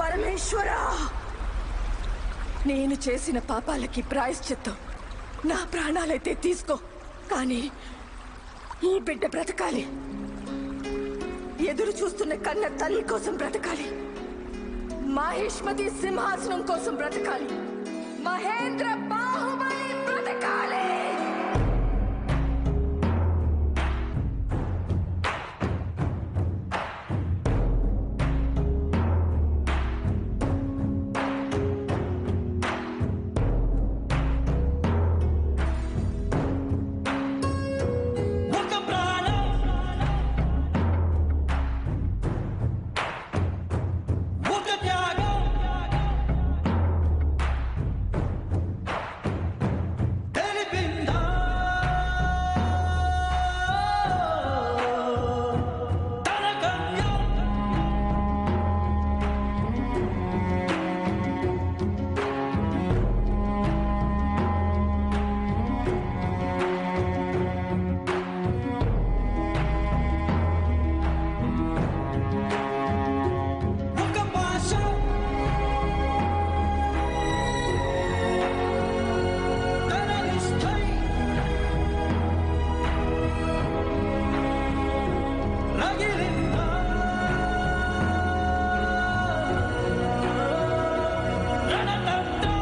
పరమేశ్వరా నేను చేసిన పాపాలకి ప్రాయశ్చిత్తం నా ప్రాణాలైతే తీసుకో కానీ ఈ బిడ్డ బ్రతకాలి ఎదురు చూస్తున్న కన్న తల్లి కోసం బ్రతకాలి మహేష్మతి సింహాసనం కోసం బ్రతకాలి మహేంద్ర బాహుబలి బ్రతకాలి ఒక ప్రాణం ఒక త్యాగం తెలిపిందా తన గమ్యం ఒక పాశం తన నిష్ఠై రగిలిందా రణతంత్రం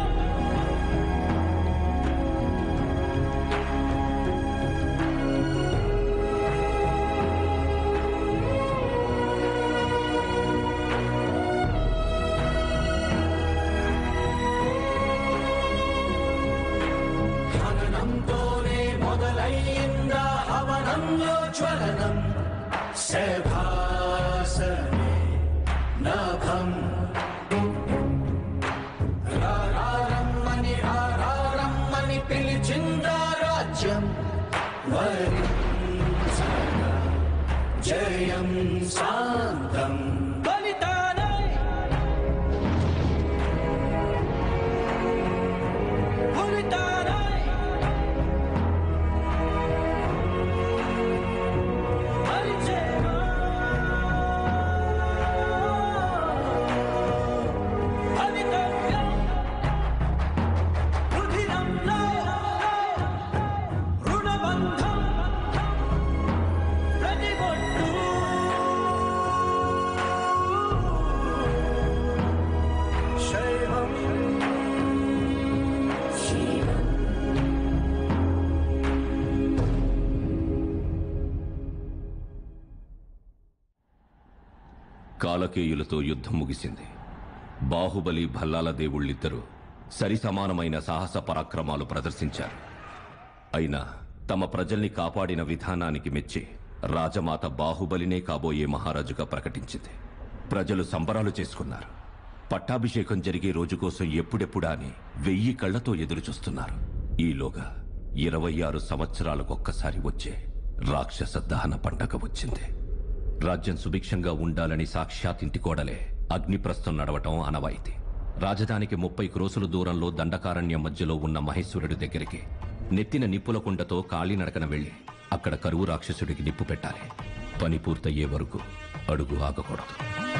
హననంతోనే మొదలయ్యిందా హవనంలో జ్వలనం శభాసనే నభం రారమ్మని రారమ్మని పిలిచిందా రాజ్యం వరించగా జయం శాంతం బలిదానై బలిదానై హరిచేవా భవితవ్యం రుధిరంలో రుణబంధం ప్రతిబొట్టు శైవం కాలకేయులతో యుద్ధం ముగిసింది బాహుబలి భల్లాల దేవుళ్ళిద్దరూ సరిసమానమైన సాహస పరాక్రమాలు ప్రదర్శించారు అయినా తమ ప్రజల్ని కాపాడిన విధానానికి మెచ్చి రాజమాత బాహుబలినే కాబోయే మహారాజుగా ప్రకటించింది ప్రజలు సంబరాలు చేసుకున్నారు పట్టాభిషేకం జరిగే రోజు కోసం ఎప్పుడెప్పుడా అని వెయ్యి కళ్లతో ఎదురుచూస్తున్నారు ఈలోగా ఇరవై ఆరు సంవత్సరాలకొక్కసారి వచ్చే రాక్షస దహన పండగ వచ్చింది రాజ్యం సుభిక్షంగా ఉండాలని సాక్షాత్ ఇంటి కోడలే అగ్నిప్రస్థం నడవటం అనవాయితీ రాజధానికి ముప్పై క్రోసుల దూరంలో దండకారణ్యం మధ్యలో ఉన్న మహేశ్వరుడి దగ్గరికి నెత్తిన నిప్పుల కుండతో కాళీనడకన వెళ్లి అక్కడ కరువు రాక్షసుడికి నిప్పు పెట్టాలి పని పూర్తయ్యే వరకు అడుగు ఆగకూడదు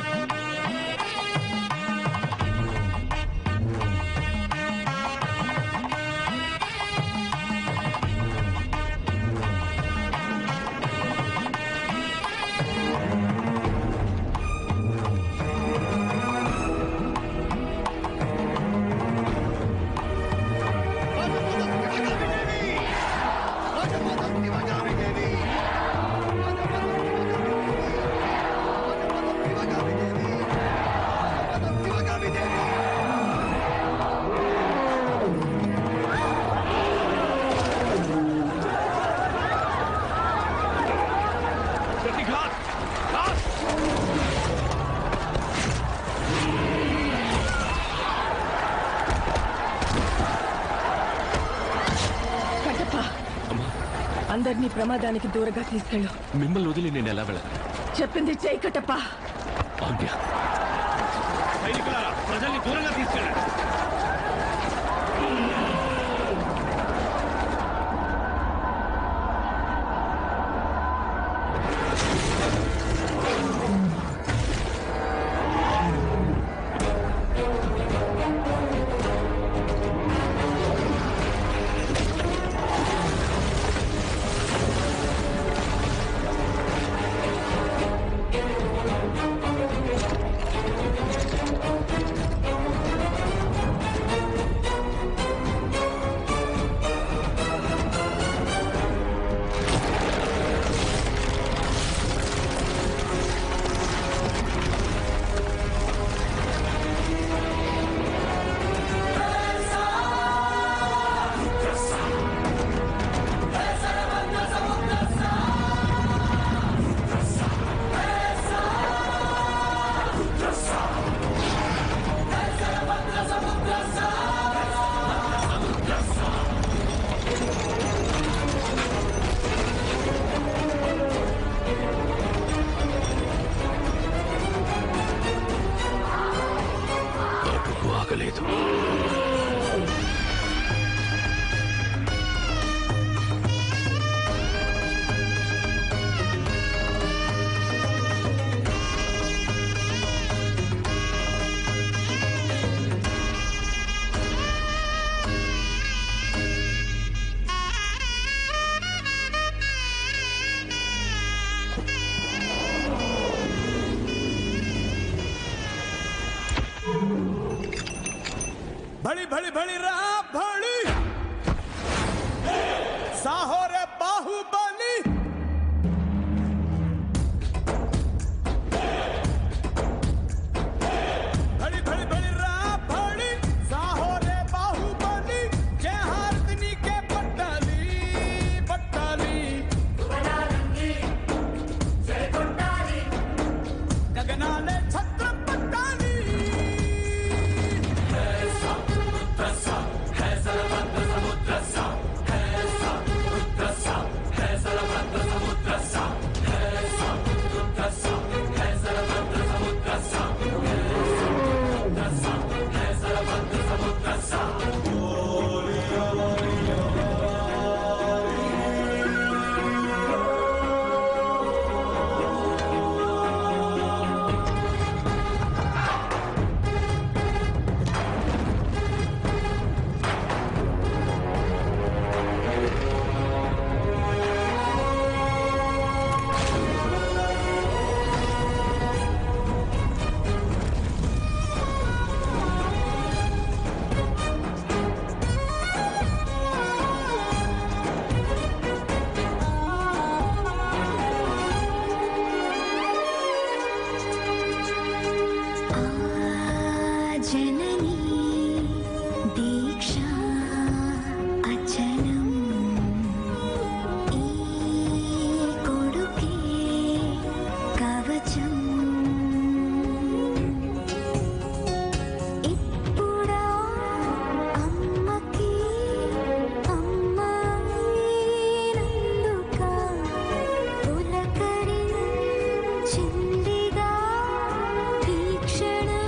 కట్టప్ప అందరినీ ప్రమాదానికి దూరంగా తీసుకెళ్ళు మిమ్మల్ని వదిలి నేను ఎలా వెళ్ళను చెప్పింది చేయి కట్టప్ప ఆజ్ఞ సైనికులారా ప్రజల్ని దూరంగా తీసుకెళ్ళండి ఆ भड़ी भड़ी भड़ी रा भड़ी साहो रे बाहुबली भड़ी भड़ी भड़ी रा भड़ी साहो रे बाहुबली जय हारदनी के पट्टाली पट्टाली गगनाले छत्र पट्टाली जननी दीक्षा अचलम् ई कोडुके कवचम् ఇప్పుడా అమ్మకి అమ్మాయినందుక పులకరించిందిగా ఈ క్షణం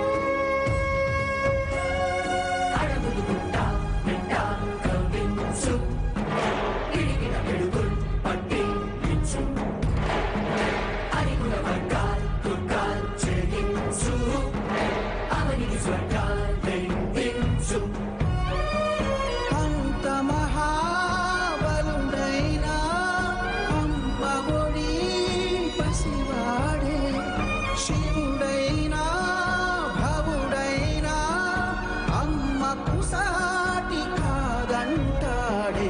అంత మహాబలుడైనా అంబఒడి పసివాడే శివుడైనా భవుడైనా అమ్మకు సాటి కాదంటాడే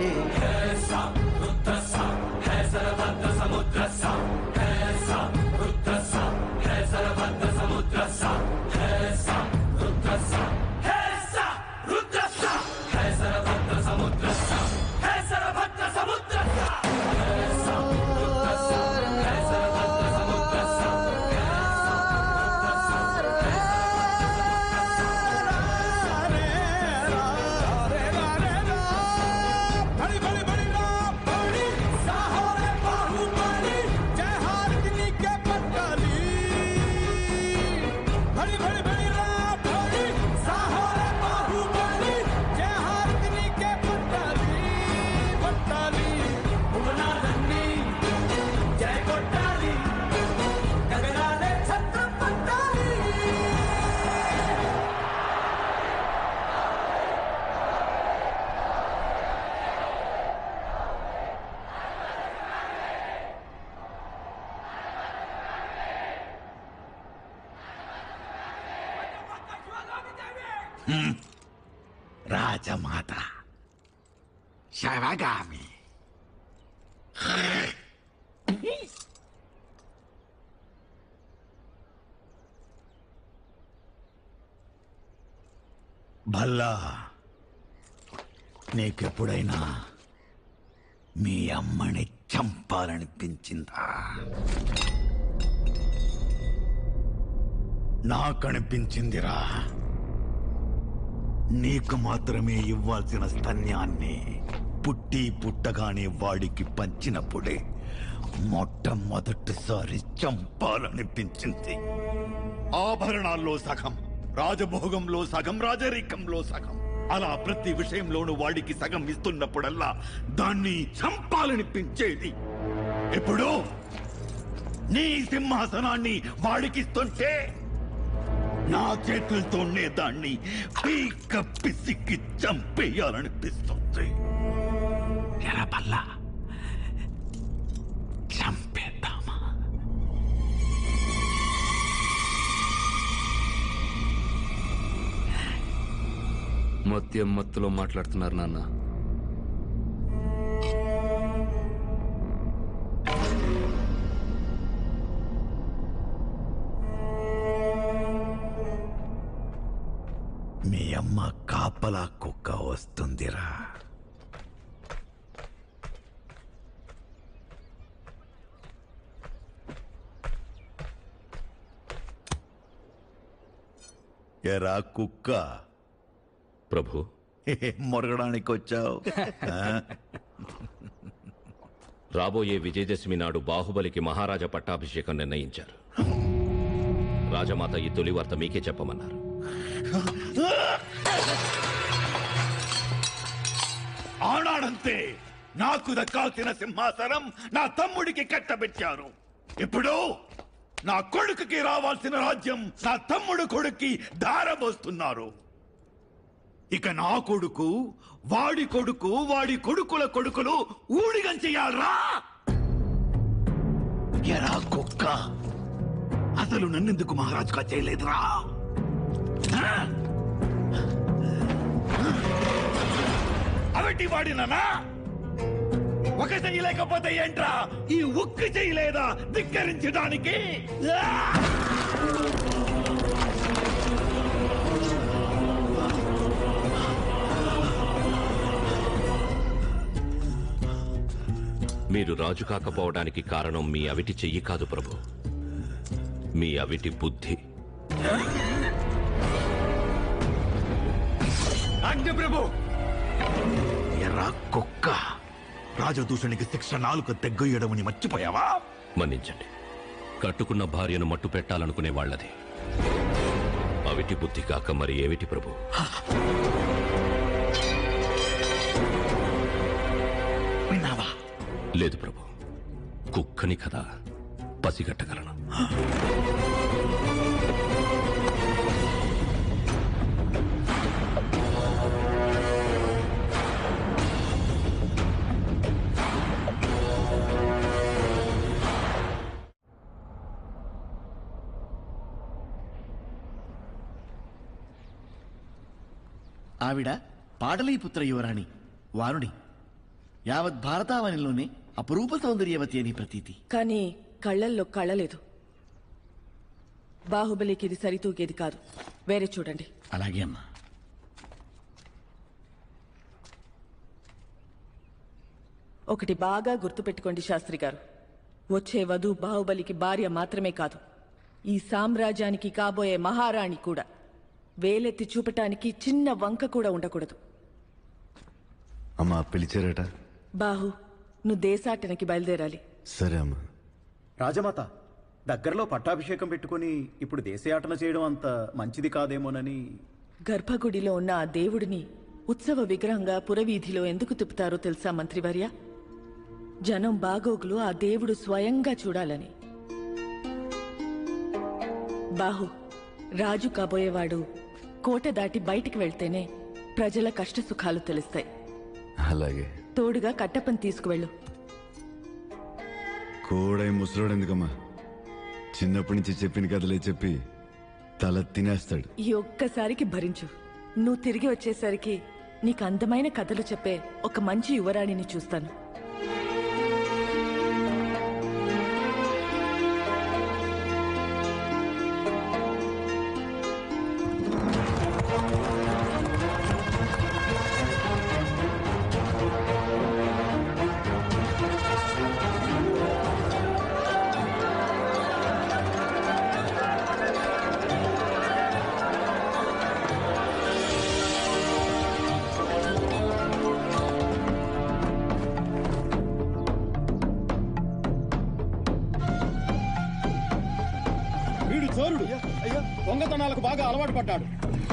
बड़ी बड़ी बड़ी रा बड़ी साहो रे बाहुबली जय हारदनी के पट्टाली बड़ी बड़ी बड़ी रा बड़ी साहो रे बाहुबली जय हारदनी के पट्टाली पट्टाली उगना रन्नी जय कोट्टाली गगनाले छत्र पट्टाली రాజమాత శవగామి భల్లా నీకెప్పుడైనా మీ అమ్మని చంపాలనిపించిందా నాకనిపించిందిరా నీకు మాత్రమే ఇవ్వాల్సిన స్తన్యాన్ని పుట్టి పుట్టగానే వాడికి పంచినప్పుడే మొట్టమొదటిసారి చంపాలనిపించింది ఆభరణాల్లో సగం రాజభోగంలో సగం రాజరికంలో సగం అలా ప్రతి విషయంలోనూ వాడికి సగం ఇస్తున్నప్పుడల్లా దాన్ని చంపాలనిపించేది ఇప్పుడు నీ సింహాసనాన్ని వాడికిస్తుంటే నా చేతులతోనే దాన్ని పీక పిసికి చంపేయాలనిపిస్తుంది ఎరపల్లా చంపేద్దామా మత్యం మత్తులో మాట్లాడుతున్నారు నాన్న మీ అమ్మ కాపలా కుక్క వస్తుందిరా ఎరా కుక్క ప్రభు మొరగడానికి వచ్చావు రాబోయే విజయదశమి నాడు బాహుబలికి మహారాజా పట్టాభిషేకం నిర్ణయించారు రాజమాత ఈ తొలి వార్త మీకే చెప్పమన్నారు ఆనాడంతే నాకు దక్కాల్సిన సింహాసనం నా తమ్ముడికి కట్టబెట్టారు ఇప్పుడు నా కొడుకుకి రావాల్సిన రాజ్యం నా తమ్ముడు కొడుక్కి దారబోస్తున్నారు ఇక నా కొడుకు వాడి కొడుకు వాడి కొడుకుల కొడుకులు ఊడిగం చెయ్యాలరా ఎరా కుక్క అసలు నన్నెందుకు మహారాజుగా చేయలేదురా ఆ? అవిటి వాడిననా ఒక చెయ్యి లేకపోతే ఏంట్రా ఈ ఉక్కు చేయలేదా ధిక్కరించడానికి ఆ! మీరు రాజు కాకపోవడానికి కారణం మీ అవిటి చెయ్యి కాదు ప్రభు మీ అవిటి బుద్ధి ఆజ్ఞ ప్రభు ఎర్రా కుక్క రాజదూషణికి శిక్ష నాలుగు తెగ్గొయ్యడమని మర్చిపోయావా మన్నించండి కట్టుకున్న భార్యను మట్టు పెట్టాలనుకునే వాళ్ళది అవిటి బుద్ధి కాక మరి ఏమిటి ప్రభు విన్నావా లేదు ప్రభు కుక్కని కదా పసిగట్టగలను ఆవిడ పాటలీపుత్ర యువరాణి వారుణి యావత్ భారతావనిలోనే అపరూప సౌందర్యవతి అని ప్రతీతి కానీ కళ్ళల్లో కళ్ళలేదు బాహుబలికి ఇది సరితూగేది కాదు వేరే చూడండి అలాగే అమ్మా ఒకటి బాగా గుర్తుపెట్టుకోండి శాస్త్రి గారు వచ్చే వధు బాహుబలికి భార్య మాత్రమే కాదు ఈ సామ్రాజ్యానికి కాబోయే మహారాణి కూడా వేలెత్తి చూపటానికి చిన్న వంక కూడా ఉండకూడదు అమ్మా పిలిచారట బాహు నువ్వు దేశాటనకి బయలుదేరాలి సరే అమ్మా రాజమాత దగ్గరలో పట్టాభిషేకం పెట్టుకుని ఇప్పుడు దేశయాటన చేయడం అంత మంచిది కాదేమోనని గర్భగుడిలో ఉన్న ఆ దేవుడిని ఉత్సవ విగ్రహంగా పురవీధిలో ఎందుకు తిప్పుతారో తెలుసా మంత్రివర్య జనం బాగోగులు ఆ దేవుడు స్వయంగా చూడాలని బాహు రాజు కాబోయేవాడు కోట దాటి బయటికి వెళ్తేనే ప్రజల కష్ట సుఖాలు తెలుస్తాయి అలాగే తోడుగా కట్టపని తీసుకువెళ్ళు కోడై ముసలోడు ఎందుకమ్మా చిన్నప్పటి నుంచి చెప్పిన కథలే చెప్పి తల తినేస్తాడు ఈ ఒక్కసారికి భరించు నువ్వు తిరిగి వచ్చేసరికి నీకు అందమైన కథలు చెప్పే ఒక మంచి యువరాణిని చూస్తాను వీడు చోరుడు దొంగతనాలకు బాగా అలవాటు పడ్డాడు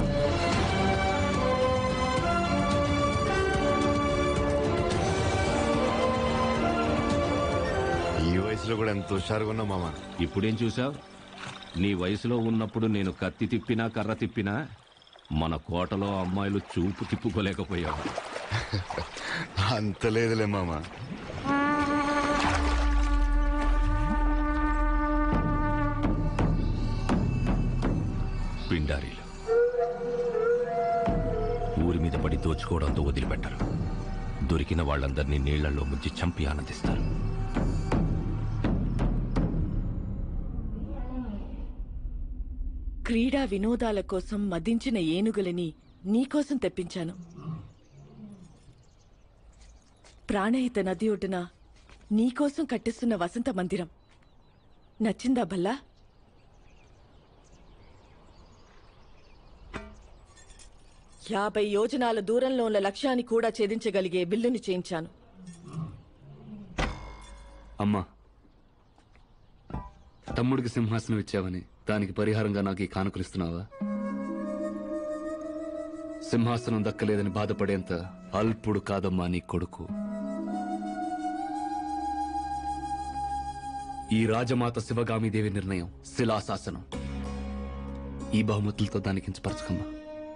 ఈ వయసులో కూడా ఎంత హుషారుగా ఉన్నావు మామ ఇప్పుడేం చూసావు నీ వయసులో ఉన్నప్పుడు నేను కత్తి తిప్పినా కర్ర తిప్పినా మన కోటలో అమ్మాయిలు చూపు తిప్పుకోలేకపోయావు అంత లేదులే మామ పిండారీలు ఊరి మీద పడి దోచుకోవడంతో వదిలిపెట్టరు దొరికిన వాళ్ళందరినీ నీళ్లలో ముంచి చంపి ఆనందిస్తారు క్రీడా వినోదాల కోసం మదించిన ఏనుగులని నీకోసం తెప్పించాను ప్రాణహిత నది ఒడ్డున నీకోసం కట్టిస్తున్న వసంత మందిరం నచ్చిందా భల్లా యాభై యోజనాల దూరంలో ఉన్న లక్ష్యాన్ని కూడా ఛేదించగలిగే బిల్లుని చేయించాను అమ్మా తమ్ముడికి సింహాసనం ఇచ్చావని దానికి పరిహారంగా నాకు ఈ కానుకలిస్తున్నావా సింహాసనం దక్కలేదని బాధపడేంత అల్పుడు కాదమ్మా నీ కొడుకు ఈ రాజమాత శివగామిదేవి నిర్ణయం శిలాశాసనం ఈ బహుమతులతో దానికి కించపరచకమ్మా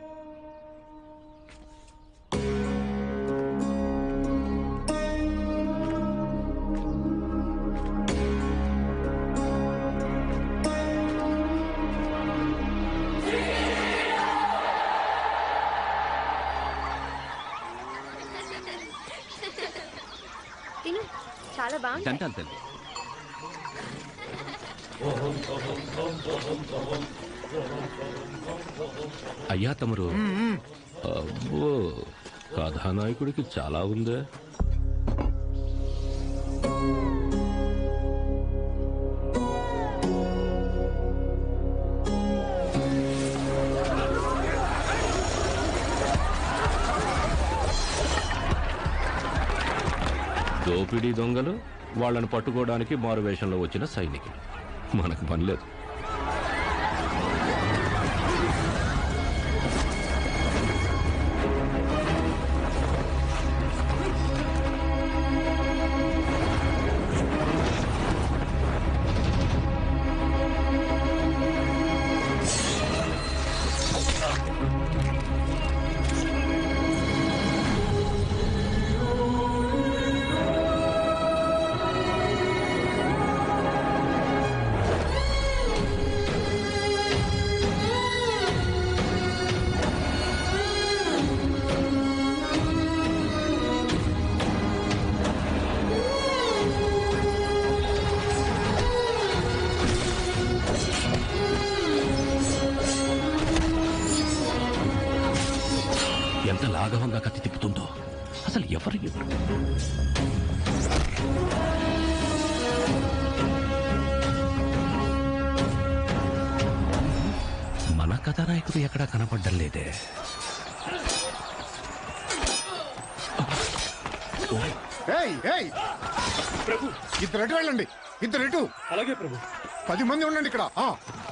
తిను చాలా బాగుంది తింటాను తల్లి అయ్యా తమరు అబ్బో కథానాయకుడికి చాలా ఉందే దోపిడీ దొంగలు వాళ్ళని పట్టుకోవడానికి మారువేషంలో వచ్చిన సైనికులు మనకు పని లేదు ఎంత లాఘవంగా కత్తి తిప్పుతుందో అసలు ఎవరు ఎవరు మన కథానాయకుడు ఎక్కడా కనపడ్డం లేదే ఏయ్ ఏయ్ ప్రభు ఇద్దరు ఎటు వెళ్ళండి ఇద్దరు ఎటు అలాగే ప్రభు పది మంది ఉండండి ఇక్కడ ఆ.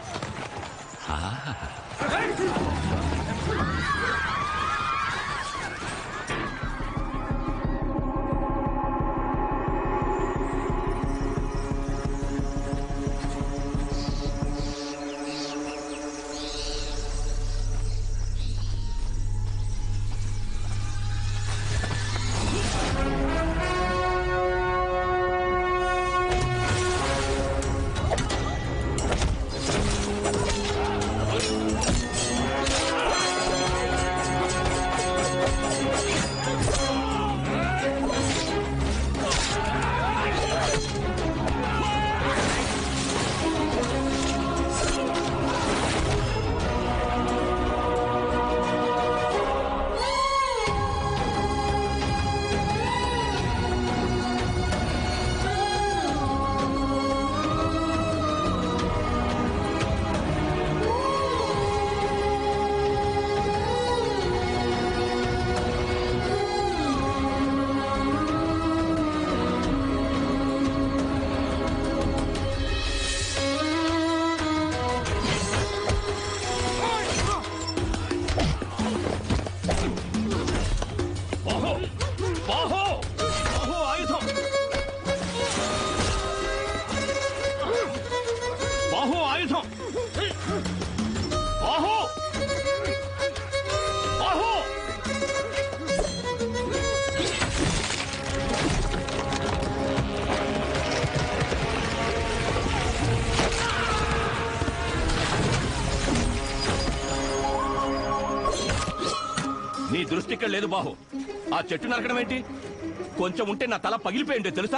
బాహో బాహో బాహో ఆయుధం బాహో ఆయుధం బాహో బాహో నీ దృష్టి ఇక్కడ లేదు బాహు ఆ చెట్టు నరకడం ఏంటి కొంచెం ఉంటే నా తల పగిలిపోయిండే తెలుసా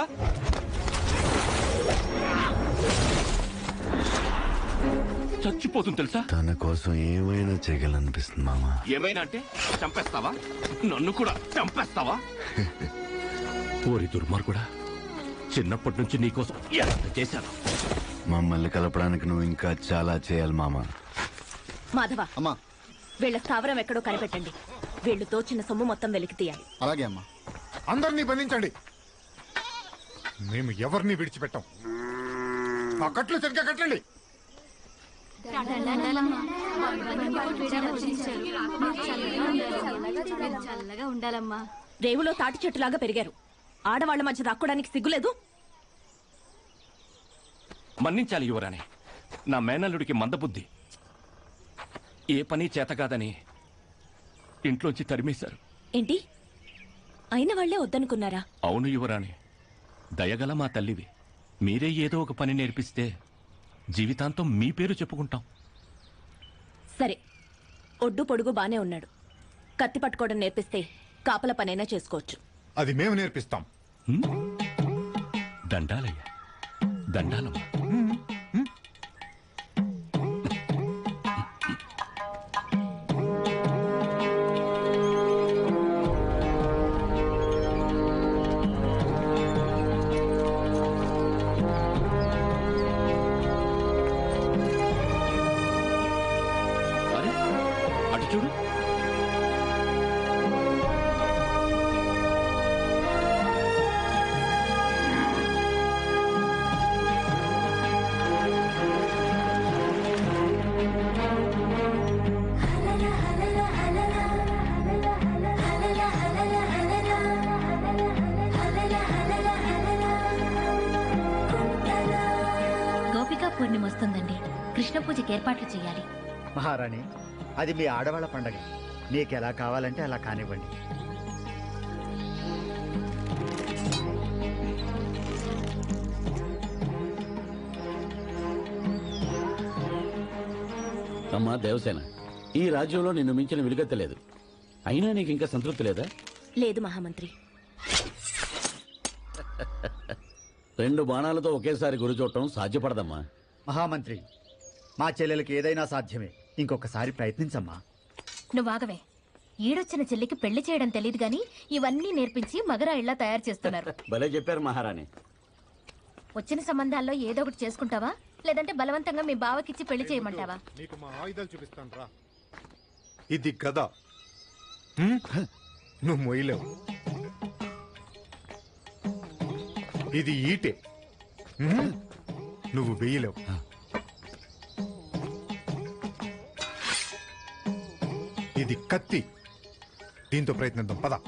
చచ్చిపోతుంది తెలుసా తన కోసం ఏమైనా చేయగలనిపిస్తుంది మామ ఏమైనా అంటే చంపేస్తావా నన్ను కూడా చంపేస్తావా ఓరి దుర్మార్గుడా చిన్నప్పటి నుంచి నీకోసం ఎంత చేశాను మమ్మల్ని కలపడానికి నువ్వు ఇంకా చాలా చేయాలి మామ మాధవ అమ్మా వీళ్ళ స్థావరం ఎక్కడో కనిపెట్టండి వీళ్ళు దోచిన సొమ్ము మొత్తం వెలికి తీయాలి అలాగే అమ్మా అందరినీ బంధించండి మేము ఎవరిని విడిచిపెట్టాం ఆ కట్లు సరిగ్గా కట్టండి చల్లగా ఉండాలమ్మా రేవులో తాటి చెట్టులాగా పెరిగారు ఆడవాళ్ల మధ్య దాక్కోడానికి సిగ్గులేదు మన్నించాలి యువరాణి నా మేనల్లుడికి మందబుద్ధి ఏ పని చేత కాదని ఇంట్లోంచి తరిమేశారు ఏంటి అయిన వాళ్లే వద్దనుకున్నారా అవును యువరాణి దయగల మా తల్లివి మీరే ఏదో ఒక పని నేర్పిస్తే జీవితాంతం మీ పేరు చెప్పుకుంటాం సరే ఒడ్డు పొడుగు బానే ఉన్నాడు కత్తి పట్టుకోవడం నేర్పిస్తే కాపల పనైనా చేసుకోవచ్చు అది మేము నేర్పిస్తాం దండాలయ్యా దండాలమ్మ అరే అటు చూడు గోపికా పూర్ణిమ వస్తుందండి కృష్ణ పూజకి ఏర్పాట్లు చేయాలి మహారాణి అది మీ ఆడవాళ్ళ పండగ మీకు ఎలా కావాలంటే అలా కానివ్వండి అమ్మా దేవసేన ఈ రాజ్యంలో నిన్ను మించిన విలుగెత్త లేదు అయినా నీకు ఇంకా సంతృప్తి లేదా లేదు మహామంత్రి రెండు బాణాలతో ఒకేసారి గురి చూడటం సాధ్యపడదమ్మా మహామంత్రి మా చెల్లెలకి ఏదైనా సాధ్యమే ఇంకొకసారి ప్రయత్నించమ్మా నువ్వు ఆగవే ఈడొచ్చిన చెల్లికి పెళ్లి చేయడం తెలియదు గాని ఇవన్నీ నేర్పించి మగరా ఇళ్లా తయారు చేస్తున్నారు భలే చెప్పారు మహారాణి వచ్చిన సంబంధాల్లో ఏదో ఒకటి చేసుకుంటావా లేదంటే బలవంతంగా మీ బావకిచ్చి పెళ్లి చేయమంటావా నీకు మా ఆయుధాలు చూపిస్తాను రా ఇది గద హ్మ్? నువ్వు మొయ్యలేవు ఇది ఈటే హ్మ్? నువ్వు వెయ్యలేవు ఇది కత్తి దీంతో ప్రయత్నిద్దాం పద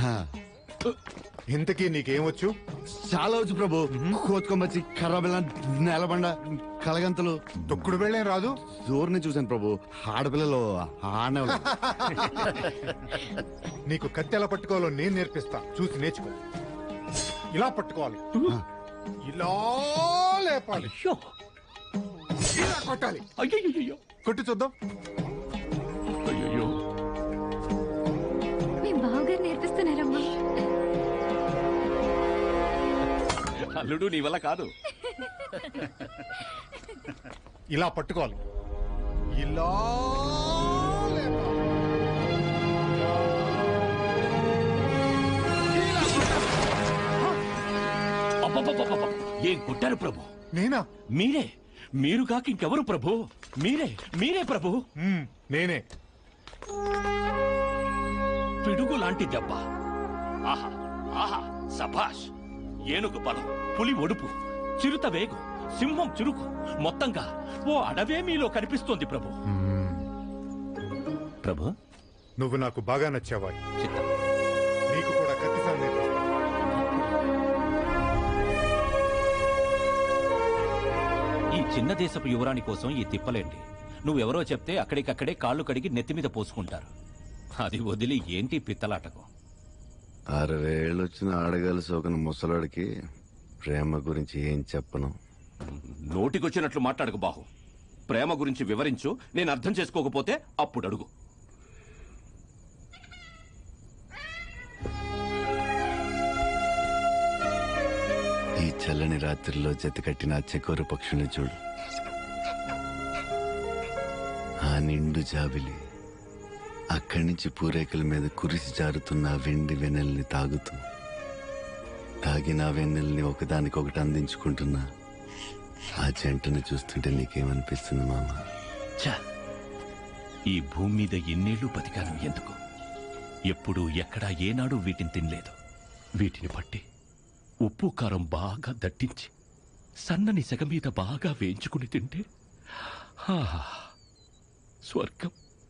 ఇంతకీ నీకేమొచ్చు చాలా వచ్చు ప్రభు కోతుకొమ్మచ్చి కర్రబెల్ల నేలబండ కలగంతలు తొక్కుడు బెళ్ళేం రాదు జోరుని చూశాను ప్రభు ఆడపిల్లలు ఆడనే నీకు కత్తి ఎలా పట్టుకోవాలో నేను నేర్పిస్తా చూసి నేర్చుకో ఇలా పట్టుకోవాలి ఇలా లేపాలి ఇలా కొట్టాలి అయ్యో కొట్టి చూద్దాం అయ్యో మీ బావగారు నేర్పిస్తున్నారమ్మా అల్లుడు నీ వల్ల కాదు ఇలా పట్టుకోవాలి ఇలా లేపాలి. అబ్బబ్బబ్బబ్బబ్బ! ఏం కొట్టారు ప్రభు నేనా మీరే మీరు కాక ఇంకెవరు ప్రభు మీరే మీరే ప్రభు నేనే పిడుగు లాంటి దెబ్బ ఆహా ఆహా సభాష్ ఏనుగు బలం పులి ఒడుపు చిరుత వేగు సింహం చురుకు మొత్తంగా ఓ అడవే మీలో కనిపిస్తోంది ప్రభు ప్రభు నువ్వు నాకు బాగా నచ్చావా నీకు కూడా కత్తి సాగు నేర్పిస్తా. ఈ చిన్న దేశపు యువరాణి కోసం ఈ తిప్పలేండి నువ్వెవరో చెప్తే అక్కడికక్కడే కాళ్ళు కడిగి నెత్తి మీద పోసుకుంటారు అది వదిలి ఏంటి పిత్తలాటకం అరవై ఏళ్ళు వచ్చిన ఆడగాలి సోకన ముసలాడికి ప్రేమ గురించి ఏం చెప్పను నోటికొచ్చినట్లు మాట్లాడకు బాహు ప్రేమ గురించి వివరించు నేను అర్థం చేసుకోకపోతే అప్పుడు అడుగు చల్లని రాత్రిలో జతకట్టిన ఆ చెకోరు పక్షుని చూడు ఆ నిండు జాబిలి అక్కడి నుంచి పూరేకల మీద కురిసి జారుతున్న ఆ వెండి వెన్నెల్ని తాగుతూ తాగిన ఆ వెన్నెల్ని ఒకదానికొకటి అందించుకుంటున్నా ఆ జంటను చూస్తుంటే నీకేమనిపిస్తుంది మామ ఛ! ఈ భూమి మీద ఎన్నేళ్లు బతికాను ఎందుకు ఎప్పుడు ఎక్కడా ఏనాడు వీటిని తినలేదు వీటిని పట్టి ఉప్పు కారం బాగా దట్టించి సన్నని సెగ మీద బాగా వేయించుకుని తింటే ఆహా! స్వర్గం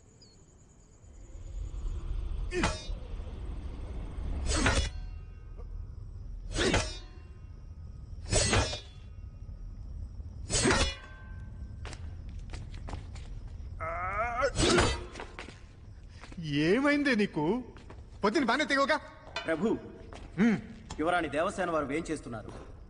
ఏమైందే నీకు పొద్దున బాగానే తెగవుగా ప్రభు యువరాణి దేవసేన వారు ఏం చేస్తున్నారు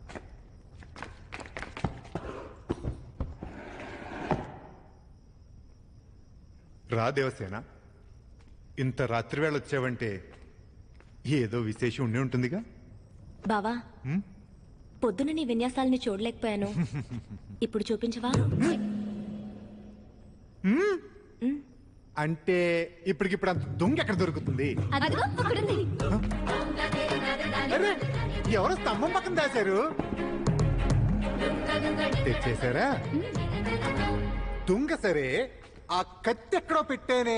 రా దేవసేన ఇంత రాత్రి వేళ వచ్చావంటే ఏదో విశేషం ఉండి ఉంటుందిగా బావా హ్మ్? పొద్దున నీ విన్యాసాలని చూడలేకపోయాను ఇప్పుడు చూపించవా హ్మ్? అంటే ఇప్పటికిప్పుడు అంత దొంగ ఎక్కడ దొరుకుతుంది అదిగో అక్కడుంది అరే, ఎవరో స్తంభం పక్కన దాశారు తెచ్చేశారా దుంగ సరే ఆ కత్తి ఎక్కడో పెట్టేనే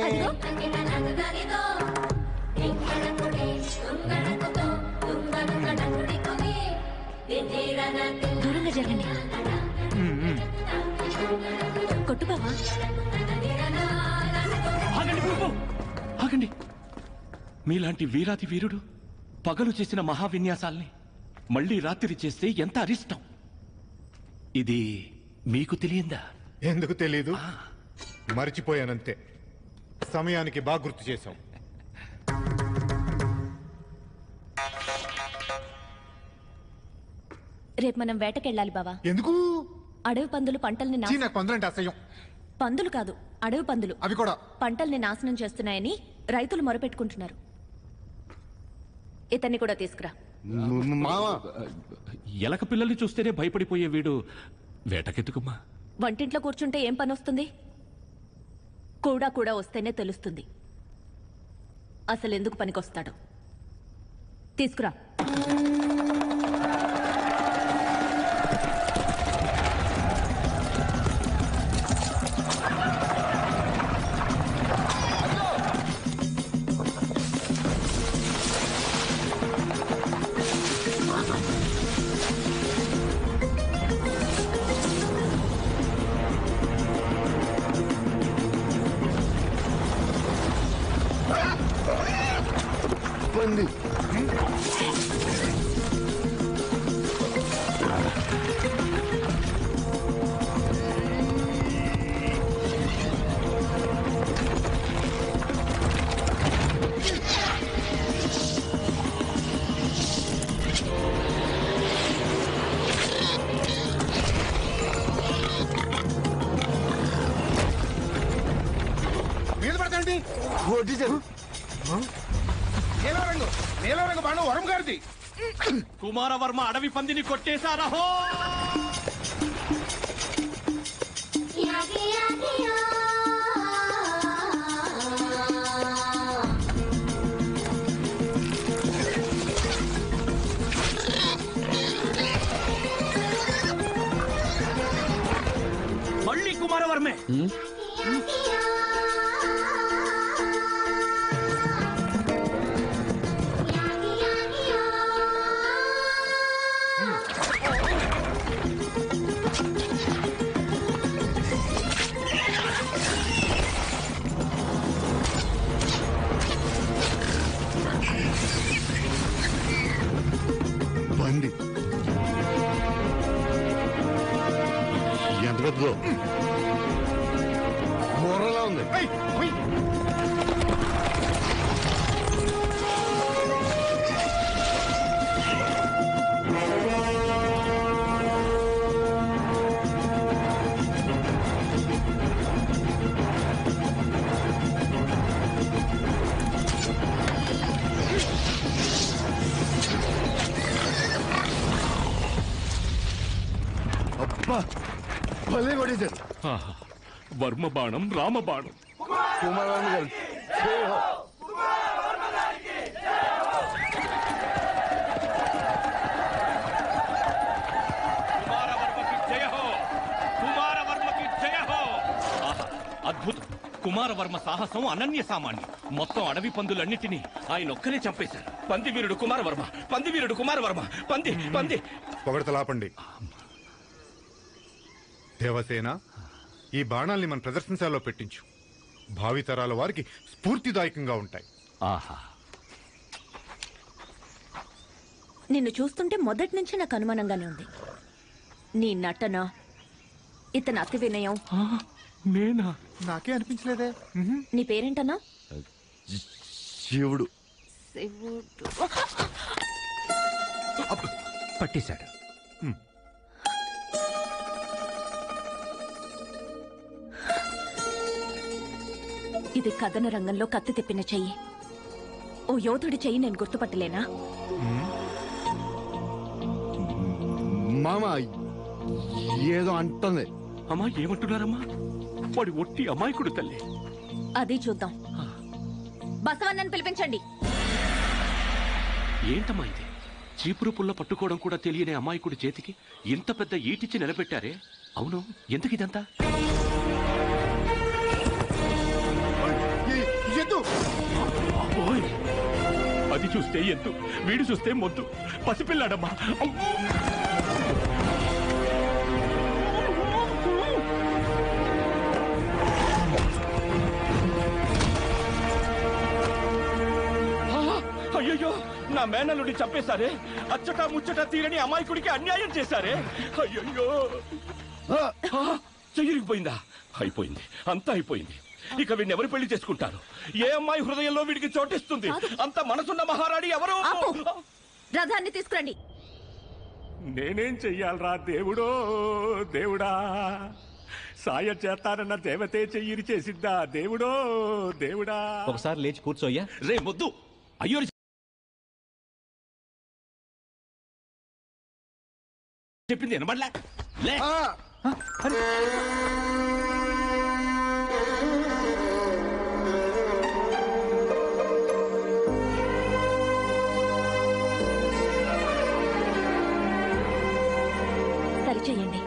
దూరంగా జరగండి కొట్టు బావా ఆగండి బాబు! ఆగండి మీలాంటి వీరాతి వీరుడు పగలు చేసిన మహావిన్యాసాల్ని మళ్ళీ రాత్రి చేస్తే ఎంత అరిష్టం ఇది మీకు తెలియందా ఎందుకు తెలీదు మర్చిపోయానంతే సమయానికి బాగా గుర్తు చేశాం రేపు మనం వేటకెళ్ళాలి బావా ఎందుకు అడవి పందులు పంటల్ని చీ, నాశనం నాకు పందులంటే అసహ్యం పందులు కాదు అడవి పందులు అవి కూడా పంటల్ని నాశనం చేస్తున్నాయని రైతులు మొరపెట్టుకుంటున్నారు ఇతన్ని కూడా తీసుకురా ఎలక పిల్లల్ని చూస్తేనే భయపడిపోయే వీడు వేటకెత్తుకుమ్మా వంటింట్లో కూర్చుంటే ఏం పని వస్తుంది కూడా కూడా వస్తేనే తెలుస్తుంది అసలు ఎందుకు పనికొస్తాడు తీసుకురా పంది మీద పడతాండి నీలం రంగు నీలం రంగు బాణం వరం గారిది కుమారవర్మ అడవి పందిని కొట్టేశారహో మళ్ళీ కుమారవర్మే బండి ఎంత పెద్దదో బుర్రలా ఉంది ఆహా, వర్మ బాణం రామ బాణం కుమారవర్మ గారు జై హో. కుమారవర్మకి జయ హో కుమారవర్మకి జయ హో ఆహా, అద్భుతం కుమారవర్మ సాహసం అనన్య సామాన్యం మొత్తం అడవి పందులన్నిటినీ ఆయన ఒక్కరే చంపేశారు పంది వీరుడు కుమారవర్మ పంది వీరుడు కుమారవర్మ పంది పంది పొగడతలాపండి దేవసేన ఈ బాణాల్ని మన ప్రదర్శనశాలలో పెట్టించు భావితరాల వారికి స్ఫూర్తిదాయకంగా ఉంటాయి ఆహా నిన్ను చూస్తుంటే మొదటి నుంచి నాకు అనుమానంగానే ఉంది నీ నటన ఇతని అతి వినయం నేనా నాకే అనిపించలేదే నీ పేరేంటన్నా శివుడు శివుడు పట్టేశాడు ఇది కథన రంగంలో కత్తి తిప్పిన చెయ్యి ఓ యోధుడి చెయ్యి నేను గుర్తుపట్టలేనా మామ ఏదో అంటుంది అమ్మా ఏమంటున్నారమ్మా వాడి ఒట్టి అమాయకుడు తల్లి అది చూద్దాం బసవన్నని పిలిపించండి ఏంటమ్మా ఇది చీపురు పుల్ల పట్టుకోవడం కూడా తెలియని అమాయకుడి చేతికి ఇంత పెద్ద ఈటిచ్చి నిలబెట్టారే అవును ఎందుకు ఇదంతా ఎద్దు ఓయ్ అది చూస్తే ఎద్దు వీడు చూస్తే మొద్దు పసిపిల్లాడమ్మా అమ్మో! ఆ, అయ్యయ్యో నా మేనల్లుడి చంపేశారే అచ్చట ముచ్చట తీరని అమాయకుడికి అన్యాయం చేశారే అయ్యయ్యో ఆ, చెయ్యిరిగిపోయిందా అయిపోయింది అంతా అయిపోయింది ఇక వీడిని ఎవరు పెళ్లి చేసుకుంటారు ఏ అమ్మాయి హృదయంలో వీడికి చోటిస్తుంది అంత మనసున్న మహారాణి ఎవరు రథాన్ని తీసుకురండి నేనేం చెయ్యాలరా దేవుడో దేవుడా సాయం చేస్తానన్న దేవతే చెయ్యిరి చేసిద్దా దేవుడో దేవుడా ఒకసారి లేచి కూర్చోయ్యా రే మొద్దు అయ్యో చెప్పింది వినబడలే లే సరిచేయండి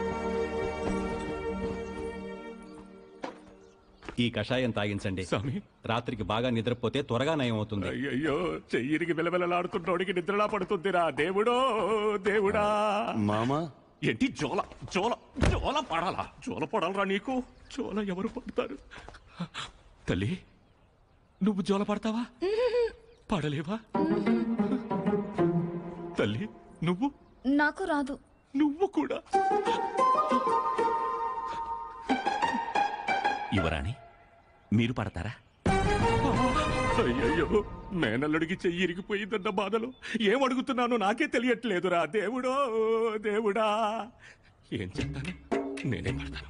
ఈ కషాయం తాగించండి రాత్రికి బాగా నిద్రపోతే త్వరగా నయం అవుతుంది అయ్యయ్యో చెయ్యిరికి విలవిలలాడుతున్నోడికి నిద్రలా పడుతుందిరా దేవుడో దేవుడా మామా ఏంటి జోల జోల జోల పడాలా జోల పడాలరా నీకు జోల ఎవరు పడతారు తల్లి నువ్వు జోల పడతావా పడలేవా తల్లి నువ్వు నాకు రాదు నువ్వు కూడా యువరాణి మీరు పడతారా అయ్యయ్యో మేనల్లుడికి చెయ్యి ఇరిగిపోయిందన్న బాధలో ఏం అడుగుతున్నానో నాకే తెలియట్లేదురా దేవుడో దేవుడా ఏం చెప్తాను నేనే పడతాను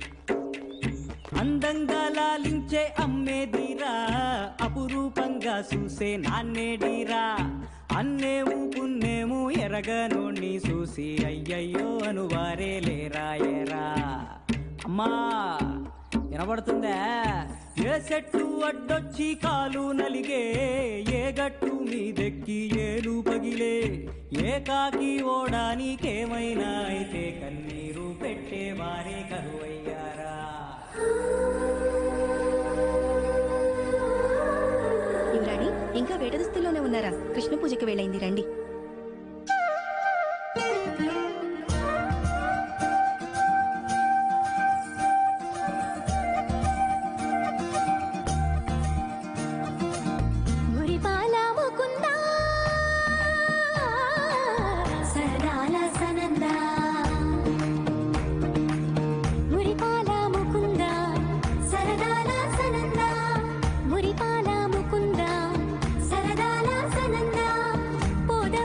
అందంగా లాలించే అమ్మేదిరా అపురూపంగా చూసే నాన్నేడిరా అన్నేము పున్నేము ఎరగనోణ్ణి చూసి అయ్యయ్యో అనువారే లేరా ఎరా అమ్మా వినబడుతుందా ఏ చెట్టు అడ్డొచ్చి కాలు నలిగే ఏ గట్టు మీదెక్కి ఏలు పగిలే ఏ కాకి ఓడానికేమైనా అయితే కన్నీరు పెట్టే వారే కరువయ్యారా యువరాణి ఇంకా వేటదుస్తులోనే ఉన్నారా కృష్ణ పూజకి వేళైంది రండి మురిపాల ముకుంద సరదాల సనంద మురిపాల ముకుంద సరదాల సనంద మురిపాల ముకుంద సరదాల సనంద పోద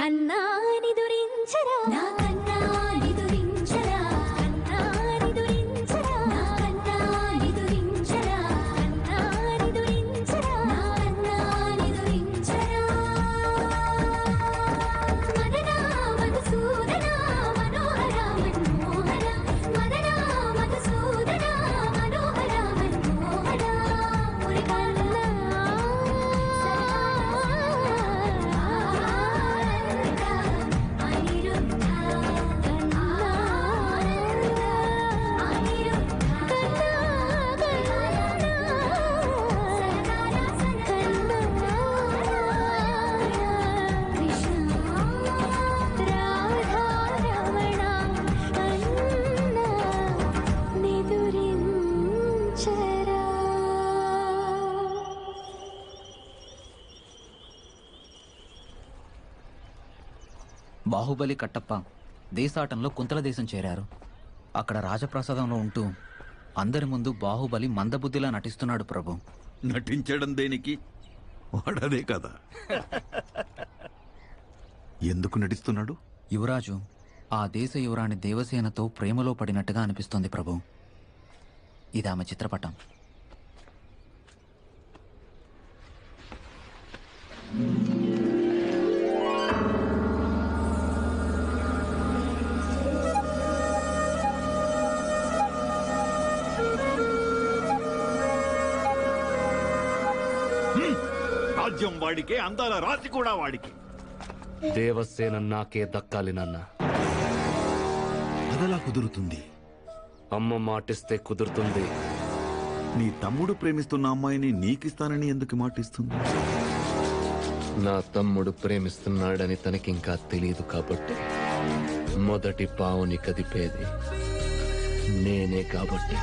కన్నాని దురించరా నా కన్నాని దురించరా కన్నాని దురించరా నా కన్నాని దురించరా కన్నాని దురించరా నా కన్నాని దురించరా మదనా మధుసూదనా మనోహర మనోహర మదనా మధుసూదనా మనోహర మనోహర మురికల్లా బాహుబలి కట్టప్ప దేశాటంలో కుంతల దేశం చేరారు అక్కడ రాజప్రసాదంలో ఉంటూ అందరి ముందు బాహుబలి మందబుద్ధిలా నటిస్తున్నాడు ప్రభు నటించడం దేనికి వాడదే కదా ఎందుకు నటిస్తున్నాడు యువరాజు ఆ దేశ యువరాణి దేవసేనతో ప్రేమలో పడినట్టుగా అనిపిస్తోంది ప్రభు ఇది ఆమె చిత్రపటం రాజ్యం వాడికే అందాల రాశి కూడా వాడికి దేవసేన నాకే దక్కాలి నాన్న అదలా కుదురుతుంది అమ్మ మాటిస్తే కుదురుతుంది నీ తమ్ముడు ప్రేమిస్తున్న అమ్మాయిని నీకిస్తానని ఎందుకు మాటిస్తుంది నా తమ్ముడు ప్రేమిస్తున్నాడని తనకింకా తెలియదు కాబట్టి మొదటి పావుని కదిపేది నేనే కాబట్టి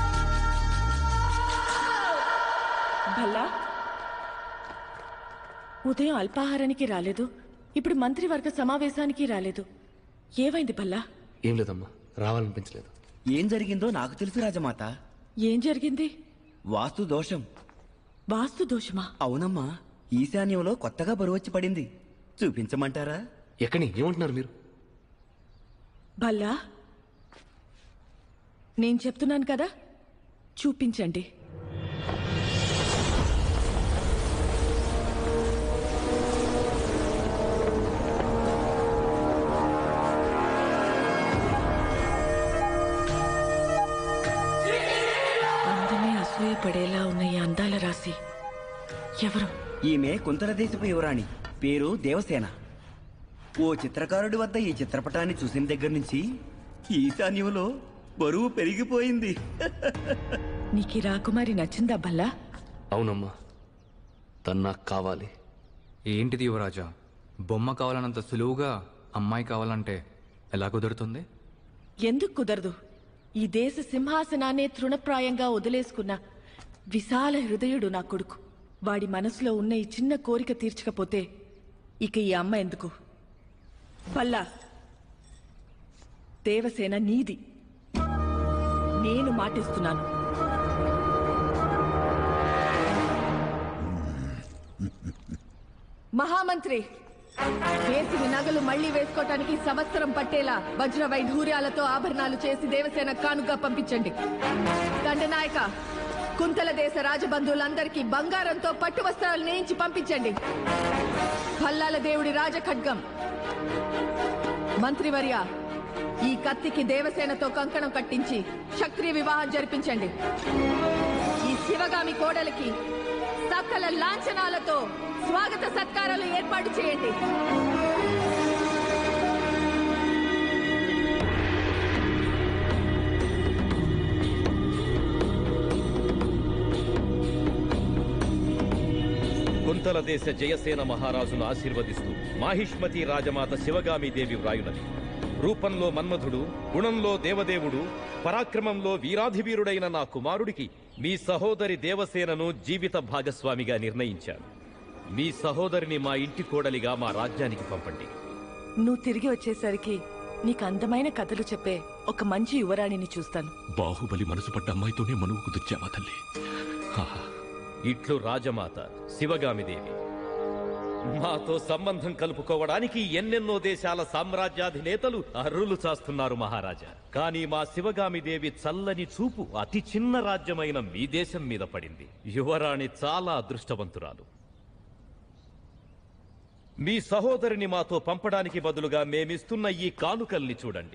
భల్లా ఉదయం అల్పాహారానికి రాలేదు ఇప్పుడు మంత్రివర్గ సమావేశానికి రాలేదు ఏమైంది భల్లా ఏం లేదమ్మా రావాలనిపించలేదు ఏం జరిగిందో నాకు తెలుసు రాజమాత ఏం జరిగింది వాస్తు దోషం వాస్తు దోషమా అవునమ్మా ఈశాన్యంలో కొత్తగా బరువు వచ్చి పడింది చూపించమంటారా ఎక్కడి ఏమంటున్నారు మీరు భల్లా నేను చెప్తున్నాను కదా చూపించండి అందమే అసూయపడేలా ఉన్న ఈ అందాల రాశి ఎవరు ఈమె కుంతల దేశపు యువరాణి పేరు దేవసేన ఓ చిత్రకారుడి వద్ద ఈ చిత్రపటాన్ని చూసిన దగ్గర నుంచి ఈశాన్యంలో బరువు పెరిగిపోయింది నీకు ఈ రాకుమారి నచ్చిందా భల్లా అవునమ్మా తను నాకు కావాలి ఏంటిది యువరాజా బొమ్మ కావాలన్నంత సులువుగా అమ్మాయి కావాలంటే ఎలా కుదురుతుంది ఎందుకు కుదరదు ఈ దేశ సింహాసనాన్నే తృణప్రాయంగా వదిలేసుకున్న విశాల హృదయుడు నా కొడుకు వాడి మనసులో ఉన్న ఈ చిన్న కోరిక తీర్చకపోతే ఇక ఈ అమ్మ ఎందుకు పల్లా దేవసేన నీది నేను మాటిస్తున్నాను మహామంత్రి వేసిన నగలు మళ్లీ వేసుకోవటానికి సంవత్సరం పట్టేలా వజ్ర వైఢూర్యాలతో ఆభరణాలు చేసి దేవసేన కానుగా పంపించండి దండనాయక కుంతల దేశ రాజబంధువులందరికీ బంగారంతో పట్టు వస్త్రాలు నేయించి పంపించండి భల్లాల దేవుడి రాజఖడ్గం మంత్రివర్య ఈ కత్తికి దేవసేనతో కంకణం కట్టించి క్షత్రియ వివాహం జరిపించండి ఈ శివగామి కోడలికి సకల లాంఛనాలతో స్వాగత సత్కారాలు ఏర్పాటు చేయండి కుంతల దేశ జయసేన మహారాజును ఆశీర్వదిస్తూ మాహిష్మతి రాజమాత శివగామి దేవి వ్రాయునది రూపంలో మన్మధుడు గుణంలో దేవదేవుడు పరాక్రమంలో వీరాధివీరుడైన నా కుమారుడికి మీ సహోదరి దేవసేనను జీవిత భాగస్వామిగా నిర్ణయించాను మీ సహోదరిని మా ఇంటి కోడలిగా మా రాజ్యానికి పంపండి నువ్వు తిరిగి వచ్చేసరికి నీకు అందమైన కథలు చెప్పే ఒక మంచి యువరాణిని చూస్తాను బాహుబలి మనసు పడ్డ అమ్మాయితోనే మనువు కుదిర్చావా తల్లి ఇట్లు రాజమాత శివగామిదేవి మాతో సంబంధం కలుపుకోవడానికి ఎన్నెన్నో దేశాల సామ్రాజ్యాధినేతలు అర్రులు చాస్తున్నారు మహారాజా కానీ మా శివగామి దేవి చల్లని చూపు అతి చిన్న రాజ్యమైన మీ దేశం మీద పడింది యువరాణి చాలా అదృష్టవంతురాలు మీ సహోదరిని మాతో పంపడానికి బదులుగా మేమిస్తున్న ఈ కానుకల్ని చూడండి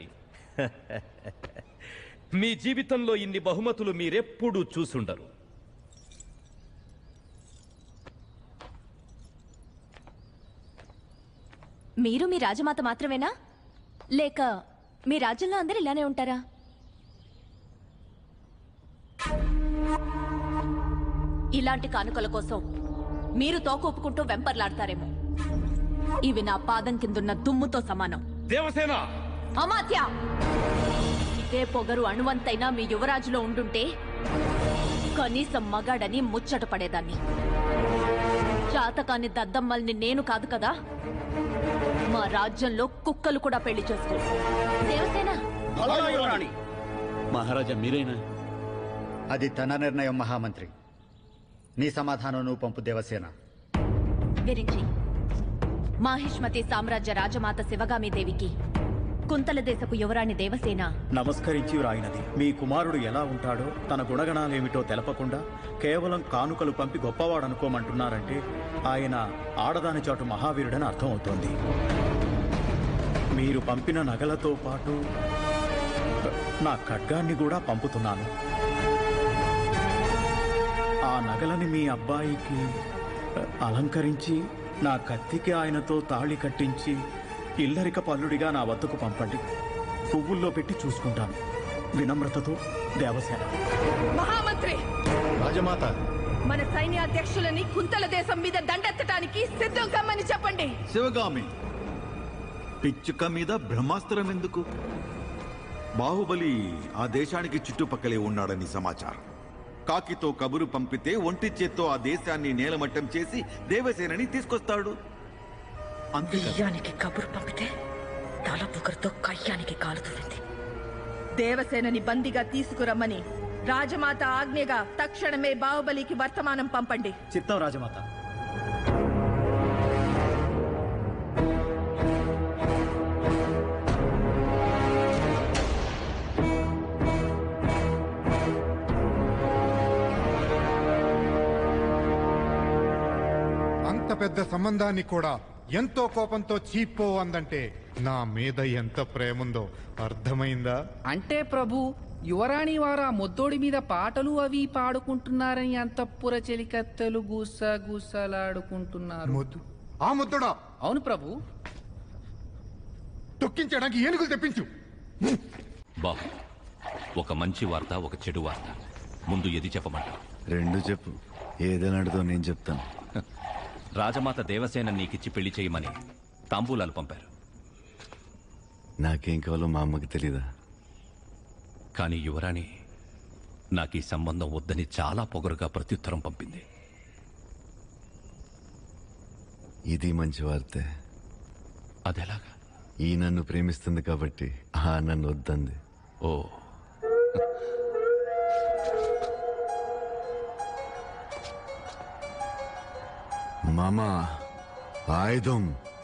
మీ జీవితంలో ఇన్ని బహుమతులు మీరెప్పుడూ చూసుండరు మీరు మీ రాజమాత మాత్రమేనా లేక మీ రాజ్యంలో అందరు ఇలానే ఉంటారా ఇలాంటి కానుకల కోసం మీరు తోకొప్పుకుంటూ వెంపర్లాడతారేమో ఇవి నా పాదం కిందున్న దుమ్ముతో సమానం దేవసేన అమాత్య ఇదే పొగరు అణువంతైనా మీ యువరాజులో ఉండుంటే కనీసం మగాడని ముచ్చట పడేదాన్ని చాతకాని దద్దమ్మల్ని నేను కాదు కదా మా రాజ్యంలో కుక్కలు కూడా పెళ్లి చేసుకో దేవసేన మహారాజా మీరేనా అది తన నిర్ణయం మహామంత్రి నీ సమాధానం నువ్వు పంపు దేవసేన విరించి మాహిష్మతి సామ్రాజ్య రాజమాత శివగామి దేవికి కుంతల దేశపు యువరాణి దేవసేన నమస్కరించి రాయినది మీ కుమారుడు ఎలా ఉంటాడో తన గుణగణాలేమిటో తెలపకుండా కేవలం కానుకలు పంపి గొప్పవాడనుకోమంటున్నారంటే ఆయన ఆడదాని చాటు మహావీరుడని అర్థం అవుతోంది మీరు పంపిన నగలతో పాటు నా ఖడ్గాన్ని కూడా పంపుతున్నాను ఆ నగలని మీ అబ్బాయికి అలంకరించి నా కత్తికి ఆయనతో తాళి కట్టించి ఇల్లరిక పల్లుడిగా నా వద్దకు పంపండి పువ్వుల్లో పెట్టి చూసుకుంటాను వినమ్రతతో దేవసేన మహామంత్రి రాజమాత మన సైన్యాధ్యక్షులని కుంతల దేశం మీద దండెత్తడానికి సిద్ధం కమ్మని చెప్పండి శివగామి పిచ్చుక మీద బ్రహ్మాస్త్రం ఎందుకు బాహుబలి ఆ దేశానికి చుట్టుపక్కలే ఉన్నాడని సమాచారం కాకితో కబురు పంపితే ఒంటి చేత్తో ఆ దేశాన్ని నేలమట్టం చేసి దేవసేనని తీసుకొస్తాడు అంతే కదా. బియ్యానికి కబురు పంపితే తల పొగరుతో కయ్యానికి కాలు తువ్వింది దేవసేనని బందీగా తీసుకురమ్మని రాజమాత ఆజ్ఞగా తక్షణమే బాహుబలికి వర్తమానం పంపండి చిత్తం రాజమాత అంత పెద్ద సంబంధాన్ని కూడా ఎంతో కోపంతో చీపో అందంటే నా మీద ఎంత ప్రేముందో అర్థమైందా అంటే ప్రభు యువరాణి వారు ఆ ముద్దోడి మీద పాటలు అవి పాడుకుంటున్నారని అంతఃపుర చెలికత్తెలు గుస గుసలాడుకుంటున్నారు ముద్దు ఆ ముద్దుడా అవును ప్రభు తొక్కించడానికి ఏనుగులు తెప్పించు బాబు ఒక మంచి వార్త ఒక చెడు వార్త ముందు ఎది చెప్పమంటావు రెండు చెప్పు ఏదైనాడుతో నేను చెప్తాను రాజమాత దేవసేన నీకిచ్చి పెళ్లి చేయమని తాంబూలాలు పంపారు నాకేం కావాలో మా అమ్మకి తెలీదా కానీ యువరాణి నాకు ఈ సంబంధం వద్దని చాలా పొగరుగా ప్రత్యుత్తరం పంపింది ఇది మంచి వార్తే అదెలాగా ఈ నన్ను ప్రేమిస్తుంది కాబట్టి ఆ నన్ను వద్దంది ఓ మామా ఆయుధం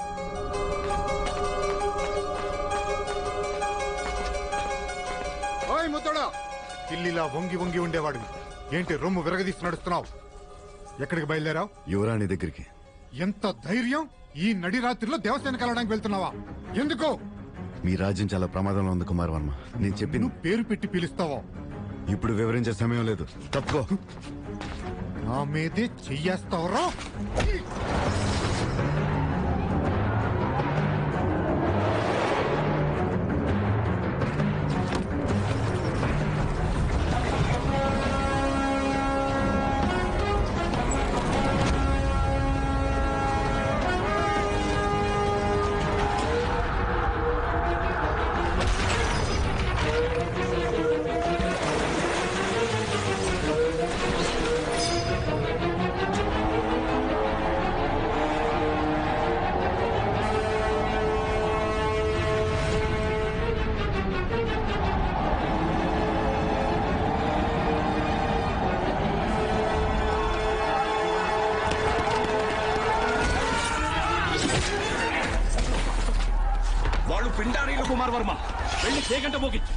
ఓయ్ ముద్దడా ఇల్లిలా వంగి వంగి ఉండేవాడు ఏంటి రొమ్ము విరగదీసి నడుస్తున్నావు ఎక్కడికి బయలుదేరావు యువరాణి దగ్గరికి ఎంత ధైర్యం ఈ నడి రాత్రిలో దేవసేన కలవడానికి వెళ్తున్నావా ఎందుకు మీ రాజ్యం చాలా ప్రమాదంలో ఉంది కుమార్ వర్మ నేను చెప్పింది పేరు పెట్టి పిలుస్తావా ఇప్పుడు వివరించే సమయం లేదు తప్పుకో నా మీదే చెయ్యేస్తావరా కుమార్ వర్మ వెళ్ళి చేగంట మోగించు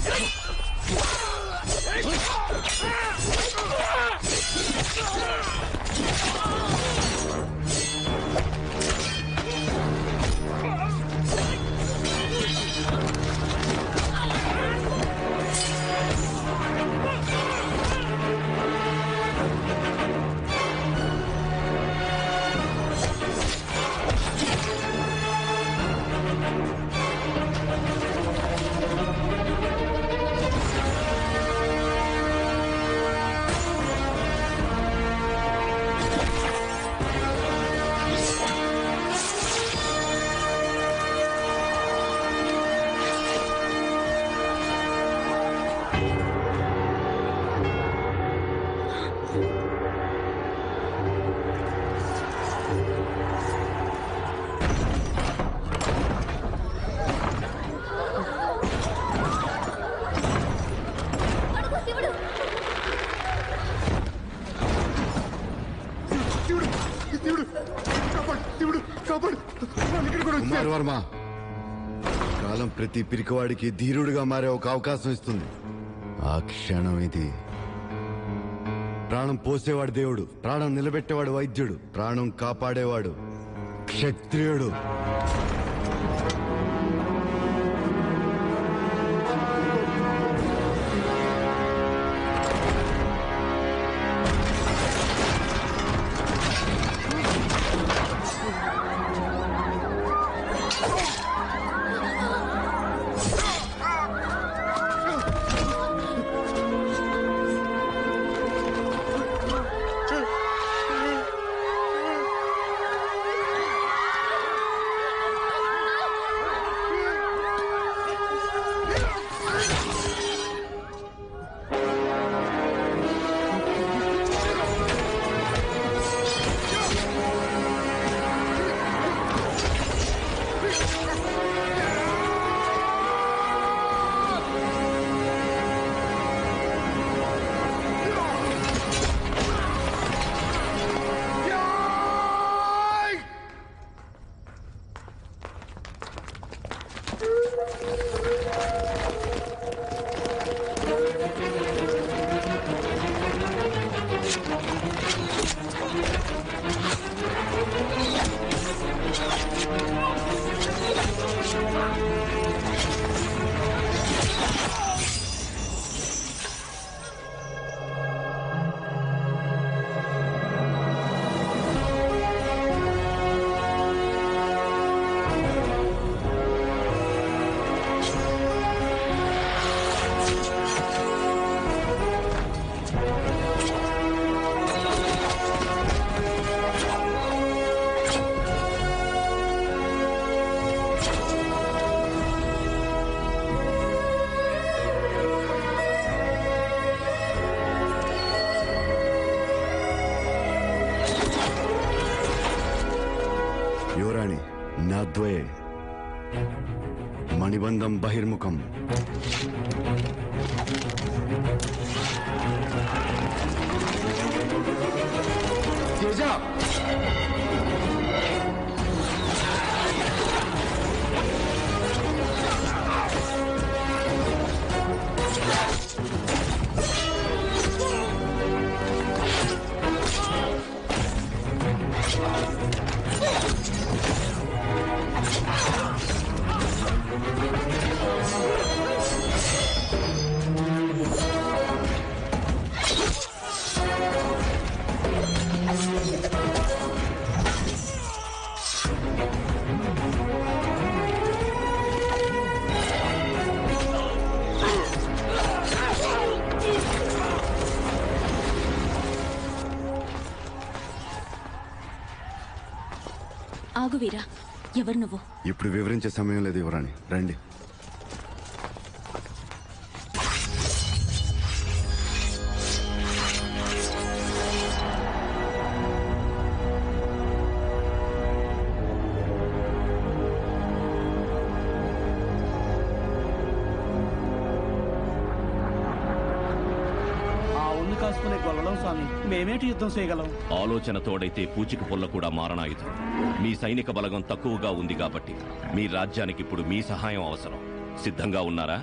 శివుడు శివుడు కాపాడు శివుడు కాపాడు వాళ్ళు ఇక్కడ కూడా కుమార్ వచ్చారు వర్మ కాలం ప్రతి పిరికవాడికి ధీరుడిగా మారే ఒక అవకాశం ఇస్తుంది ఆ క్షణం ఇది ప్రాణం పోసేవాడు దేవుడు ప్రాణం నిలబెట్టేవాడు వైద్యుడు ప్రాణం కాపాడేవాడు క్షత్రియుడు యువరాణి నా ద్వయే మణిబంధం బహిర్ముఖం తేజ ఆగు వీరా ఎవరు నువ్వు ఇప్పుడు వివరించే సమయం లేదు యువరాణి రండి ఆ ఉన్ని కాసుకునే గొల్లడం స్వామి మేమేటి యుద్ధం చేయగలం ఆలోచన తోడైతే పూచిక పుల్ల కూడా మారణాయుధం మీ సైనిక బలగం తక్కువగా ఉంది కాబట్టి మీ రాజ్యానికి ఇప్పుడు మీ సహాయం అవసరం సిద్ధంగా ఉన్నారా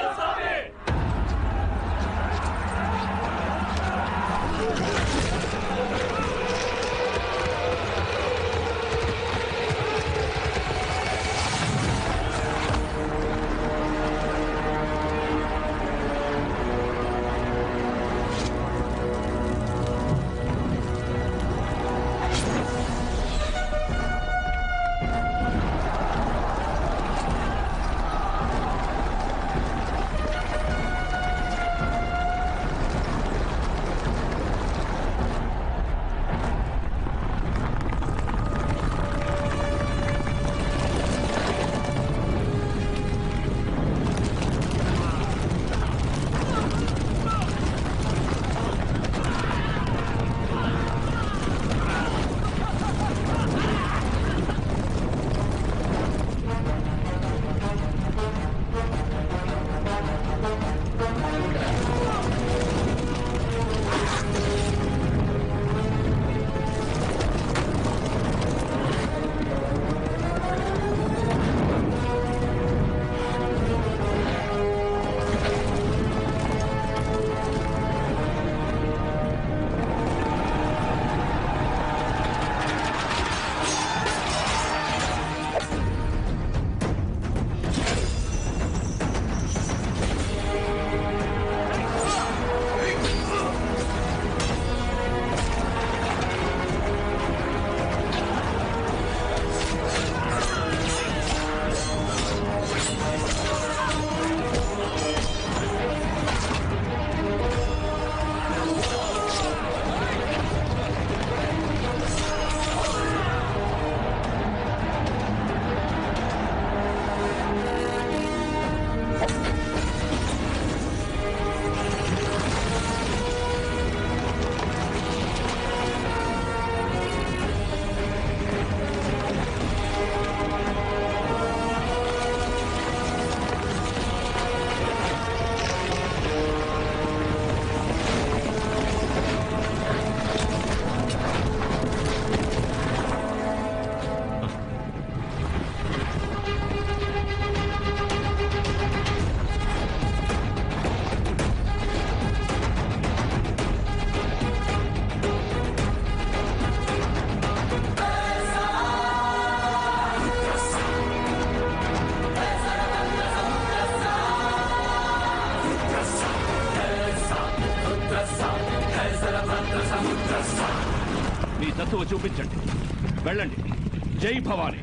మీ తత్వ చూపించండి వెళ్ళండి జై భవానీ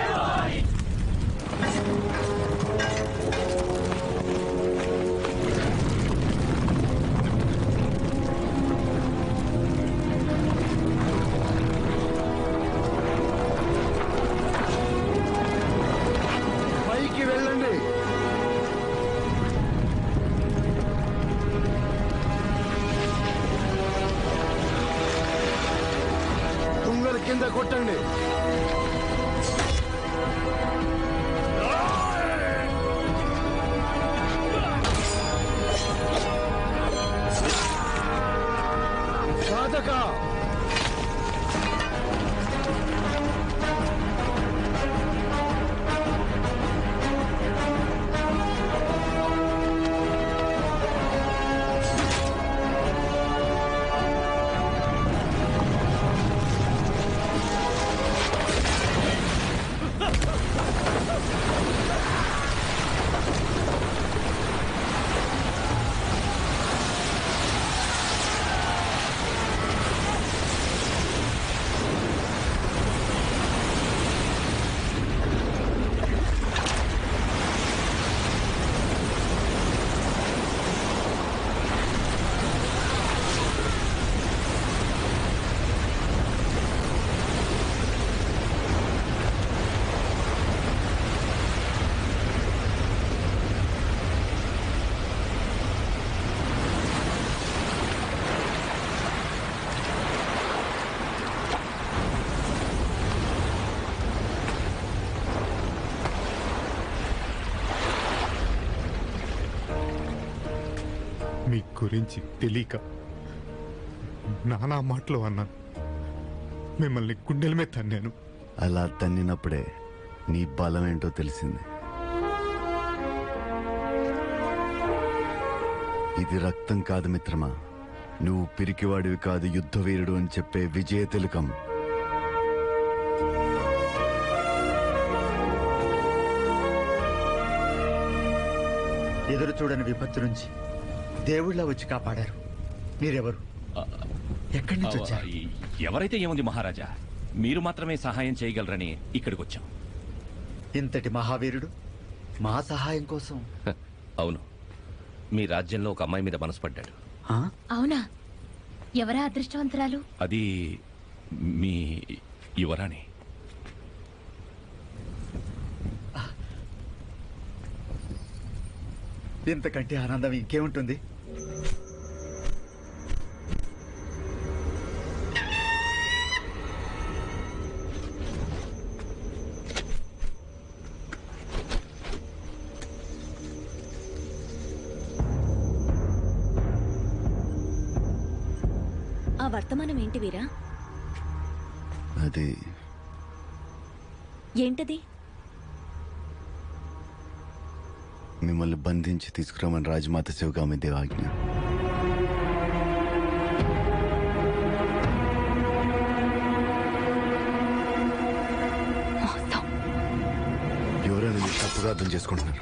పైకి వెళ్ళండి తుంగలు కింద కొట్టండి సాధక మీ గురించి తెలియక నానా మాటలు అన్నాను మిమ్మల్ని గుండెల మీద తన్నాను అలా తన్నినప్పుడే నీ బలం ఏంటో తెలిసింది ఇది రక్తం కాదు మిత్రమా నువ్వు పిరికివాడివి కాదు యుద్ధవీరుడు అని చెప్పే విజయ తిలకం ఎదురు చూడని విపత్తు నుంచి దేవుళ్ళ వచ్చి కాపాడారు మీరెవరు ఎక్కడి నుంచి వచ్చారు ఎవరైతే ఏముంది మహారాజా మీరు మాత్రమే సహాయం చేయగలరని ఇక్కడికి వచ్చాం ఇంతటి మహావీరుడు మా సహాయం కోసం హ, అవును మీ రాజ్యంలో ఒక అమ్మాయి మీద మనసు పడ్డాడు అవునా ఎవరా అదృష్టవంతురాలు అది మీ యువరాణి ఇంతకంటే ఆనందం ఇంకేముంటుంది ఆ వర్తమానం ఏంటి వీరా అది ఏంటది మిమ్మల్ని బంధించి తీసుకురామని రాజమాత శివగామి దేవాజ్ఞ ఎవరైనా మీరు తప్పుగా అర్థం చేసుకుంటున్నారు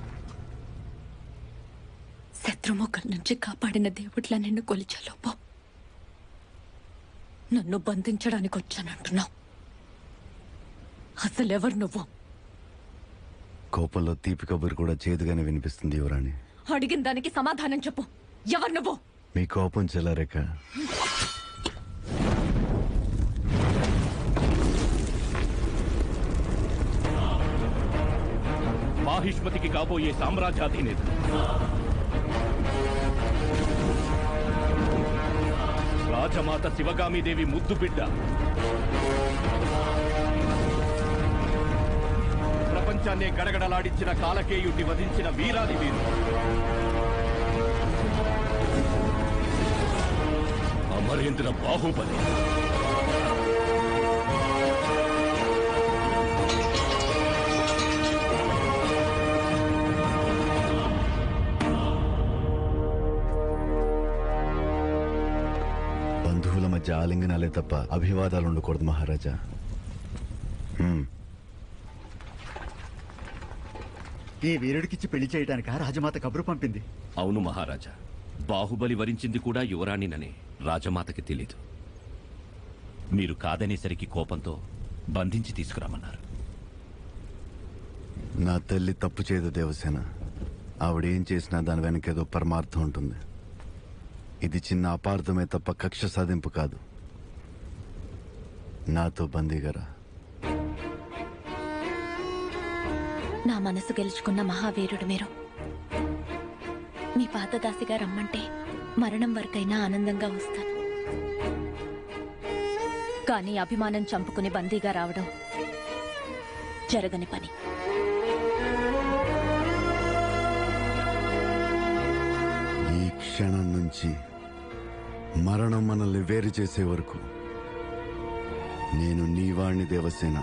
శత్రుముఖం నుంచి కాపాడిన దేవుట్ల నిన్ను కొలిచలోపో నన్ను బంధించడానికి వచ్చానంటున్నావు అసలెవరు నువ్వు కోపంలో తీపి కబురు కూడా చేదుగానే వినిపిస్తుంది యువరాణి అడిగిన దానికి సమాధానం చెప్పు ఎవరు నువ్వు మీ కోపం చెల్లారేక మాహిష్మతికి కాబోయే సామ్రాజ్యాధినేత రాజమాత శివగామిదేవి ముద్దు బిడ్డ ప్రపంచాన్నే గడగడలాడించిన కాలకేయుడిని వధించిన వీరాది వీరు అమరేంద్ర బాహుబలి బంధువుల మధ్య ఆలింగనాలే తప్ప అభివాదాలు ఉండకూడదు మహారాజా హ్మ్. ఈ వీరుడికిచ్చి పెళ్లి చేయడానిక రాజమాత కబురు పంపింది అవును మహారాజా బాహుబలి వరించింది కూడా యువరాణినని రాజమాతకి తెలీదు మీరు కాదనేసరికి కోపంతో బంధించి తీసుకురామన్నారు నా తల్లి తప్పు చేయదు దేవసేన ఆవిడేం చేసినా దాని వెనకేదో పరమార్థం ఉంటుంది ఇది చిన్న అపార్థమే తప్ప కక్ష సాధింపు కాదు నాతో బందీగరా నా మనసు గెలుచుకున్న మహావీరుడు మీరు మీ పాతదాసిగా రమ్మంటే మరణం వరకైనా ఆనందంగా వస్తాను కానీ అభిమానం చంపుకుని బందీగా రావడం జరగని పని ఈ క్షణం నుంచి మరణం మనల్ని వేరు చేసే వరకు నేను నీవాణ్ణి దేవసేన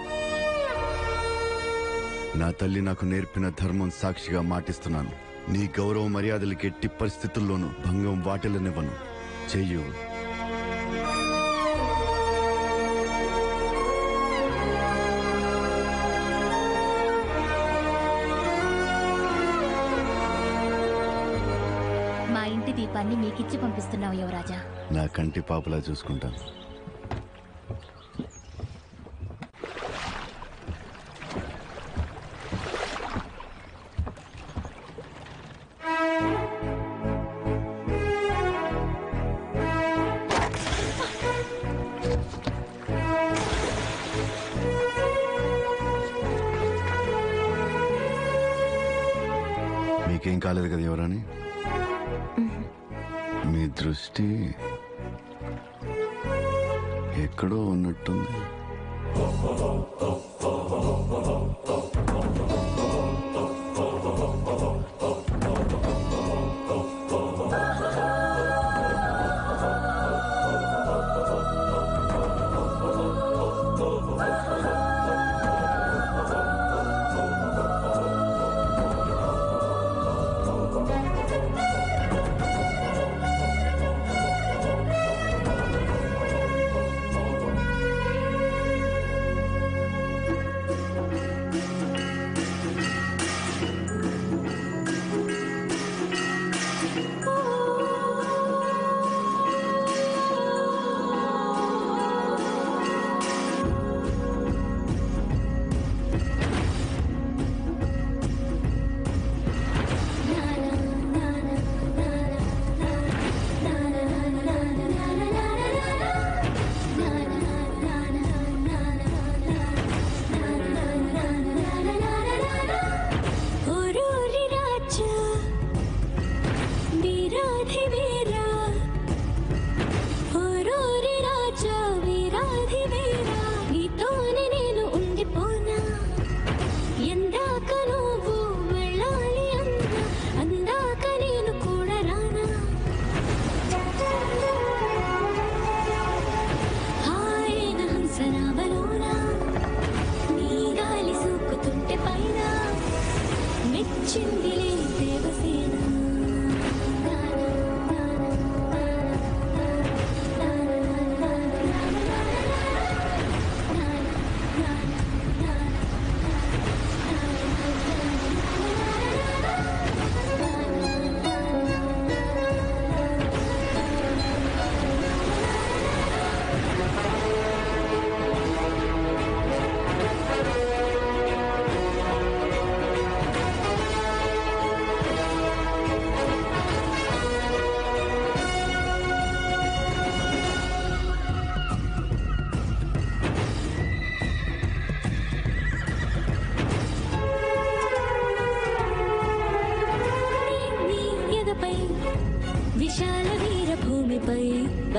నా తల్లి నాకు నేర్పిన ధర్మం సాక్షిగా మాటిస్తున్నాను నీ గౌరవ మర్యాదలకి ఎట్టి పరిస్థితుల్లోనూ భంగం వాటిల్లనివ్వను చెయ్యు మా ఇంటి దీపాన్ని మీకిచ్చి పంపిస్తున్నావు యువరాజా నా కంటి పాపలా చూసుకుంటాను మీకేం కాలేదు కదా ఎవరని మీ దృష్టి ఎక్కడో ఉన్నట్టుంది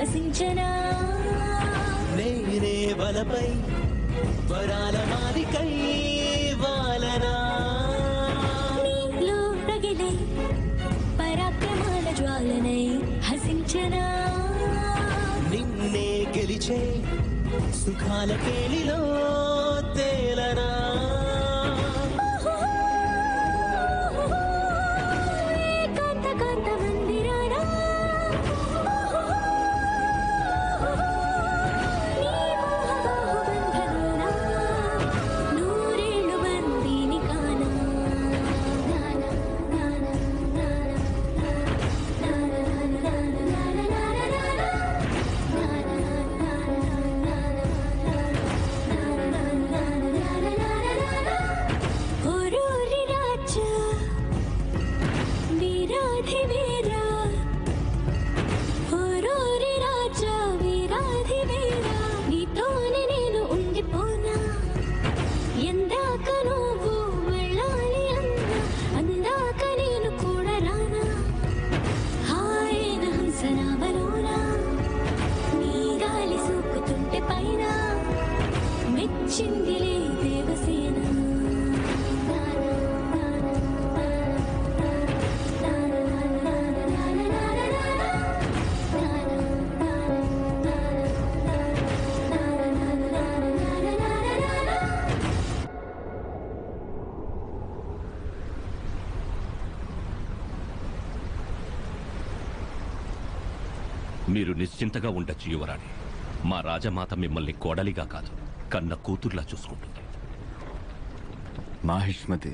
హసించనా నేనే బలపై వరాల మాదికై వాలనా నీలో రగిలే పరాక్రమాల జ్వాలనై హసించనా నిన్నే గెలిచే సుఖాల కేలిలో తేలనా ఏకాంత కాంత మందిరాన నీ మోహబాహుబంధనాన నూరేళ్ళు బందీని కానా నానా నానా నానా నానా నానా నానా ఓరోరి రాజా వీరాధి వీరా ఓరోరి రాజా వీరాధి వీరా నీతోనే నేను ఉండిపోనా ఎందాక నువ్వు వెళ్ళాలి అన్నా అందాక నేను కూడా రానా హాయన హంసనావలోనా నీ గాలి సూకుతుంటే పైన మెచ్చిందిలే దేవసేన మీరు నిశ్చింతగా ఉండొచ్చు యువరాణి మా రాజమాత మిమ్మల్ని కోడలిగా కాదు కన్న కూతుర్లా చూసుకుంటుంది మాహిష్మతి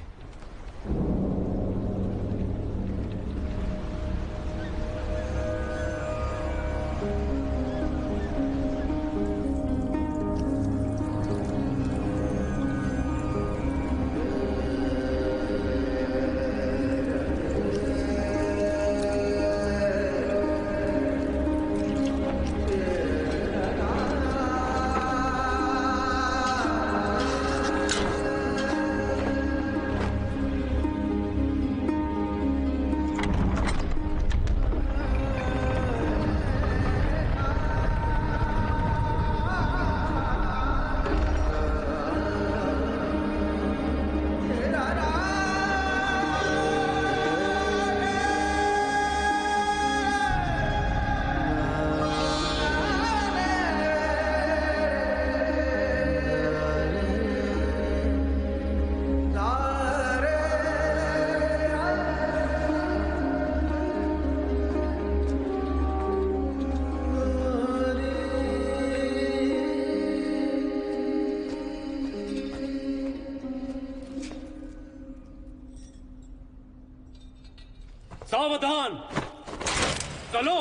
सावधान चलो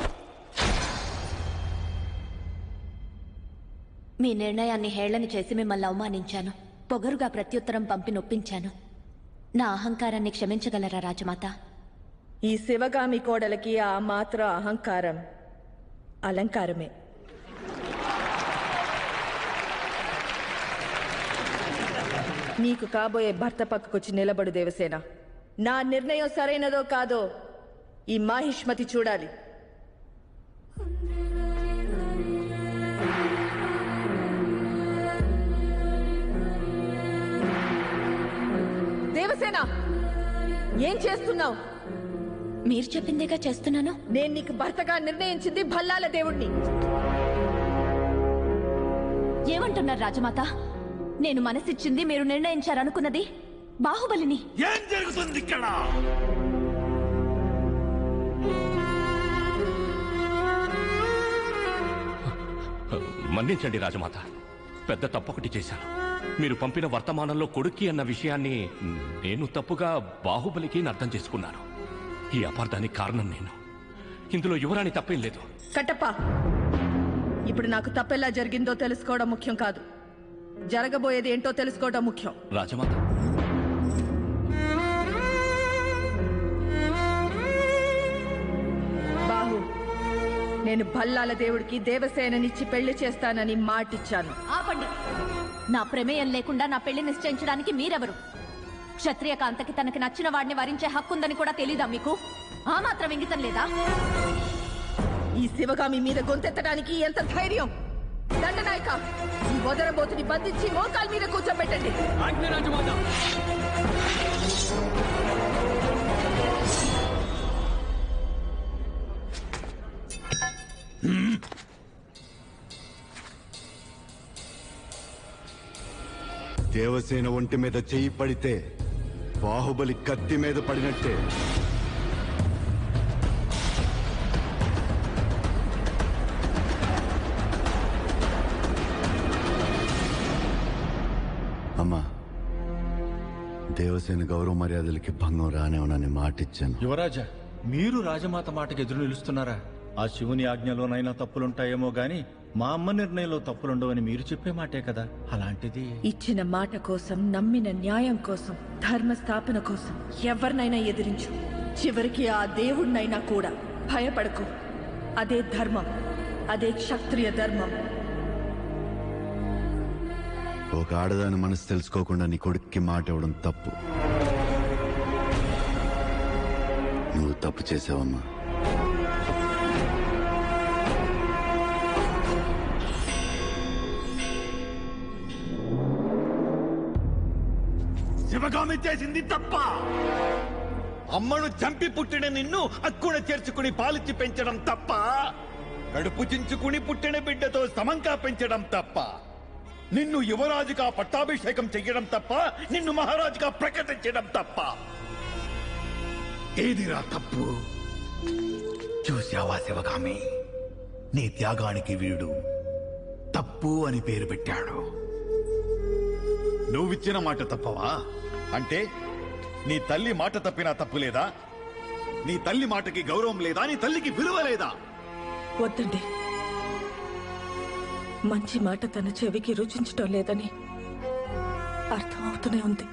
మీ నిర్ణయాన్ని హేళన చేసి మిమ్మల్ని అవమానించాను పొగరుగా ప్రత్యుత్తరం పంపి నొప్పించాను నా అహంకారాన్ని క్షమించగలరా రాజమాత ఈ శివగామి కోడలకి ఆ మాత్ర అహంకారం అలంకారమే నీకు కాబోయే భర్త పక్కకొచ్చి నిలబడు దేవసేన నా నిర్ణయం సరైనదో కాదో ఈ మాహిష్మతి చూడాలి దేవసేన ఏం చేస్తున్నావు మీరు చెప్పిందేగా చేస్తున్నాను నేను నీకు భర్తగా నిర్ణయించింది భల్లాల దేవుణ్ణి ఏమంటున్నారు రాజమాత నేను మనసిచ్చింది మీరు నిర్ణయించారనుకున్నది బాహుబలిని ఏం జరుగుతుంది ఇక్కడ మన్నించండి రాజమాత పెద్ద తప్పొకటి చేశాను మీరు పంపిన వర్తమానంలో కొడుక్కి అన్న విషయాన్ని నేను తప్పుగా బాహుబలికి అర్థం చేసుకున్నాను ఈ అపార్థానికి కారణం నేను ఇందులో యువరాణి తప్పేం లేదు కట్టప్ప ఇప్పుడు నాకు తప్పెలా జరిగిందో తెలుసుకోవడం ముఖ్యం కాదు జరగబోయేది ఏంటో తెలుసుకోవడం ముఖ్యం రాజమాత బాహు నేను భల్లాల దేవుడికి దేవసేననిచ్చి పెళ్లి చేస్తానని మాటిచ్చాను ఆపండి నా ప్రమేయం లేకుండా నా పెళ్లి నిశ్చయించడానికి మీరెవరు క్షత్రియ కాంతకి తనకి నచ్చిన వాడిని వరించే హక్కుందని కూడా తెలీదా మీకు ఆ మాత్రం ఇంగితం లేదా ఈ శివగామి మీద గొంతెత్తడానికి ఎంత ధైర్యం దండనాయక ఈ వదరబోతుని బంధించి మోకాల మీద కూర్చోబెట్టండి దేవసేన ఒంటి మీద చెయ్యి పడితే బాహుబలి కత్తి మీద పడినట్టే అమ్మా దేవసేన గౌరవ మర్యాదలకి భంగం రానివ్వనని మాటిచ్చాను యువరాజా మీరు రాజమాత మాటకి ఎదురు నిలుస్తున్నారా ఆ శివుని ఆజ్ఞలోనైనా తప్పులుంటాయేమో గాని మా అమ్మ నిర్ణయంలో తప్పులుండవని మీరు చెప్పే మాటే కదా అలాంటిది ఇచ్చిన మాట కోసం నమ్మిన న్యాయం కోసం ధర్మ స్థాపన కోసం ఎవరినైనా ఎదిరించు చివరికి ఆ దేవుణ్ణైనా కూడా భయపడకు అదే ధర్మం అదే క్షత్రియ ధర్మం ఒక ఆడదాని మనసు తెలుసుకోకుండా నీ కొడుక్కి మాట ఇవ్వడం తప్పు నువ్వు తప్పు చేసావమ్మా శివగామి చేసింది తప్ప అమ్మను చంపి పుట్టిన నిన్ను అక్కున చేర్చుకుని పాలిచ్చి పెంచడం తప్ప కడుపు చించుకుని పుట్టిన బిడ్డతో సమంగా పెంచడం తప్ప నిన్ను యువరాజుగా పట్టాభిషేకం చెయ్యడం తప్ప నిన్ను మహారాజుగా ప్రకటించడం తప్ప ఏదిరా తప్పు చూశావా శివగామి నీ త్యాగానికి వీడు తప్పు అని పేరు పెట్టాడు నువ్విచ్చిన మాట తప్పవా అంటే నీ తల్లి మాట తప్పినా తప్పు లేదా నీ తల్లి మాటకి గౌరవం లేదా నీ తల్లికి విలువ లేదా వద్దండి మంచి మాట తన చెవికి రుచించటం లేదని అర్థమవుతూనే ఉంది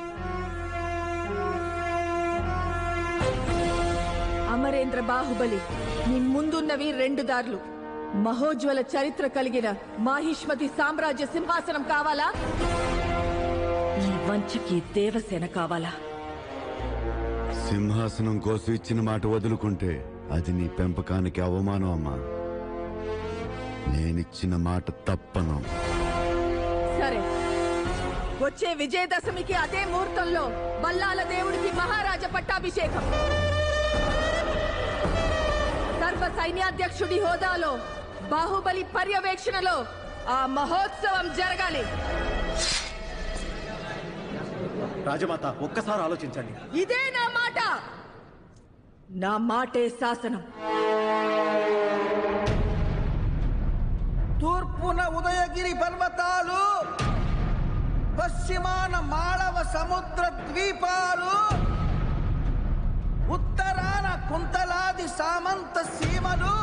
అమరేంద్ర బాహుబలి నీ ముందున్నవి రెండు దారులు మహోజ్వల చరిత్ర కలిగిన మాహిష్మతి సామ్రాజ్య సింహాసనం కావాలా ఈ వంచకి దేవసేన కావాలా సింహాసనం కోసం ఇచ్చిన మాట వదులుకుంటే అది నీ పెంపకానికి అవమానం అమ్మా నేనిచ్చిన మాట తప్పను సరే వచ్చే విజయదశమికి అదే ముహూర్తంలో బల్లాల దేవుడికి మహారాజ పట్టాభిషేకం సర్వ సైన్యాధ్యక్షుడి హోదాలో బాహుబలి పర్యవేక్షణలో ఆ మహోత్సవం జరగాలి రాజమాత ఒక్కసారి ఆలోచించండి ఇదే నా మాట నా మాటే శాసనం తూర్పున ఉదయగిరి పర్వతాలు పశ్చిమాన మాళవ సముద్ర ద్వీపాలు ఉత్తరాన కుంతలాది సామంత సీమలు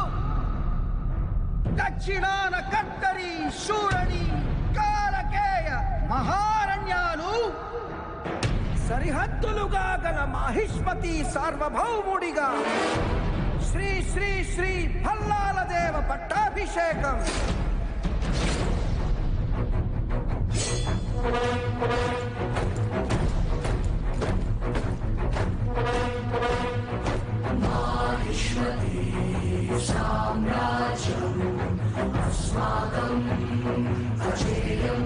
దక్షిణాన కట్టరి శూరణి కాలకేయ మహారణ్యాలు సరిహద్దులుగా గల మహిష్మతి సార్వభౌముడిగా శ్రీ శ్రీ శ్రీ భల్లాల దేవ పట్టాభిషేకం సామ్రాజ్యం అస్మాకం అజేయం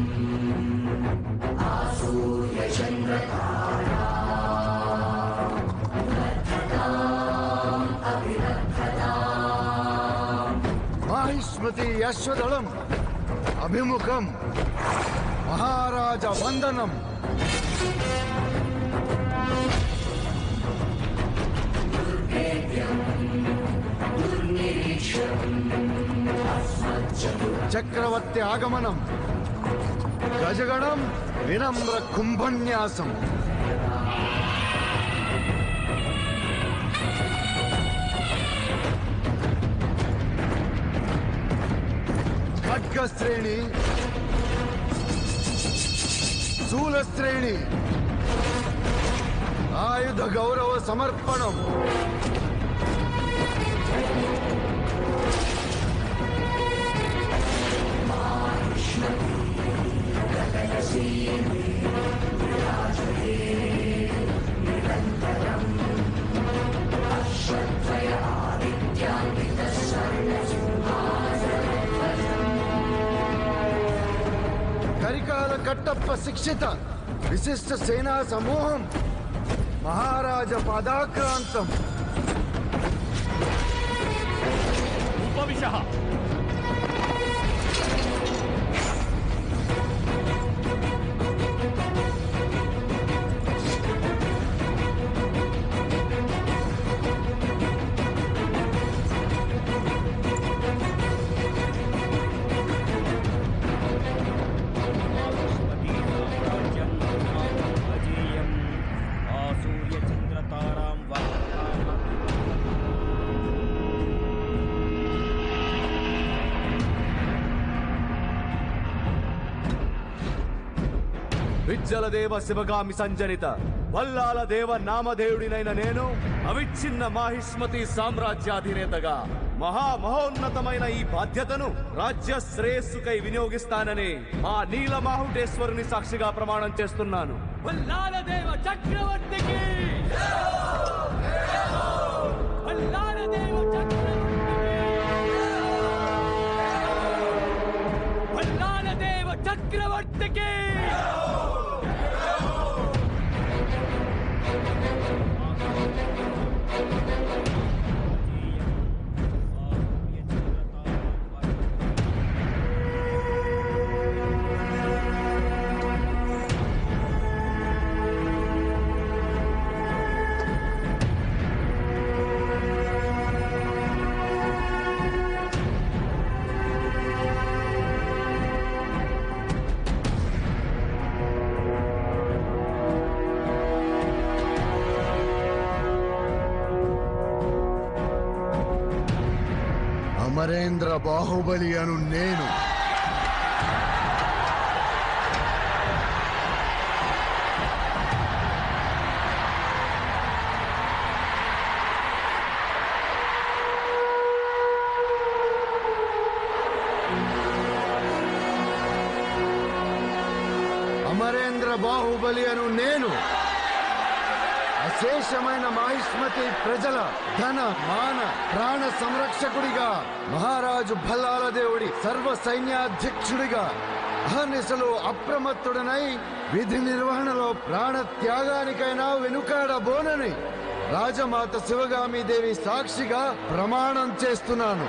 ఆసూర్య చంద్రతారా వర్ధతాం అభివర్ధతాం మాహిష్మతి యశ్వదళం అభిముఖం మహారాజ వందనం దుర్భేద్యం దుర్నిరీక్షం అస్మజ్జతుర చక్రవర్తి ఆగమనం గజగణం వినమ్ర కుంభన్యాసం ఖడ్గశ్రేణి శూలశ్రేణి ఆయుధ గౌరవ సమర్పణం అశ్వత్థయ ఆదిత్యాంకిత స్వర్ణ కరికాల కట్టప్ప శిక్షిత విశిష్ట సేనా సమూహం మహారాజ పదాక్రాంతం ఉపవిశ విజ్జల దేవ శివగామి సంజనిత వల్లాల దేవ నామదేవుడినైన నేను అవిచ్ఛిన్న మాహిష్మతి సామ్రాజ్యాధినేతగా మహా మహోన్నతమైన ఈ బాధ్యతను రాజ్య శ్రేయస్సుకై వినియోగిస్తానని ఆ నీల మాహుటేశ్వరుని సాక్షిగా ప్రమాణం చేస్తున్నాను వల్లాలదేవ చక్రవర్తికి వల్లాలదేవ చక్రవర్తికి వల్లాలదేవ చక్రవర్తికి అమరేంద్ర బాహుబలి అను నేను అమరేంద్ర బాహుబలి అను నేను అశేషమైన మాహిష్మతి ప్రజల ధన మాన ప్రాణ సంరక్షకుడిగా మహారాజు భల్లాల దేవుడి సర్వ సైన్యాధ్యక్షుడిగా అహర్నిశలు అప్రమత్తుడనై విధి నిర్వహణలో ప్రాణ త్యాగానికైనా వెనుకాడబోనని రాజమాత శివగామి దేవి సాక్షిగా ప్రమాణం చేస్తున్నాను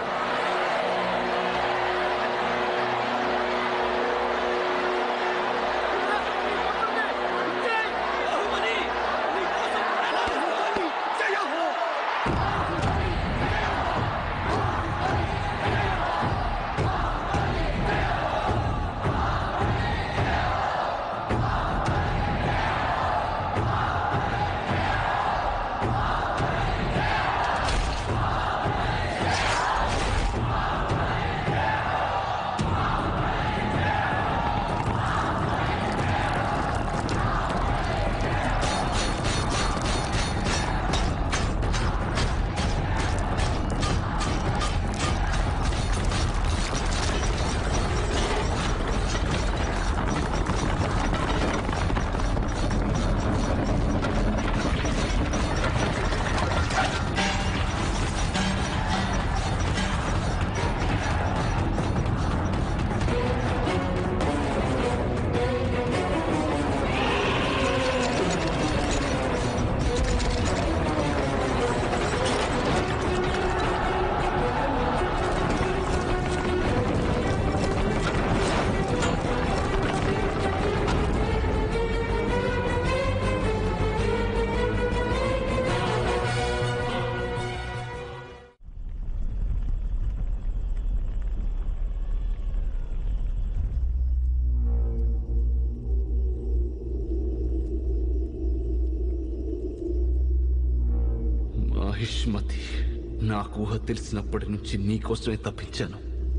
మాహిష్మతి నాకు ఊహ తెలిసినప్పటి నుంచి నీకోసమే తప్పించాను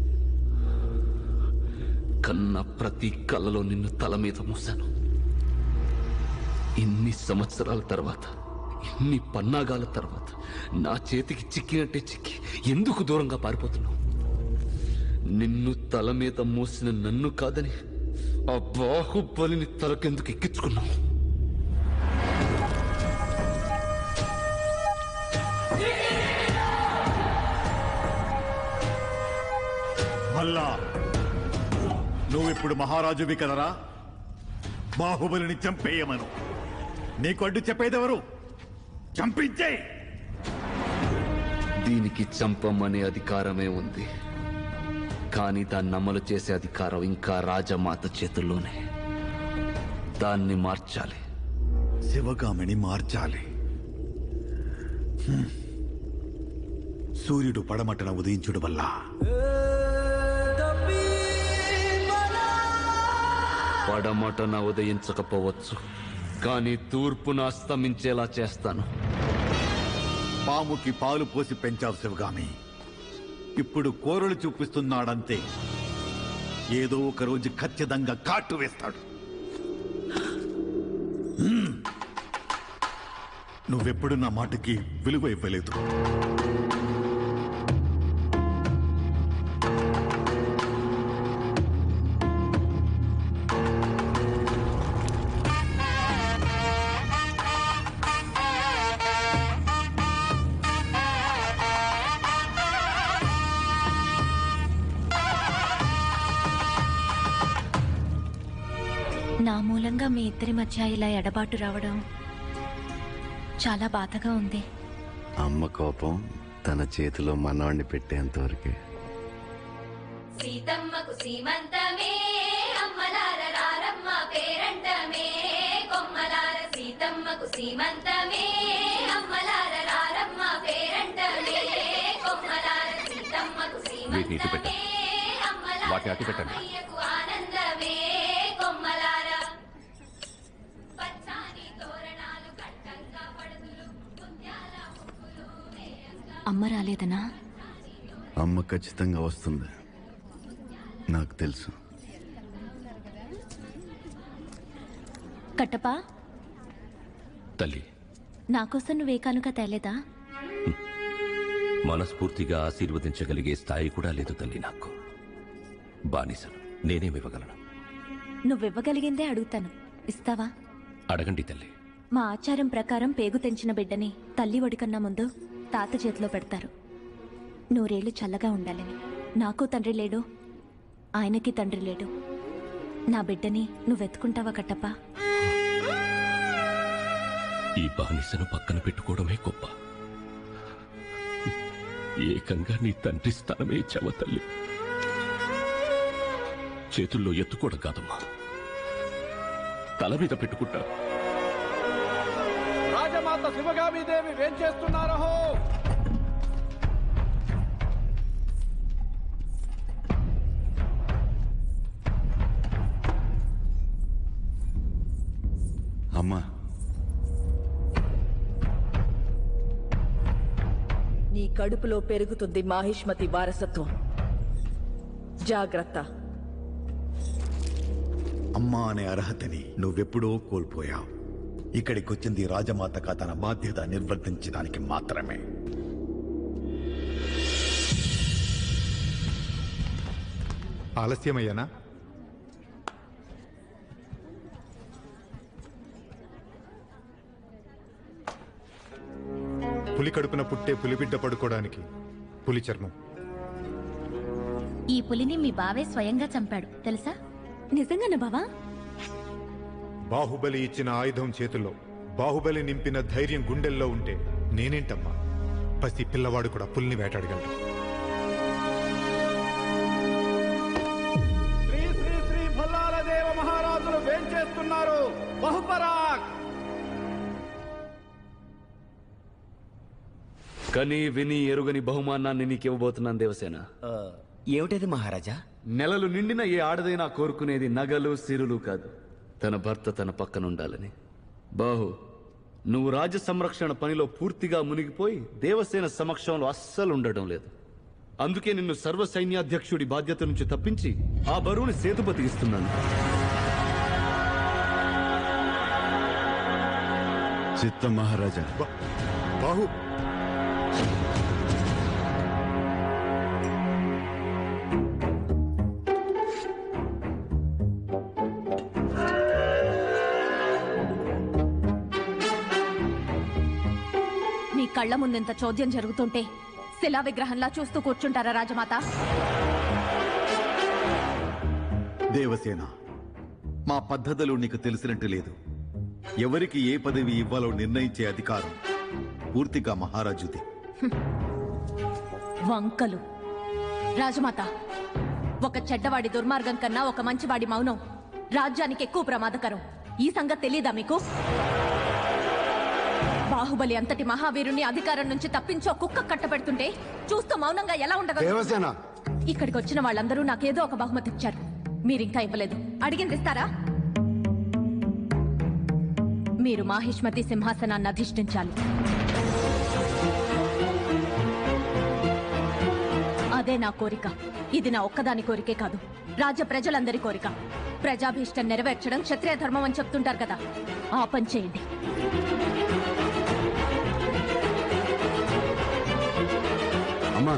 కన్న ప్రతి కలలో నిన్ను తల మీద మూశాను ఇన్ని సంవత్సరాల తర్వాత ఇన్ని పన్నాగాల తర్వాత నా చేతికి చిక్కినట్టే చిక్కి ఎందుకు దూరంగా పారిపోతున్నావు నిన్ను తల మీద మోసిన నన్ను కాదని ఆ బాహుబలిని తలకెందుకు ఎక్కించుకున్నావు మల్లా నువ్విప్పుడు మహారాజువి కదరా బాహుబలిని చంపేయమను నీకు అడ్డు చెప్పేదెవరు చంపించే దీనికి చంపమనే అధికారమే ఉంది కానీ దాన్ని అమలు చేసే అధికారం ఇంకా రాజమాత చేతుల్లోనే దాన్ని మార్చాలి శివగామిని మార్చాలి హ్మ్. సూర్యుడు పడమటన ఉదయించుడు వల్ల పడమటన ఉదయించకపోవచ్చు కానీ తూర్పున అస్తమించేలా చేస్తాను పాముకి పాలు పోసి పెంచావు శివగామి ఇప్పుడు కోరలు చూపిస్తున్నాడంతే ఏదో ఒక రోజు ఖచ్చితంగా కాటు వేస్తాడు హ్మ్. నువ్వెప్పుడు నా మాటకి విలువ ఇవ్వలేదు నా మూలంగా మీ ఇద్దరి మధ్య ఇలా ఎడబాటు రావడం చాలా బాధగా ఉంది అమ్మ కోపం తన చేతిలో మనవాణ్ణి పెట్టేంతవరకే సీతమ్మకు సీమంతమే అమ్మలార రారమ్మ పేరంటమే కొమ్మలార సీతమ్మకు సీమంతమే అమ్మలార రారమ్మ పేరంటమే కొమ్మలార సీతమ్మకు వీటిని ఇటు పెట్టండి సీమంతమే అమ్మలార వాటిని అటు పెట్టండి అయ్యకు ఆనందమే కొమ్మలార పచ్చాని తోరణాలు కట్టంగా పడుతులు ముత్యాల ముగ్గులు వేయంగా అమ్మ రాలేదనా అమ్మ ఖచ్చితంగా వస్తుంది నాకు తెలుసు కట్టపా తల్లి నాకోసం నువ్వే కానుక తేలేదా మనస్ఫూర్తిగా ఆశీర్వదించగలిగే స్థాయి కూడా లేదు తల్లి నాకు బానిసను నేనేమివ్వగలను నువ్వివ్వగలిగిందే అడుగుతాను ఇస్తావా అడగండి తల్లి మా ఆచారం ప్రకారం పేగు తెంచిన బిడ్డని తల్లి ఒడికన్నా ముందు తాత చేతిలో పెడతారు నూరేళ్లు చల్లగా ఉండాలని నాకు తండ్రి లేడు ఆయనకి తండ్రి లేడు నా బిడ్డని నువ్వెత్తుకుంటావా కట్టప్పా ఈ బానిసను పక్కన పెట్టుకోవడమే గొప్ప ఏకంగా నీ తండ్రి స్థానమే ఇచ్చావ తల్లి చేతుల్లో ఎత్తుకోవడం కాదమ్మా తల మీద పెట్టుకుంటా రాజమాత శివగామి దేవి వేంచేస్తున్నారహో అమ్మా నీ కడుపులో పెరుగుతుంది మాహిష్మతి వారసత్వం జాగ్రత్త అమ్మా అనే అర్హతని నువ్వెప్పుడో కోల్పోయావు ఇక్కడికొచ్చింది రాజమాతగా తన బాధ్యత నిర్వర్తించడానికి మాత్రమే ఆలస్యమయ్యానా పులి కడుపున పుట్టే పులిబిడ్డ పడుకోవడానికి పులి చర్మం ఈ పులిని మీ బావే స్వయంగా చంపాడు తెలుసా నిజంగానా బావా బాహుబలి ఇచ్చిన ఆయుధం చేతుల్లో బాహుబలి నింపిన ధైర్యం గుండెల్లో ఉంటే నేనేంటమ్మా పసి పిల్లవాడు కూడా పులిని వేటాడగలడు శ్రీ శ్రీ శ్రీ భల్లాల దేవ మహారాజులు వేంచేస్తున్నారు బహుపరాక్ కని విని ఎరుగని బహుమానాన్ని నీకివ్వబోతున్నాను దేవసేన ఏమిటది మహారాజా నెలలు నిండిన ఏ ఆడదైనా కోరుకునేది నగలు సిరులు కాదు తన భర్త తన పక్కన ఉండాలని బాహు నువ్వు రాజ్య సంరక్షణ పనిలో పూర్తిగా మునిగిపోయి దేవసేన సమక్షంలో అస్సలు ఉండడం లేదు అందుకే నిన్ను సర్వ సైన్యాధ్యక్షుడి బాధ్యత నుంచి తప్పించి ఆ బరువుని సేతుపతి ఇస్తున్నాను చిత్త మహారాజా బాహు నీ కళ్ళ ముందింత చోద్యం జరుగుతుంటే శిలా విగ్రహంలా చూస్తూ కూర్చుంటారా రాజమాత దేవసేన మా పద్ధతులు నీకు తెలిసినట్టు లేదు ఎవరికి ఏ పదవి ఇవ్వాలో నిర్ణయించే అధికారం పూర్తిగా మహారాజుది వంకలు రాజమాత ఒక చెడ్డవాడి దుర్మార్గం కన్నా ఒక మంచివాడి మౌనం రాజ్యానికి ఎక్కువ ప్రమాదకరం ఈ సంగతి తెలీదా మీకు బాహుబలి అంతటి మహావీరుని అధికారం నుంచి తప్పించో కుక్క కట్టబెడుతుంటే చూస్తూ మౌనంగా ఎలా ఉండగలరు దేవసేన ఇక్కడికి వచ్చిన వాళ్ళందరూ నాకేదో ఒక బహుమతి ఇచ్చారు మీరింకా ఇవ్వలేదు అడిగింది ఇస్తారా మీరు మాహిష్మతి సింహాసనాన్ని అధిష్ఠించాలి అదే నా కోరిక ఇది నా ఒక్కదాని కోరికే కాదు రాజ్య ప్రజలందరి కోరిక ప్రజాభీష్టం నెరవేర్చడం క్షత్రియ ధర్మం అని చెప్తుంటారు కదా ఆ పని చేయండి అమ్మా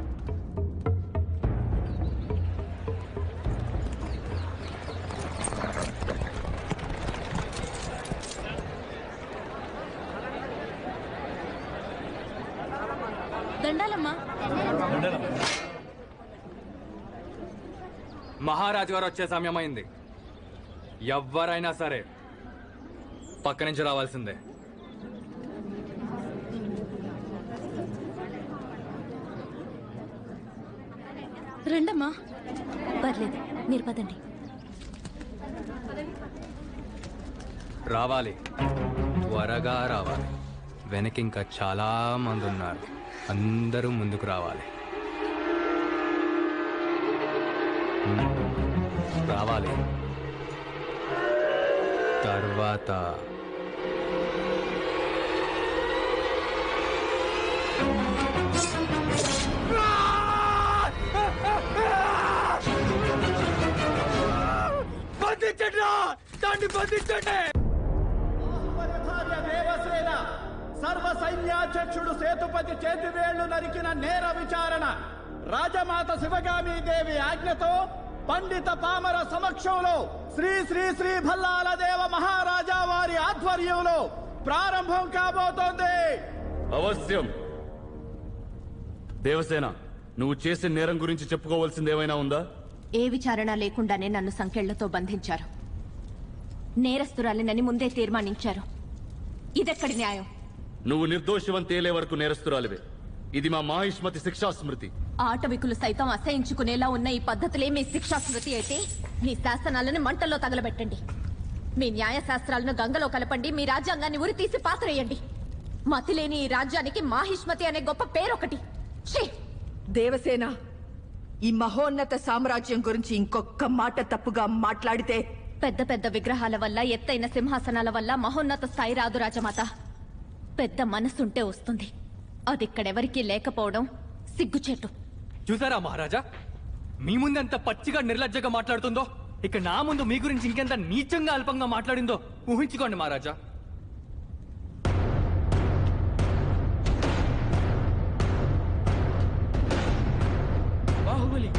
దండాలమ్మా మహారాజు గారు వచ్చే సమయమైంది ఎవ్వరైనా సరే పక్క నుంచి రావాల్సిందే రండమ్మా పర్లేదు మీరు పదండి రావాలి త్వరగా రావాలి వెనక ఇంకా చాలా మంది ఉన్నారు అందరూ ముందుకు రావాలి హ్మ్. రావాలి తర్వాత బంధించండి దాన్ని బంధించండి భార్య దేవసేన సర్వ సైన్యాధ్యక్షుడు సేతుపతి చేతివేళ్లు నరికిన నేర విచారణ రాజమాత శివగామి దేవి ఆజ్ఞతో పండిత పామర సమక్షంలో శ్రీ శ్రీ శ్రీ భల్లాల దేవ మహారాజా వారి ఆధ్వర్యంలో ప్రారంభం కాబోతోంది అవశ్యం దేవసేన నువ్వు చేసే నేరం గురించి చెప్పుకోవాల్సింది ఏమైనా ఉందా ఏ విచారణ లేకుండానే నన్ను సంకెళ్లతో బంధించారు నేరస్తురాలినని ముందే తీర్మానించారు ఇదెక్కడి న్యాయం నువ్వు నిర్దోషివని తేలే వరకు నేరస్తురాలివే ఇది మా మాహిష్మతి శిక్షా స్మృతి ఆటవికులు సైతం అసహించుకునేలా ఉన్న ఈ పద్ధతులే మీ శిక్షా స్మృతి అయితే మీ శాసనాలను మంటల్లో తగలబెట్టండి మీ న్యాయ శాస్త్రాలను గంగలో కలపండి మీ రాజ్యాంగాన్ని ఉరి తీసి పాతరేయండి మతిలేని ఈ రాజ్యానికి మాహిష్మతి అనే గొప్ప పేరొకటి ఛీ! దేవసేన ఈ మహోన్నత సామ్రాజ్యం గురించి ఇంకొక్క మాట తప్పుగా మాట్లాడితే పెద్ద పెద్ద విగ్రహాల వల్ల ఎత్తైన సింహాసనాల వల్ల మహోన్నత స్థాయి రాదు రాజమాత పెద్ద మనసుంటే వస్తుంది అది ఇక్కడెవరికీ లేకపోవడం సిగ్గుచేటు చూసారా మహారాజా మీ ముందు ఎంత పచ్చిగా నిర్లజ్జగా మాట్లాడుతుందో ఇక నా ముందు మీ గురించి ఇంకెంత నీచంగా అల్పంగా మాట్లాడిందో ఊహించుకోండి మహారాజా బాహుబలి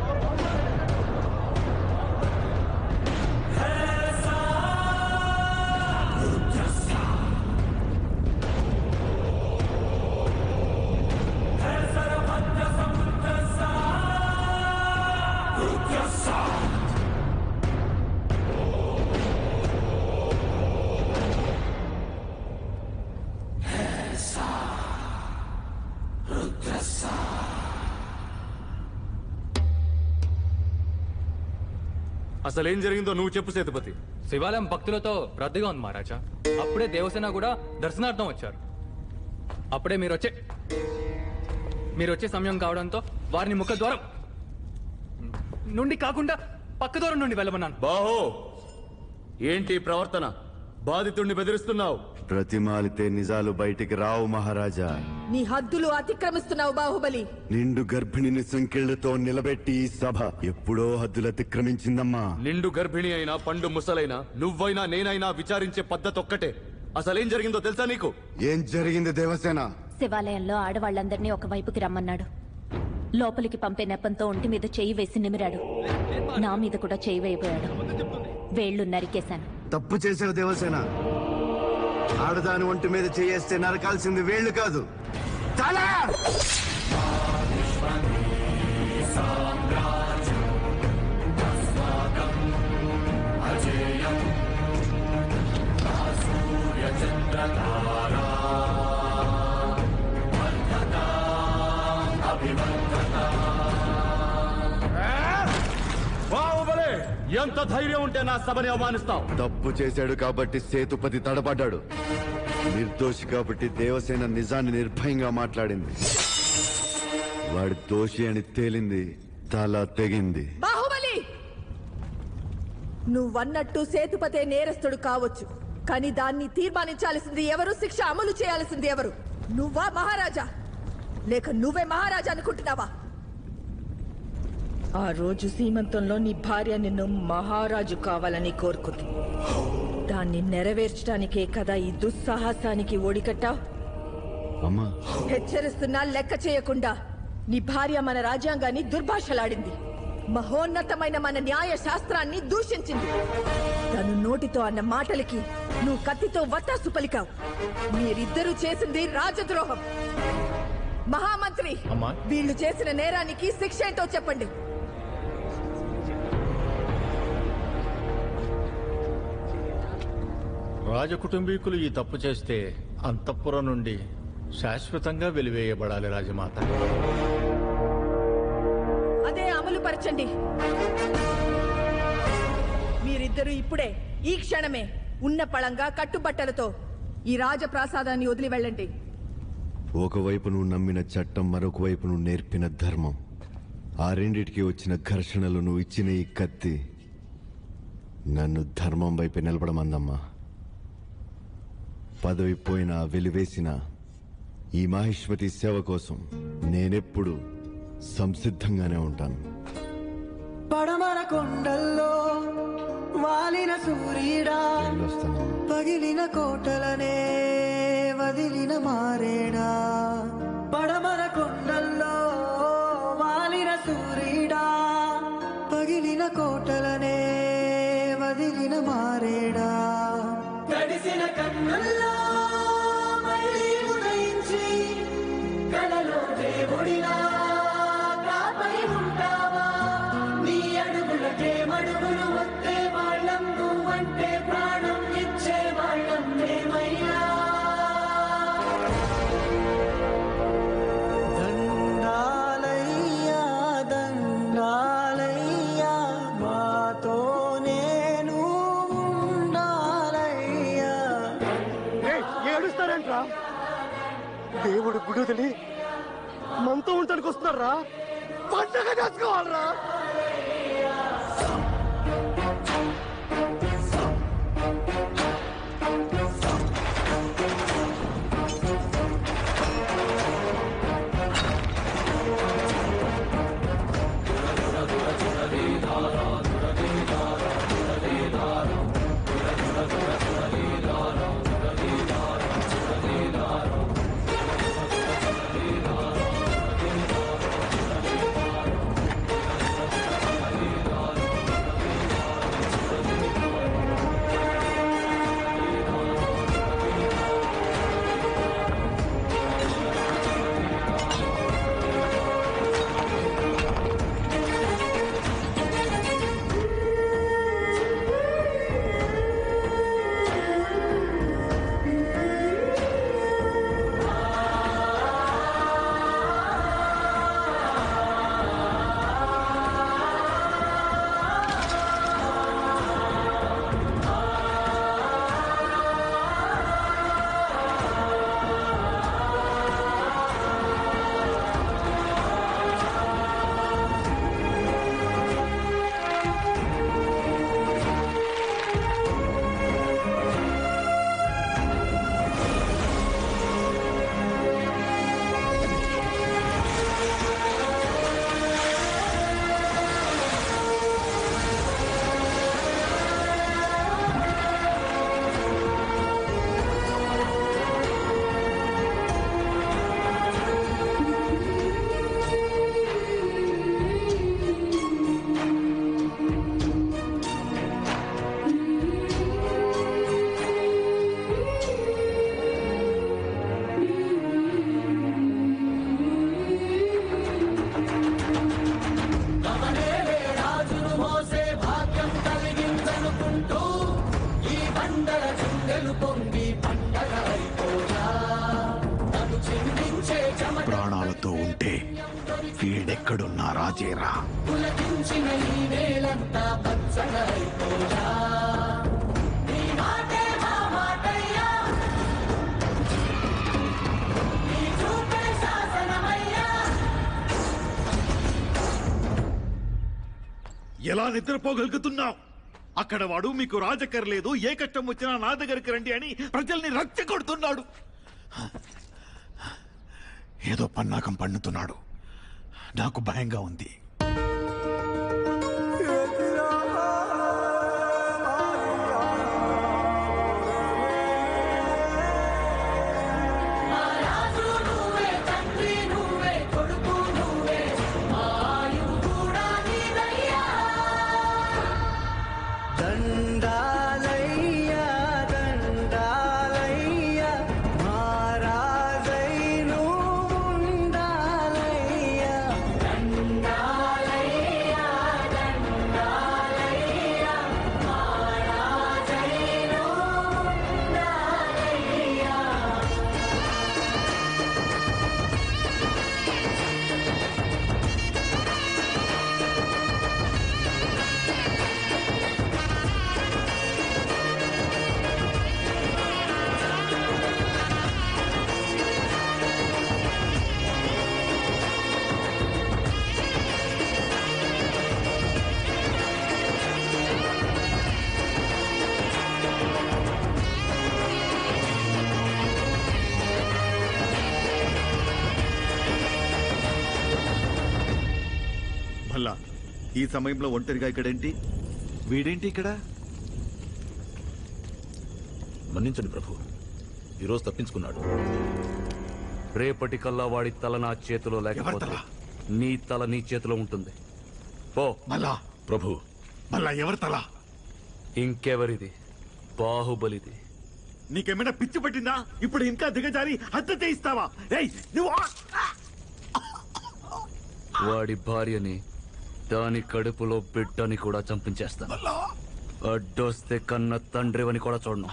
అసలు ఏం జరిగిందో నువ్వు చెప్పు సేతుపతి శివాలయం భక్తులతో రద్దీగా ఉంది మహారాజా అప్పుడే దేవసేన కూడా దర్శనార్థం వచ్చారు అప్పుడే మీరు వచ్చే మీరు వచ్చే సమయం కావడంతో వారిని ముఖ ద్వారం నుండి కాకుండా పక్క దూరం నుండి వెళ్ళమన్నాను బాహో ఏంటి ఈ ప్రవర్తన బాధితుడిని బెదిరిస్తున్నావు ప్రతిమాలితే నిజాలు బయటికి రావు మహారాజా నీ హద్దులు అతిక్రమిస్తున్నావు బాహుబలి నిండు గర్భిణిని సంకెళ్లతో నిలబెట్టి ఈ సభ ఎప్పుడో హద్దులు అతిక్రమించిందమ్మా నిండు గర్భిణి అయినా పండు ముసలైనా నువ్వైనా నేనైనా విచారించే పద్ధతి ఒక్కటే అసలేం జరిగిందో తెలుసా నీకు ఏం జరిగింది దేవసేన శివాలయంలో ఆడవాళ్ళందరినీ ఒక వైపుకి రమ్మన్నాడు లోపలికి పంపే నెపంతో ఒంటి మీద చెయ్యి వేసి నిమిరాడు నా మీద కూడా చెయ్యి వేయబోయాడు వేళ్లు నరికేశాను తప్పు చేసావు దేవసేన ఆడదాని ఒంటి మీద చేయేస్తే నరకాల్సింది వేళ్ళు కాదు తల సామ్రాజ్యం ఎంత ధైర్యం ఉంటే నా సభని అవమానిస్తావు తప్పు చేశాడు కాబట్టి సేతుపతి తడబడ్డాడు నిర్దోషి కాబట్టి దేవసేన నిజాన్ని నిర్భయంగా మాట్లాడింది వాడి దోషి అని తేలింది తల తెగింది బాహుబలి నువ్వన్నట్టు సేతుపతే నేరస్తుడు కావచ్చు కానీ దాన్ని తీర్మానించాల్సింది ఎవరు శిక్ష అమలు చేయాల్సింది ఎవరు నువ్వా మహారాజా లేక నువ్వే మహారాజా అనుకుంటున్నావా ఆ రోజు సీమంతంలో నీ భార్య నిన్ను మహారాజు కావాలని కోరుకుంది దాన్ని నెరవేర్చడానికే కదా ఈ దుస్సాహసానికి ఓడికట్టావు అమ్మా హెచ్చరిస్తున్నా లెక్క చేయకుండా నీ భార్య మన రాజ్యాంగాన్ని దుర్భాషలాడింది మహోన్నతమైన మన న్యాయ శాస్త్రాన్ని దూషించింది తను నోటితో అన్న మాటలకి నువ్వు కత్తితో వత్తాసు పలికావు మీరిద్దరూ చేసింది రాజద్రోహం మహామంత్రి అమ్మా. వీళ్ళు చేసిన నేరానికి శిక్ష ఏంటో చెప్పండి రాజకుటుంబీకులు ఈ తప్పు చేస్తే అంతఃపురం నుండి శాశ్వతంగా వెలివేయబడాలి రాజమాత అదే అమలు పరచండి మీరిద్దరూ ఇప్పుడే ఈ క్షణమే ఉన్న పళంగా కట్టుబట్టలతో ఈ రాజప్రాసాదాన్ని వదిలి వెళ్ళండి ఒకవైపు నువ్వు నమ్మిన చట్టం మరొక వైపు నువ్వు నేర్పిన ధర్మం ఆ రెండిటికి వచ్చిన ఘర్షణలు నువ్వు ఇచ్చిన ఈ కత్తి నన్ను ధర్మం వైపు నిలబడమందమ్మా పదవి పోయినా వెలివేసిన ఈ మాహిష్మతి సేవ కోసం నేనెప్పుడు సంసిద్ధంగానే ఉంటాను పడమర కొండల్లో వాలిన సూర్యుడా పగిలిన కోటలనే వదిలిన మారేడా పడమర కొండల్లో వాలిన సూర్యుడా పగిలిన కోటలనే వదిలిన మారేడా తడిసిన కన్నుల్లో మళ్ళీ ఉదయించి కలలో దేవుడిలా కాపై ఉంటావా నీ అడుగులకే మడుగులు వస్తే వాళ్ళం నువ్వంటే ప్రాణం ఇచ్చే వాళ్ళం మేమయ్యా దండాలయ్యా దండాలయ్యా మాతో నేను ఉండాలయ్యా ఏడుస్తారంట్రా దేవుడు గుడి వదిలి మనతో ఉండటానికి వస్తున్నారా పండగ చేసుకోవాలరా గమనేలే రాజును మోసే భాగ్యం కలిగిందనుకుంటూ ఈ బండల చుండెలు పొంగి పండగ అయిపోయా తను చిందించే చెమట ప్రాణాలతో ఉంటే వీడెక్కడున్నా రాజేరా పులకించిన ఈ నేలంతా పచ్చగా నిద్రపోగలుగుతున్నావు అక్కడ వాడు మీకు రాజకర్లేదు ఏ కష్టం వచ్చినా నా దగ్గరికి రండి అని ప్రజల్ని రచ్చగొడుతున్నాడు ఏదో పన్నాకం పండుతున్నాడు నాకు భయంగా ఉంది మా రాజు నువ్వే తండ్రి నువ్వే కొడుకు నువ్వే మా ఆయువు కూడా నీదయ్యా దండాలయ్యా దండాలయ్యా మహారాజై నువ్వుండాలయ్యా దండాలయ్యా దండాలయ్యా మహారాజై నువ్వుండాలయ్యా మళ్ళా ఈ సమయంలో ఒంటరిగా ఇక్కడేంటి వీడేంటి ఇక్కడ మన్నించండి ప్రభు ఈరోజు తప్పించుకున్నాడు రేపటికల్లా వాడి తల నా చేతిలో లేకపోతే నీ తల నీ చేతిలో ఉంటుంది ఓ మళ్ళా ప్రభు మళ్ళా ఎవరి తల ఇంకెవరిది బాహుబలిది నీకేమైనా పిచ్చి పట్టిందా ఇప్పుడు ఇంకా దిగజారి హత్య చేయిస్తావా ఏయ్ నువ్వు ఆ- వాడి భార్యని దాని కడుపులో బిడ్డని కూడా చంపించేస్తాను అడ్డొస్తే కన్న తండ్రివని కూడా చూడను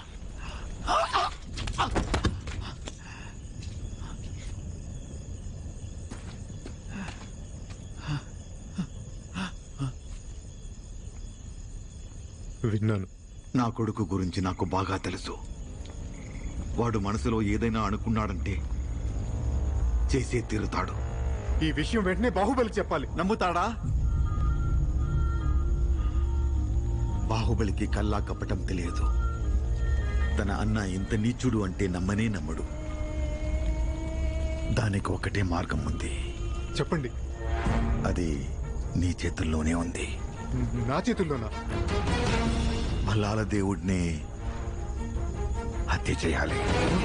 విన్నాను నా కొడుకు గురించి నాకు బాగా తెలుసు వాడు మనసులో ఏదైనా అనుకున్నాడంటే చేసే తీరుతాడు ఈ విషయం వెంటనే బాహుబలికి చెప్పాలి నమ్ముతాడా బాహుబలికి కల్లా కప్పటం తెలియదు తన అన్న ఇంత నీచుడు అంటే నమ్మనే నమ్మడు దానికి ఒకటే మార్గం ఉంది చెప్పండి అది నీ చేతుల్లోనే ఉంది నా చేతుల్లోనా భల్లాల దేవుడిని హత్య చేయాలి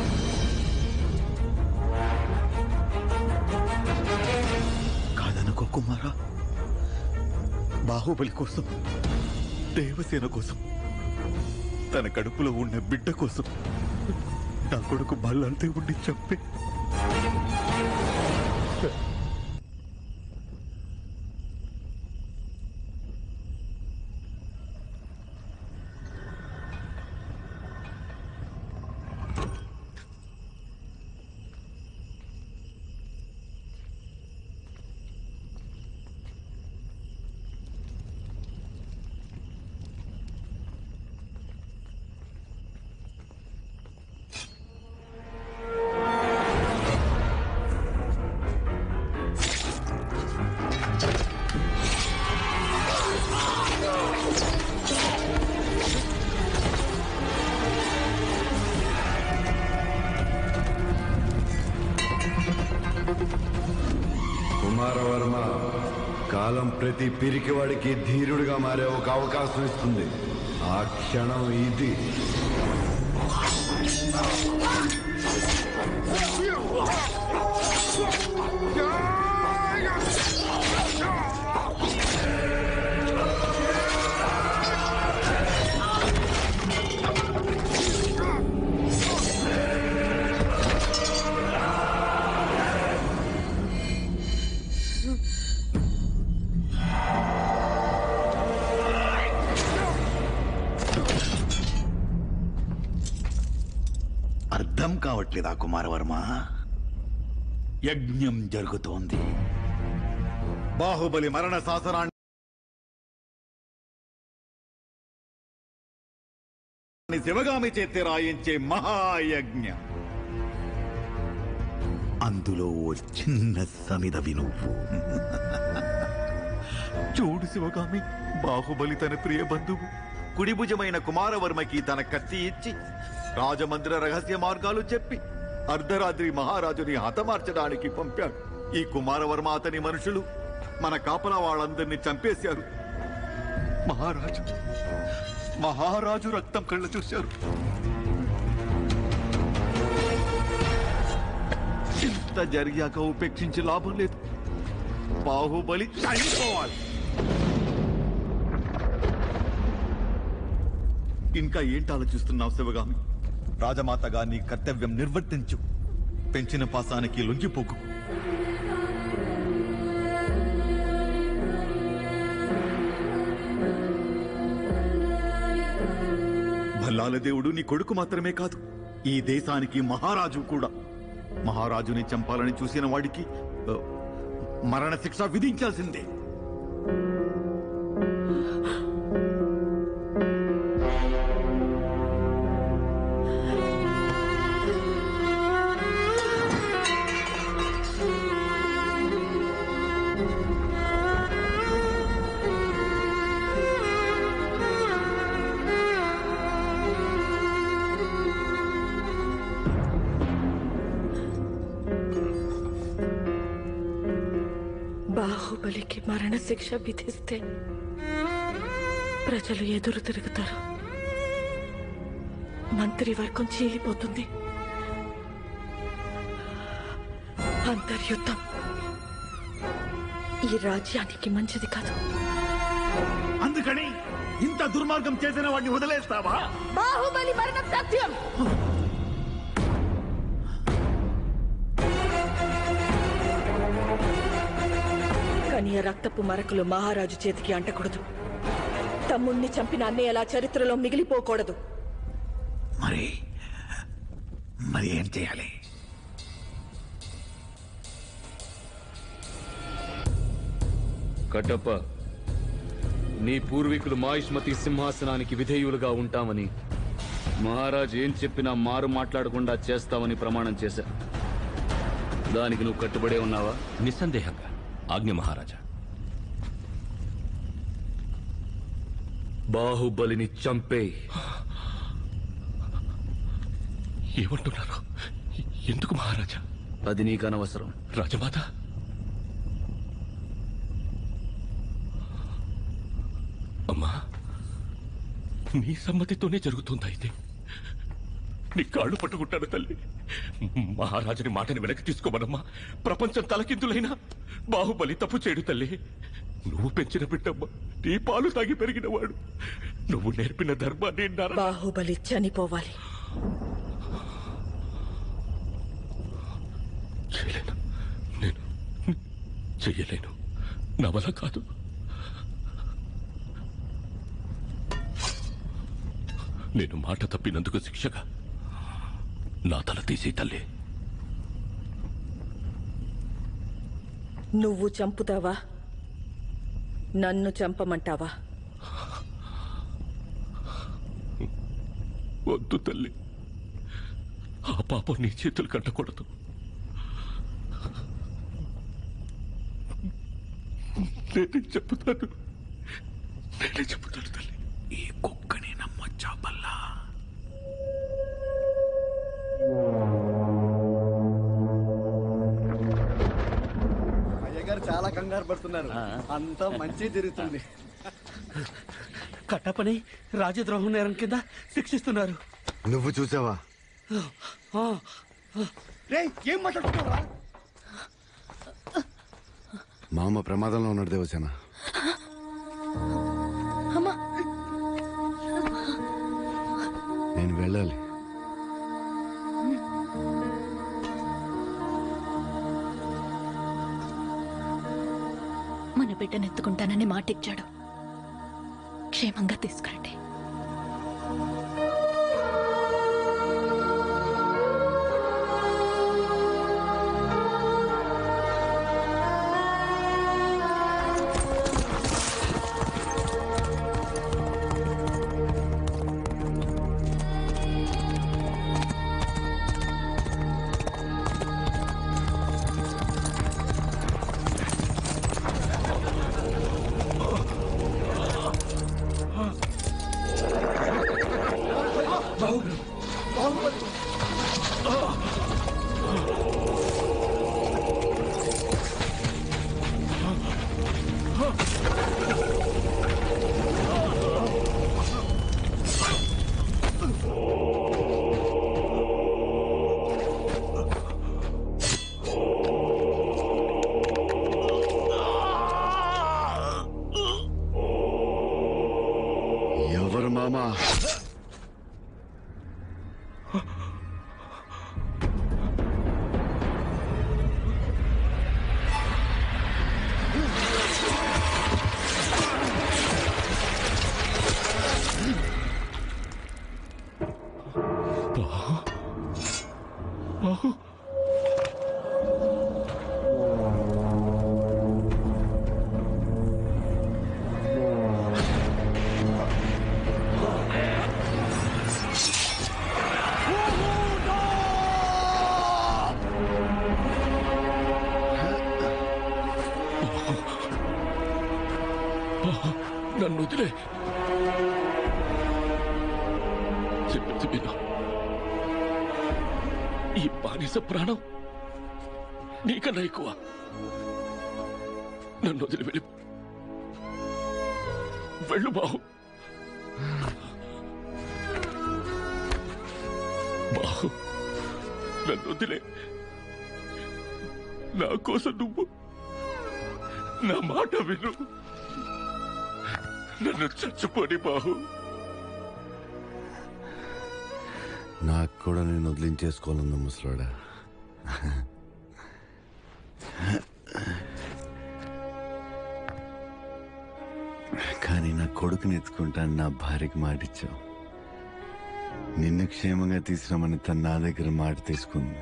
కాదనుకో కుమారా బాహుబలి కోసం దేవసేన కోసం తన కడుపులో ఉన్న బిడ్డ కోసం నా కొడుకు భల్లాల దేవుడిని చంపి కుమారవర్మ కాలం ప్రతి పిరికివాడికి ధీరుడిగా మారే ఒక అవకాశం ఇస్తుంది ఆ క్షణం ఇది అర్థం కావట్లేదా కుమారవర్మ యజ్ఞం జరుగుతోంది బాహుబలి మరణ శాసనాన్ని శివగామి చేతి రాయించే మహాయజ్ఞం అందులో ఓ చిన్న సమిద వినువు చూడు శివగామి బాహుబలి తన ప్రియ బంధువు కుడిభుజమైన కుమారవర్మకి తన కత్తి ఇచ్చి రాజమందిర రహస్య మార్గాలు చెప్పి అర్ధరాత్రి మహారాజుని హతమార్చడానికి పంపాడు ఈ కుమారవర్మ అతని మనుషులు మన కాపలా వాళ్ళందరినీ చంపేశారు మహారాజు మహారాజు రక్తం కళ్ళ చూశారు ఇంత జరిగాక ఉపేక్షించి లాభం లేదు బాహుబలి చనిపోవాలి ఇంకా ఏంటి ఆలోచిస్తున్నావు శివగామి రాజమాతగా నీ కర్తవ్యం నిర్వర్తించు పెంచిన పాసానికి లొంగిపోకు భల్లాల దేవుడు నీ కొడుకు మాత్రమే కాదు ఈ దేశానికి మహారాజు కూడా మహారాజుని చంపాలని చూసిన వాడికి ఆ, మరణ శిక్ష విధించాల్సిందే బాహుబలికి మరణశిక్ష విధిస్తే ప్రజలు ఎదురు తిరుగుతారు మంత్రివర్గం చీలిపోతుంది అంతర్యుద్ధం ఈ రాజ్యానికి మంచిది కాదు అందుకని ఇంత దుర్మార్గం చేసిన వాడిని వదిలేస్తావా బాహుబలి మరణం సత్యం కనియ రక్తపు మరకలు మహారాజు చేతికి అంటకూడదు తమ్ముణ్ణి చంపిన అన్నయ్యలా చరిత్రలో మిగిలిపోకూడదు మరి మరి ఏం చేయాలి కట్టప్ప నీ పూర్వీకులు మాయుష్మతి సింహాసనానికి విధేయులుగా ఉంటామని మహారాజు ఏం చెప్పినా మారు మాట్లాడకుండా చేస్తామని ప్రమాణం చేశా దానికి నువ్వు కట్టుబడే ఉన్నావా నిస్సందేహంగా ఆజ్ఞ మహారాజా బాహుబలిని చంపే ఏమంటున్నారు ఎందుకు మహారాజా అది నీకు అనవసరం రాజమాత అమ్మా నీ సమ్మతితోనే జరుగుతుంది అయితే నీ కాళ్ళు పట్టుకుంటాను తల్లి మహారాజుని మాటని వెనక్కి తీసుకోమనమ్మా ప్రపంచం తలకిందులైనా బాహుబలి తప్పు చేయడు తల్లి నువ్వు పెంచిన బిడ్డమ్మ నీ పాలు తాగి పెరిగినవాడు నువ్వు నేర్పిన ధర్మాన్ని నర బాహుబలి చనిపోవాలి చేయలేను నేను చెయ్యలేను నా వల్ల కాదు నేను మాట తప్పినందుకు శిక్షగా నా తల తీసి తల్లి నువ్వు చంపుతావా నన్ను చంపమంటావా వద్దు తల్లి ఆ పాపం నీ చేతులు కట్టకూడదు నేనే చెప్తాను నేనే చెప్తాను తల్లి ఈ కుక్కని నమ్మొచ్చా బల్లా అయ్యగారు చాలా కంగారు పడుతున్నారు అంతా మంచి జరుగుతుంది కట్టపని రాజద్రోహం నేరం కింద శిక్షిస్తున్నారు నువ్వు చూసావా ఆ, రే ఏం మాట్లాడుతున్నారా మామ ప్రమాదంలో ఉన్నాడు దేవసేన అమ్మా నేను వెళ్ళాలి మన బిడ్డనెత్తుకుంటానని మాటిచ్చాడు క్షేమంగా తీసుకురండి ఆ ఎవరు మామా బాహు బాహు, నన్ను వదిలే చెప్పేది విను ఈ బానిస ప్రాణం నీకన్నా ఎక్కువ నన్ను వదిలి వెళ్ళి వెళ్ళు బాహు బాహు నన్ను వదిలే నా కోసం నువ్వు నా మాట విను నన్ను చచ్చిపోని బాహు నాకు కూడా నేను వదిలించేసుకోవాలన్న ముసలాడా కానీ నా కొడుకుని ఎత్తుకుంటాను నా భార్యకి మాటిచ్చావు నిన్ను క్షేమంగా తీసుకురామని తను నా దగ్గర మాట తీసుకుంది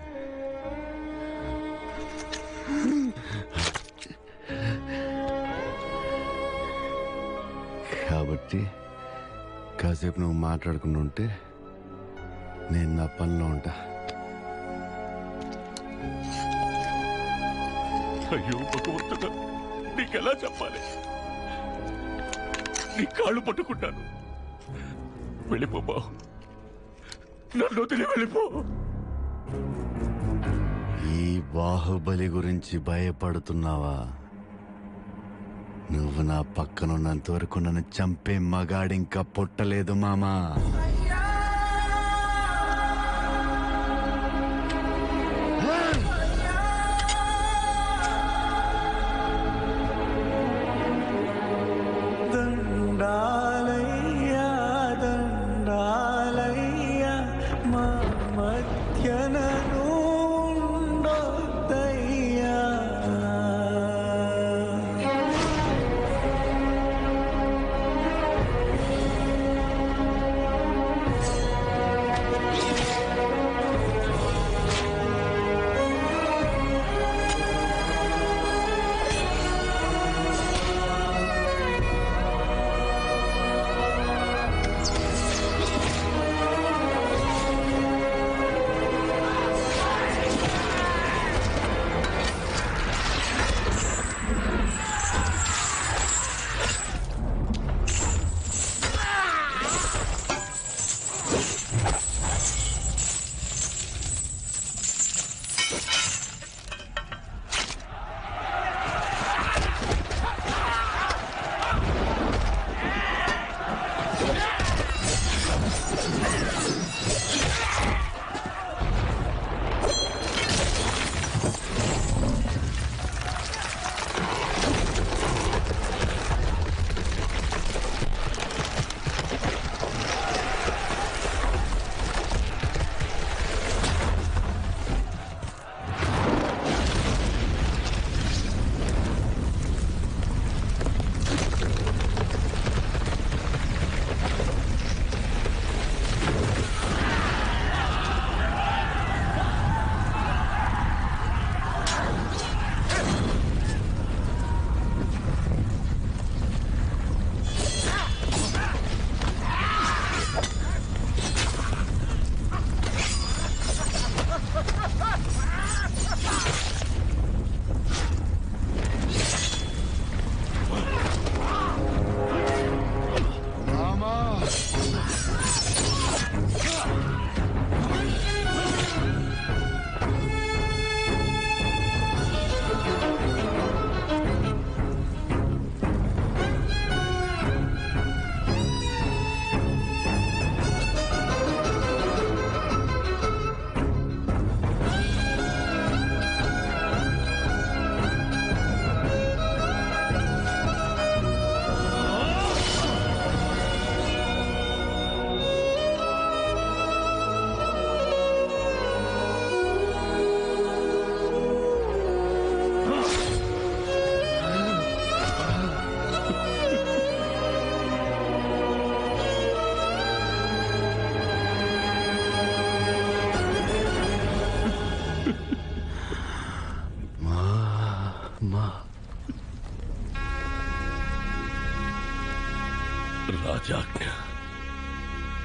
కాబట్టి కాసేపు నువ్వు మాట్లాడుకుని ఉంటే నేను నా పనిలో ఉంటా అయ్యో భగవంతుడా నీకెలా చెప్పాలి నీ కాళ్ళు పట్టుకుంటాను వెళ్ళిపో బాహు నన్ను వదిలి వెళ్ళిపో ఈ బాహుబలి గురించి భయపడుతున్నావా నువ్వు నా పక్కనున్నంత వరకు నన్ను చంపే మగాడింకా పుట్టలేదు మామా దండాలయ్యా దండాలయ్యా మా మధ్యనను ఉండొద్దయ్యా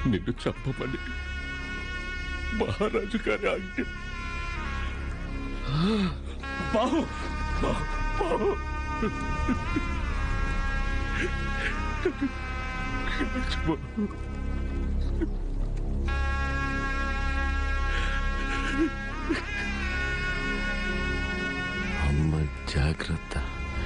నిన్ను చంపమని మహారాజు గారి ఆజ్ఞ బాహు బాహు బాహు క్షమించు బాహు. అమ్మ జాగ్రత్త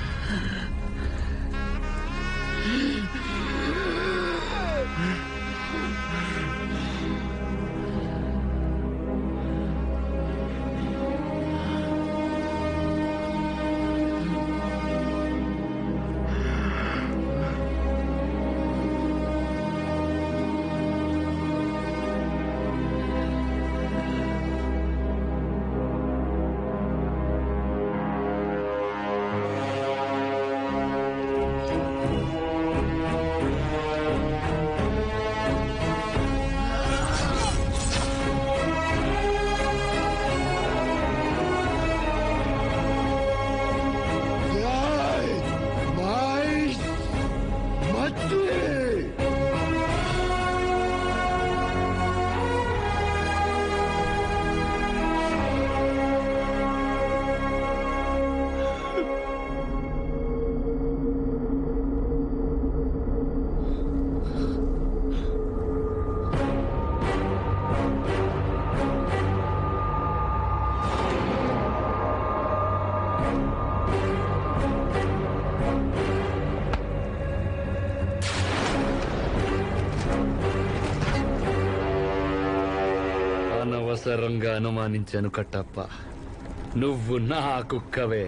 అనవసరంగా అనుమానించాను కట్టప్ప నువ్వు నా కుక్కవే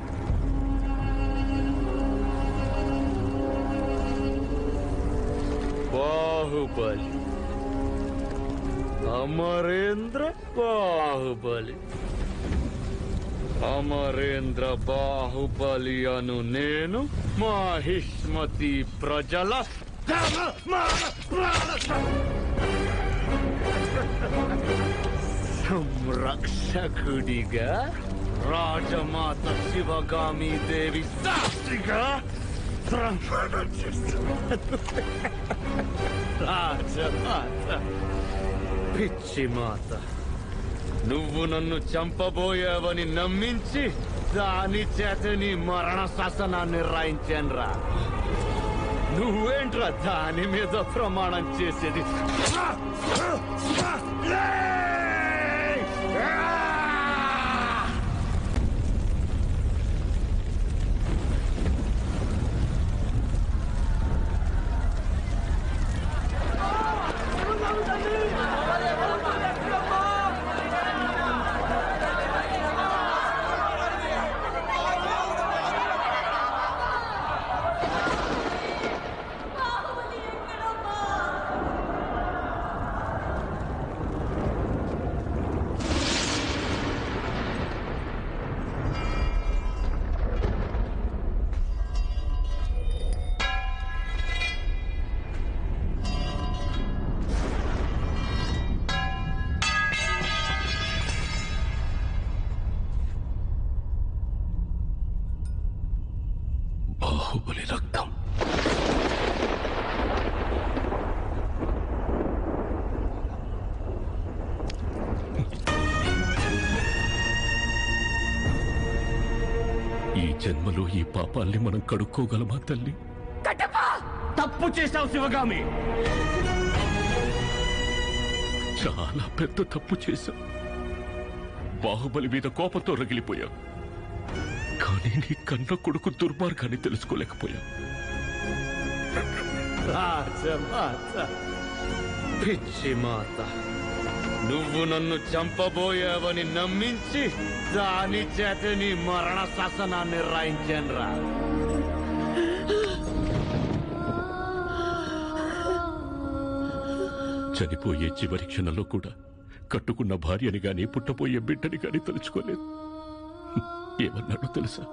బాహుబలి అమరేంద్ర బాహుబలి అమరేంద్ర బాహుబలి అను నేను మాహిష్మతి ప్రజల సంరక్షకుడిగా రాజమాత శివగామి దేవి సాక్షిగా ప్రమాణం చేస్తున్నాను రాజమాత పిచ్చి మాత నువ్వు నన్ను చంపబోయావని నమ్మించి దాని చేత నీ మరణ శాసనాన్ని రాయించానురా నువ్వేంట్రా దాని మీద ప్రమాణం చేసేది బాహుబలి రక్తం ఈ జన్మలో ఈ పాపాల్ని మనం కడుక్కోగలమా తల్లి తప్పు చేశావు శివగామి చాలా పెద్ద తప్పు చేశాం బాహుబలి మీద కోపంతో రగిలిపోయా కానీ నీ కన్న కొడుకు దుర్మార్గాన్ని తెలుసుకోలేకపోయా రాజమాత పిచ్చి మాత నువ్వు నన్ను చంపబోయావని నమ్మించి దాని చేత నీ మరణ శాసనాన్ని రాయించానురా చనిపోయే చివరి క్షణంలో కూడా కట్టుకున్న భార్యని గాని పుట్టబోయే బిడ్డని గాని తలుచుకోలేదు ఏమన్నాడో తెలుసా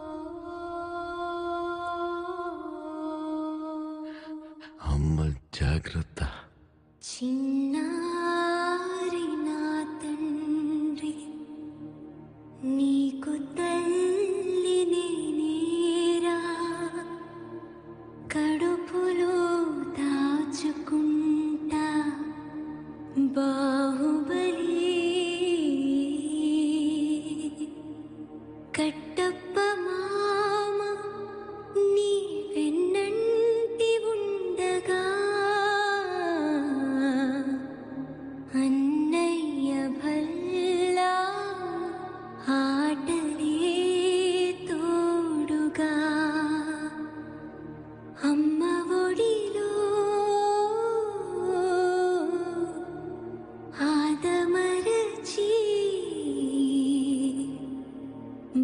అమ్మ జాగ్రత్త చిన్నారి నా తండ్రి నీకు తల్లి నేనేరా కడుపులో దాచుకుంటా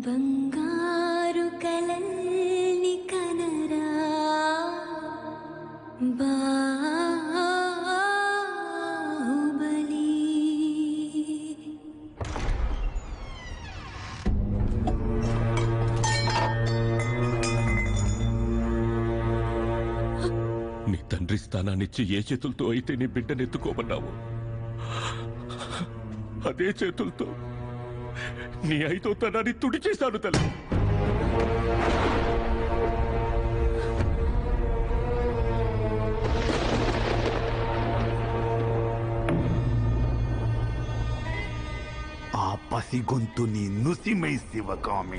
బంగారు కలల్ని కనరా బాహుబలి నీ తండ్రి స్థానాన్నిచ్చి ఏ చేతులతో అయితే నీ బిడ్డనెత్తుకోమన్నావు అదే చేతులతో నీ ఐదో తనాన్ని తుడి చేశాను తల్లి ఆ పసి గొంతుని నుసిమై శివకామి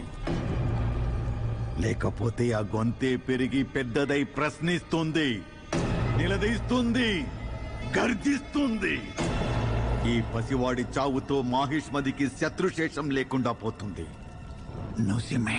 లేకపోతే ఆ గొంతే పెరిగి పెద్దదై ప్రశ్నిస్తుంది నిలదీస్తుంది గర్జిస్తుంది ఈ పసివాడి చావుతో మాహిష్మదికి శత్రుశేషం లేకుండా పోతుంది నుసిమే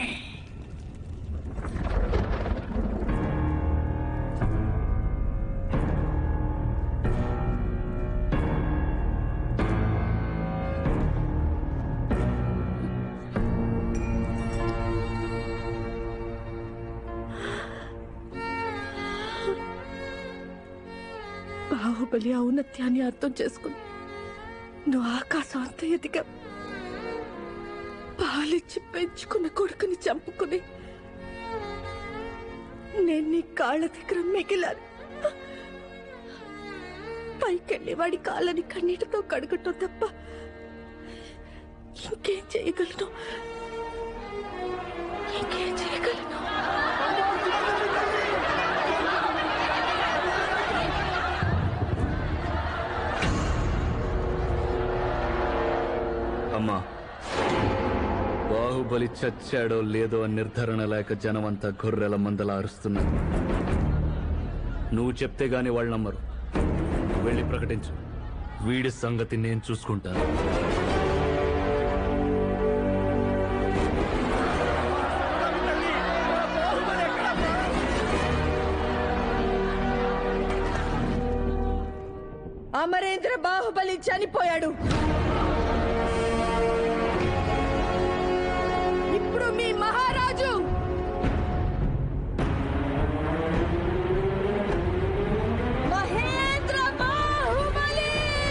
బాహుబలి ఔన్నత్యాన్ని అర్థం చేసుకుని నువ్వు ఆకాశం అంత ఎదిగా పాలిచ్చి పెంచుకున్న కొడుకుని చంపుకుని నేను నీ కాళ్ళ దగ్గర మిగిలాను పైకెళ్ళి వాడి కాళ్ళని కన్నీటితో కడగటం తప్ప ఇంకేం చేయగలను ఇంకేం చేయగలను అమ్మా బాహుబలి చచ్చాడో లేదో అని నిర్ధారణ లేక జనమంతా గొర్రెల మందలా అరుస్తున్నారు నువ్వు చెప్తే గాని వాళ్ళు నమ్మరు వెళ్ళి ప్రకటించు వీడి సంగతి నేను చూసుకుంటాను అమరేంద్ర బాహుబలి చనిపోయాడు ఇప్పుడు మీ మహారాజు మహేంద్ర బాహుబలి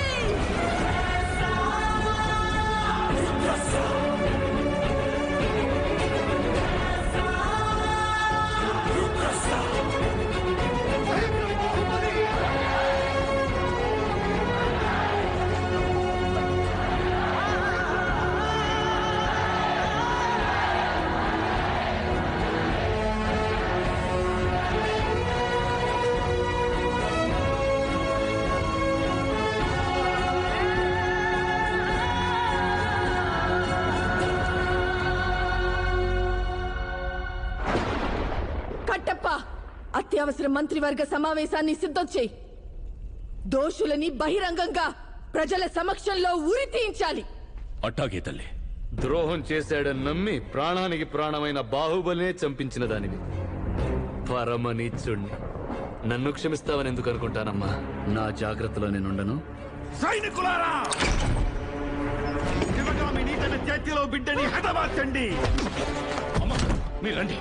కట్టప్ప అత్యవసర మంత్రివర్గ సమావేశాన్ని సిద్ధం చేయి దోషులని బహిరంగంగా ప్రజల సమక్షంలో ఉరి తీయించాలి అట్టాగే తల్లి ద్రోహం చేశాడని నమ్మి ప్రాణానికి ప్రాణమైన బాహుబలినే చంపించిన దానివి పరమనీచుణ్ణి నన్ను క్షమిస్తావని ఎందుకు అనుకుంటానమ్మా నా జాగ్రత్తలో నేనుండను సైనికులారా శివగామిని తన చేతిలో బిడ్డని హతమార్చండి మీరు రండి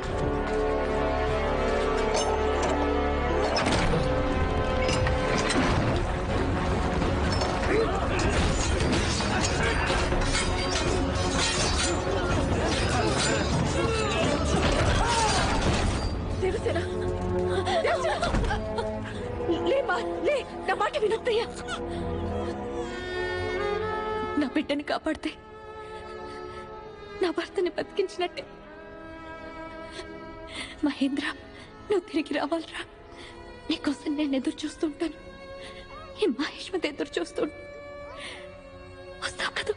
దేవసేన దేవసేన! లే మా లే నా మాట వినొద్దయ్యా నా బిడ్డని కాపాడితే నా భర్తని బతికించినట్టే మహేంద్ర నువ్వు తిరిగి రావాలిరా నీకోసం నేను ఎదురు చూస్తుంటాను ఈ మహేష్మతి ఎదురు చూస్తూ వస్తావు కదా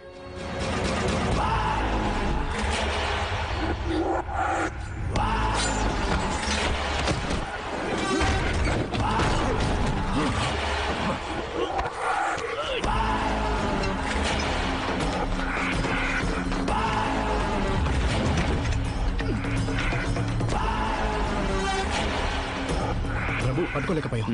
ప్రభు పట్టుకోలేకపోయాం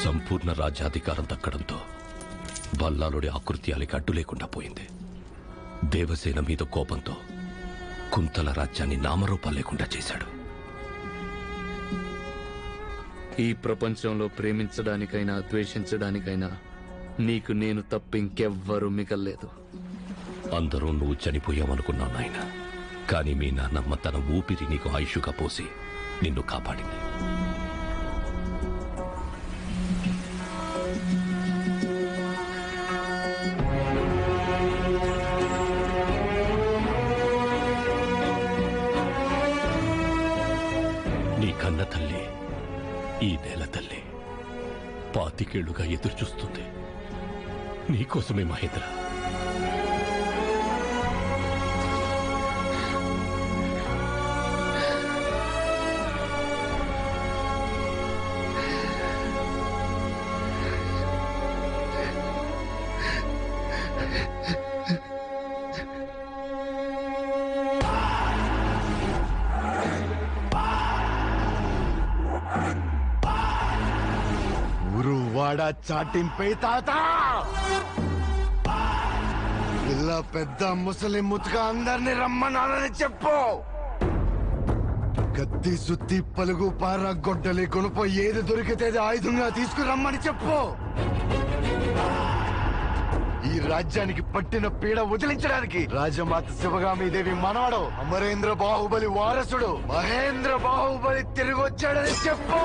సంపూర్ణ రాజ్యాధికారం దక్కడంతో బల్లాలుడి ఆకృత్యాలకి అడ్డు లేకుండా పోయింది దేవసేన మీద కోపంతో కుంతల రాజ్యాన్ని నామరూపం లేకుండా చేశాడు ఈ ప్రపంచంలో ప్రేమించడానికైనా ద్వేషించడానికైనా నీకు నేను తప్ప ఇంకెవ్వరూ మిగల్లేదు అందరూ నువ్వు చనిపోయావనుకున్నావు నాయన కానీ మీ నాన్నమ్మ తన ఊపిరి నీకు ఆయుషుగా పోసి నిన్ను కాపాడింది నీ కన్న తల్లి ఈ నేల తల్లి పాతికేళ్లుగా ఎదురు చూస్తుంది నీకోసమే మహేంద్ర ఊరు వాడ చాటింపై తాత పిల్ల పెద్ద ముసలి ముతుక అందరిని రమ్మనాలని చెప్పు కత్తి సుత్తి పలుగు పార గొడ్డలి కొనుప ఏది దొరికితే అది ఆయుధంగా తీసుకురమ్మని చెప్పు ఈ రాజ్యానికి పట్టిన పీడ వదిలించడానికి రాజమాత శివగామి దేవి మనవడు అమరేంద్ర బాహుబలి వారసుడు మహేంద్ర బాహుబలి తిరిగి వచ్చాడని చెప్పు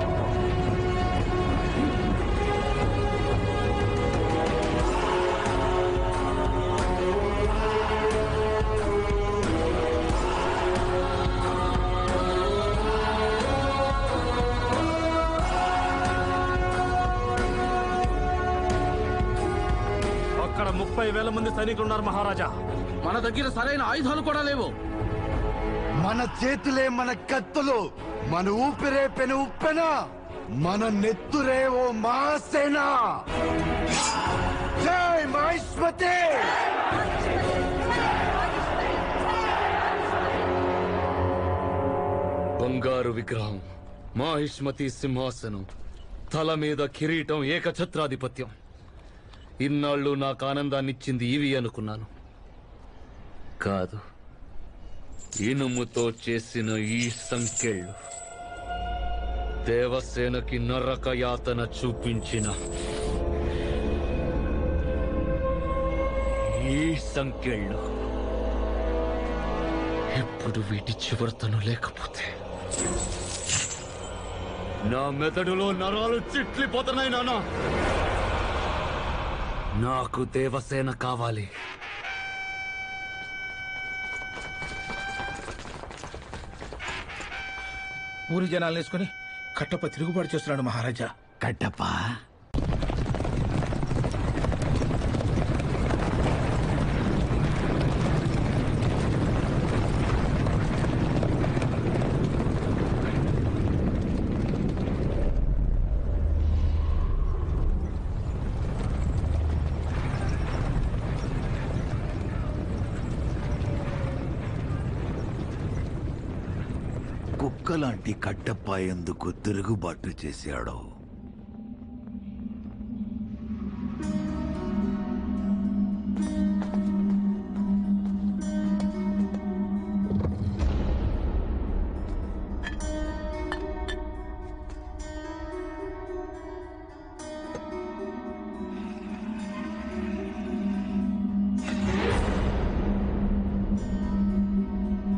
అక్కడ ముప్పై వేల మంది సైనికులు ఉన్నారు మహారాజా మన దగ్గర సరైన ఆయుధాలు కూడా లేవు మన చేతులే మన కత్తులు మన ఊపిరే పెను ఉప్పెన మన నెత్తురే ఓ మహాసేన జై మహేష్మతి బంగారు విగ్రహం మాహిష్మతి సింహాసనం తల మీద కిరీటం ఏకఛత్రాధిపత్యం ఇన్నాళ్ళు నాకు ఆనందాన్నిచ్చింది ఇవి అనుకున్నాను కాదు ఇనుముతో చేసిన ఈ సంకెళ్ళు దేవసేనకి నరక యాతన చూపించిన ఈ సంకెళ్ళు ఇప్పుడు వీటి చివరతను లేకపోతే నా మెదడులో నరాలు చిట్లిపోతున్నాయి నాన్న నాకు దేవసేన కావాలి ఊరి జనాలు వేసుకుని కట్టప్ప తిరుగుబాటు చేస్తున్నాడు మహారాజా కట్టప్ప కుక్కలాంటి కట్టప్ప ఎందుకు తిరుగుబాటు చేశాడో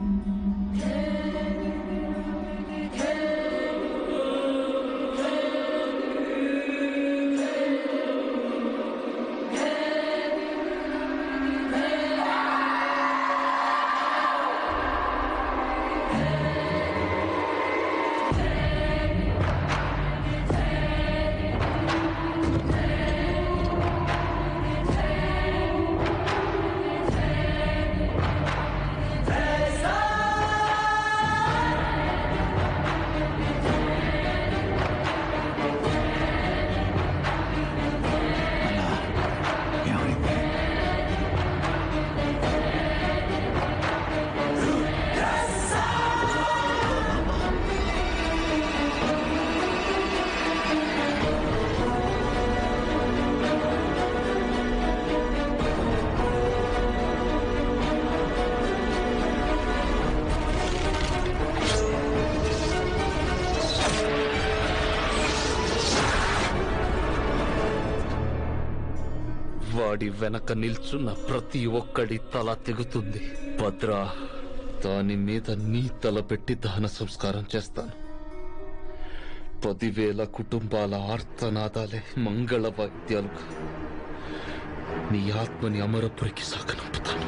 Yeah. వాడి వెనక నిల్చున్న ప్రతి ఒక్కడి తల తెగుతుంది భద్ర దాని మీద నీ తల పెట్టి దహన సంస్కారం చేస్తాను పదివేల కుటుంబాల ఆర్తనాదాలే మంగళ వాయిద్యాలుగా నీ ఆత్మని అమరపురికి సాగనంపుతాను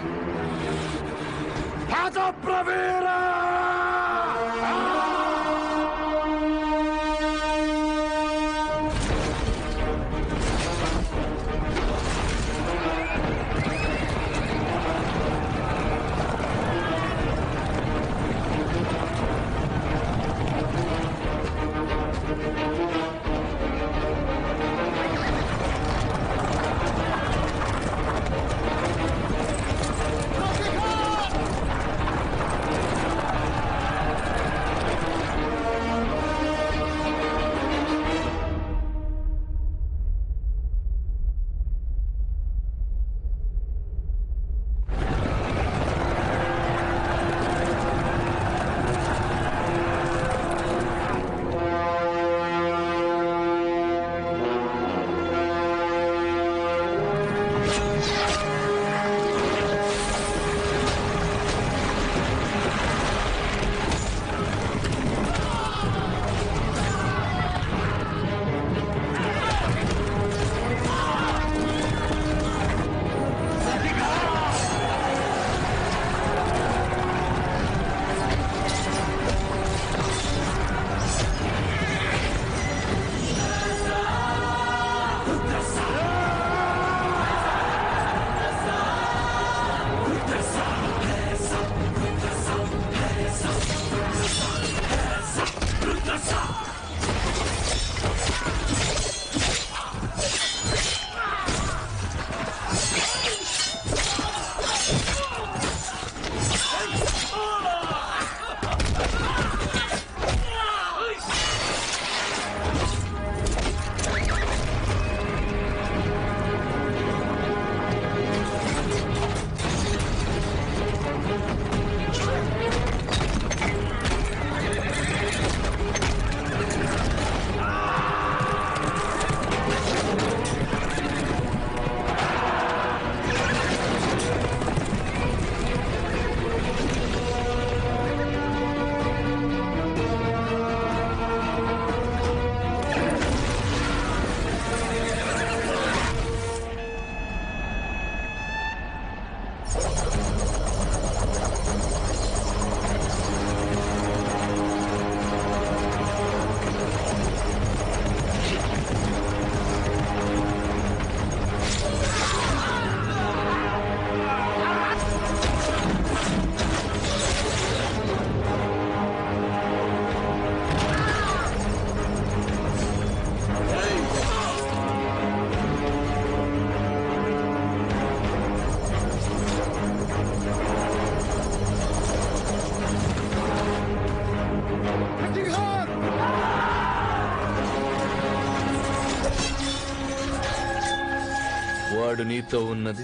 వాడు నీతో ఉన్నది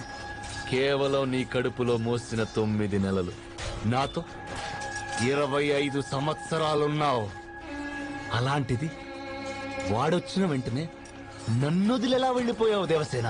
కేవలం నీ కడుపులో మోసిన తొమ్మిది నెలలు నాతో ఇరవై ఐదు సంవత్సరాలున్నావు అలాంటిది వాడొచ్చిన వెంటనే నన్నొదిలెలా వెళ్ళిపోయావు దేవసేన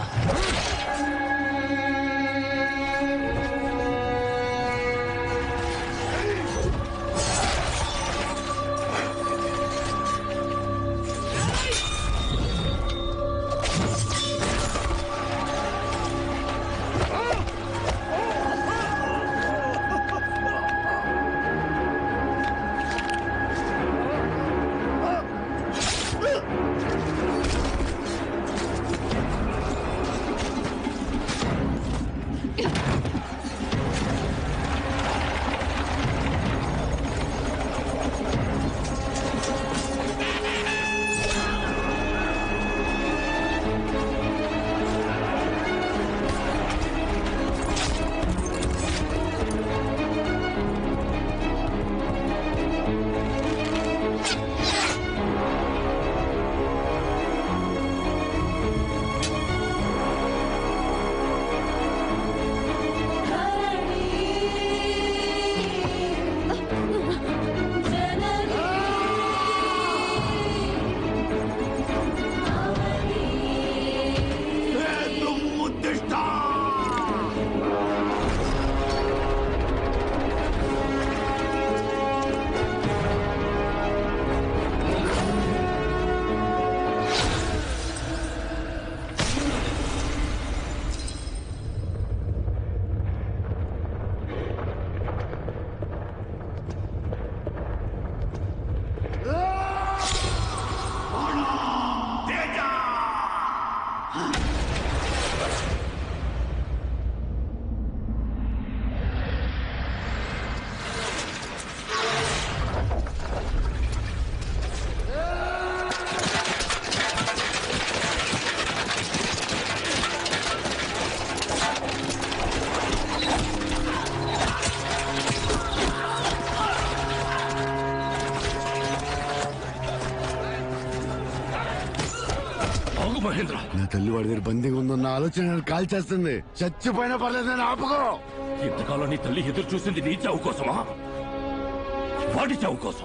మహేంద్ర నా తల్లి వాడి దగ్గర బందీగా ఉందన్న ఆలోచన నన్ను కాల్ చేస్తుంది చచ్చిపోయినా పర్లేదు నేను ఆపుకో ఇంతకాలం నీ తల్లి ఎదురు చూసింది నీ చావు కోసమా వాడి చావు కోసం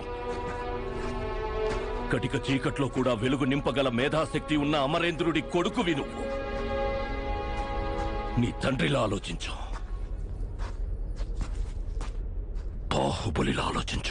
కటిక చీకట్లో కూడా వెలుగు నింపగల మేధాశక్తి ఉన్న అమరేంద్రుడి కొడుకు నువ్వు నీ తండ్రిలా ఆలోచించు బాహుబలిలా ఆలోచించు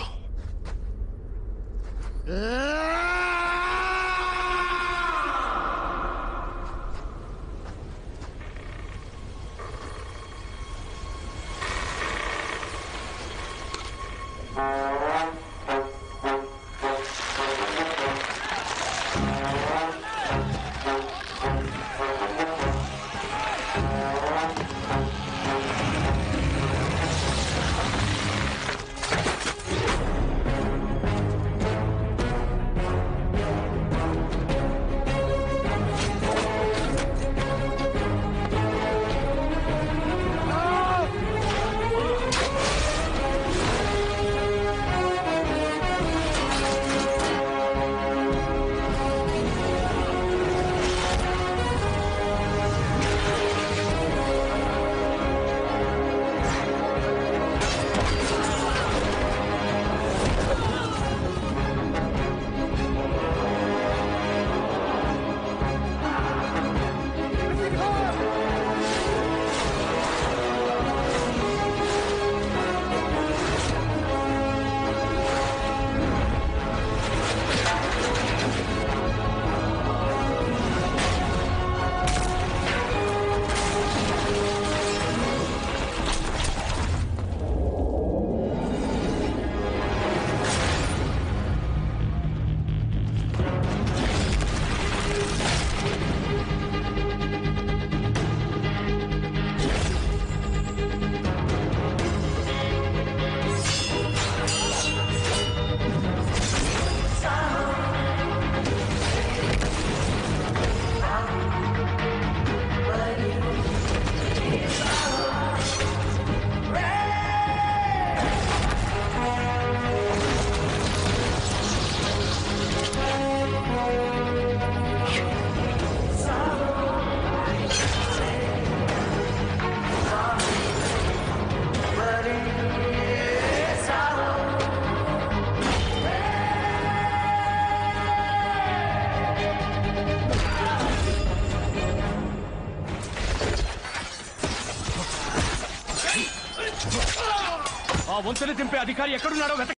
ఆ వంతెన దింపే అధికారి ఎక్కడున్నాడో వెతక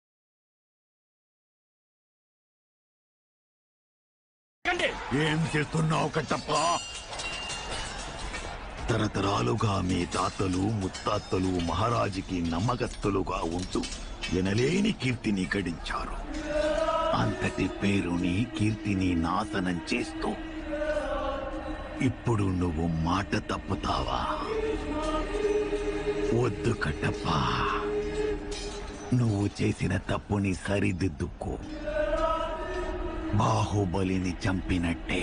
ఏం చేస్తున్నావు కట్టప్ప తరతరాలుగా మీ తాతలు ముత్తాతలు మహారాజుకి నమ్మకస్తులుగా ఉంటూ ఎనలేని కీర్తిని గడించారు అంతటి పేరుని కీర్తిని నాశనం చేస్తూ ఇప్పుడు నువ్వు మాట తప్పుతావా వద్దు కట్టప్ప నువ్వు చేసిన తప్పుని సరిదిద్దుకో బాహుబలిని చంపినట్టే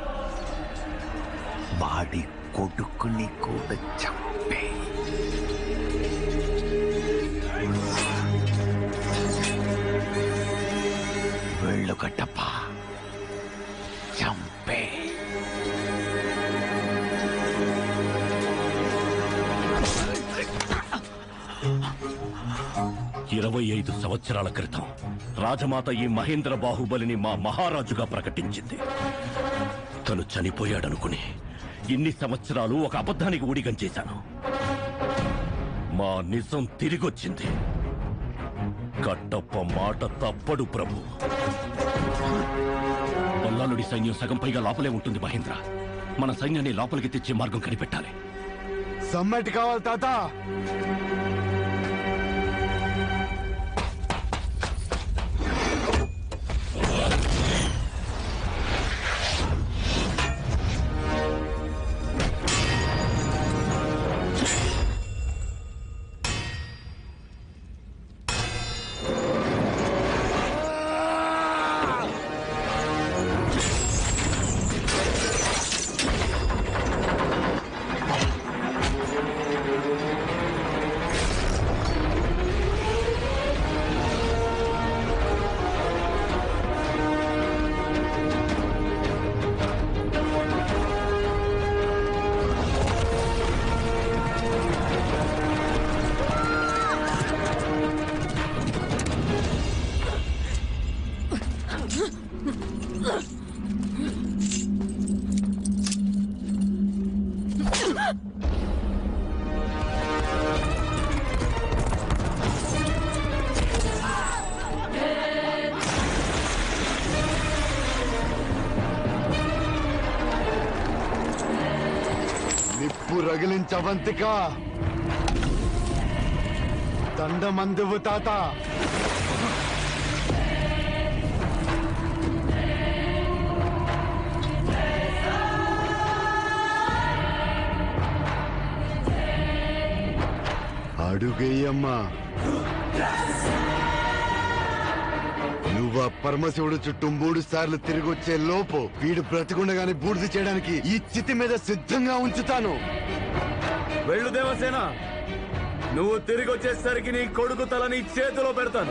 వాడి కొడుకుని కూడా చంపే వెళ్ళు కట్టప్ప చంపే ఇరవై ఐదు సంవత్సరాల క్రితం రాజమాత ఈ మహేంద్ర బాహుబలిని మా మహారాజుగా ప్రకటించింది తను చనిపోయాడనుకుని ఇన్ని సంవత్సరాలు ఒక అబద్ధానికి ఊడిగం చేశాను మా నిజం తిరిగొచ్చింది కట్టప్ప మాట తప్పడు ప్రభు బల్లాలుడి సైన్యం సగం పైగా లోపలే ఉంటుంది మహేంద్ర మన సైన్యాన్ని లోపలికి తెచ్చే మార్గం కనిపెట్టాలి సమ్మటి కావాలి తాత ఆ నిప్పు రగిలించవంతిక దండమందువు తాత అడుగేయమ్మా నువ్వు ఆ పరమశివుడు చుట్టూ మూడు సార్లు తిరిగి వచ్చే లోపు వీడు బ్రతికుండగానే బూడిద చేయడానికి ఈ చితి మీద సిద్ధంగా ఉంచుతాను వెళ్ళు దేవసేన నువ్వు తిరిగి వచ్చేసరికి నీ కొడుకు తల నీ చేతిలో పెడతాను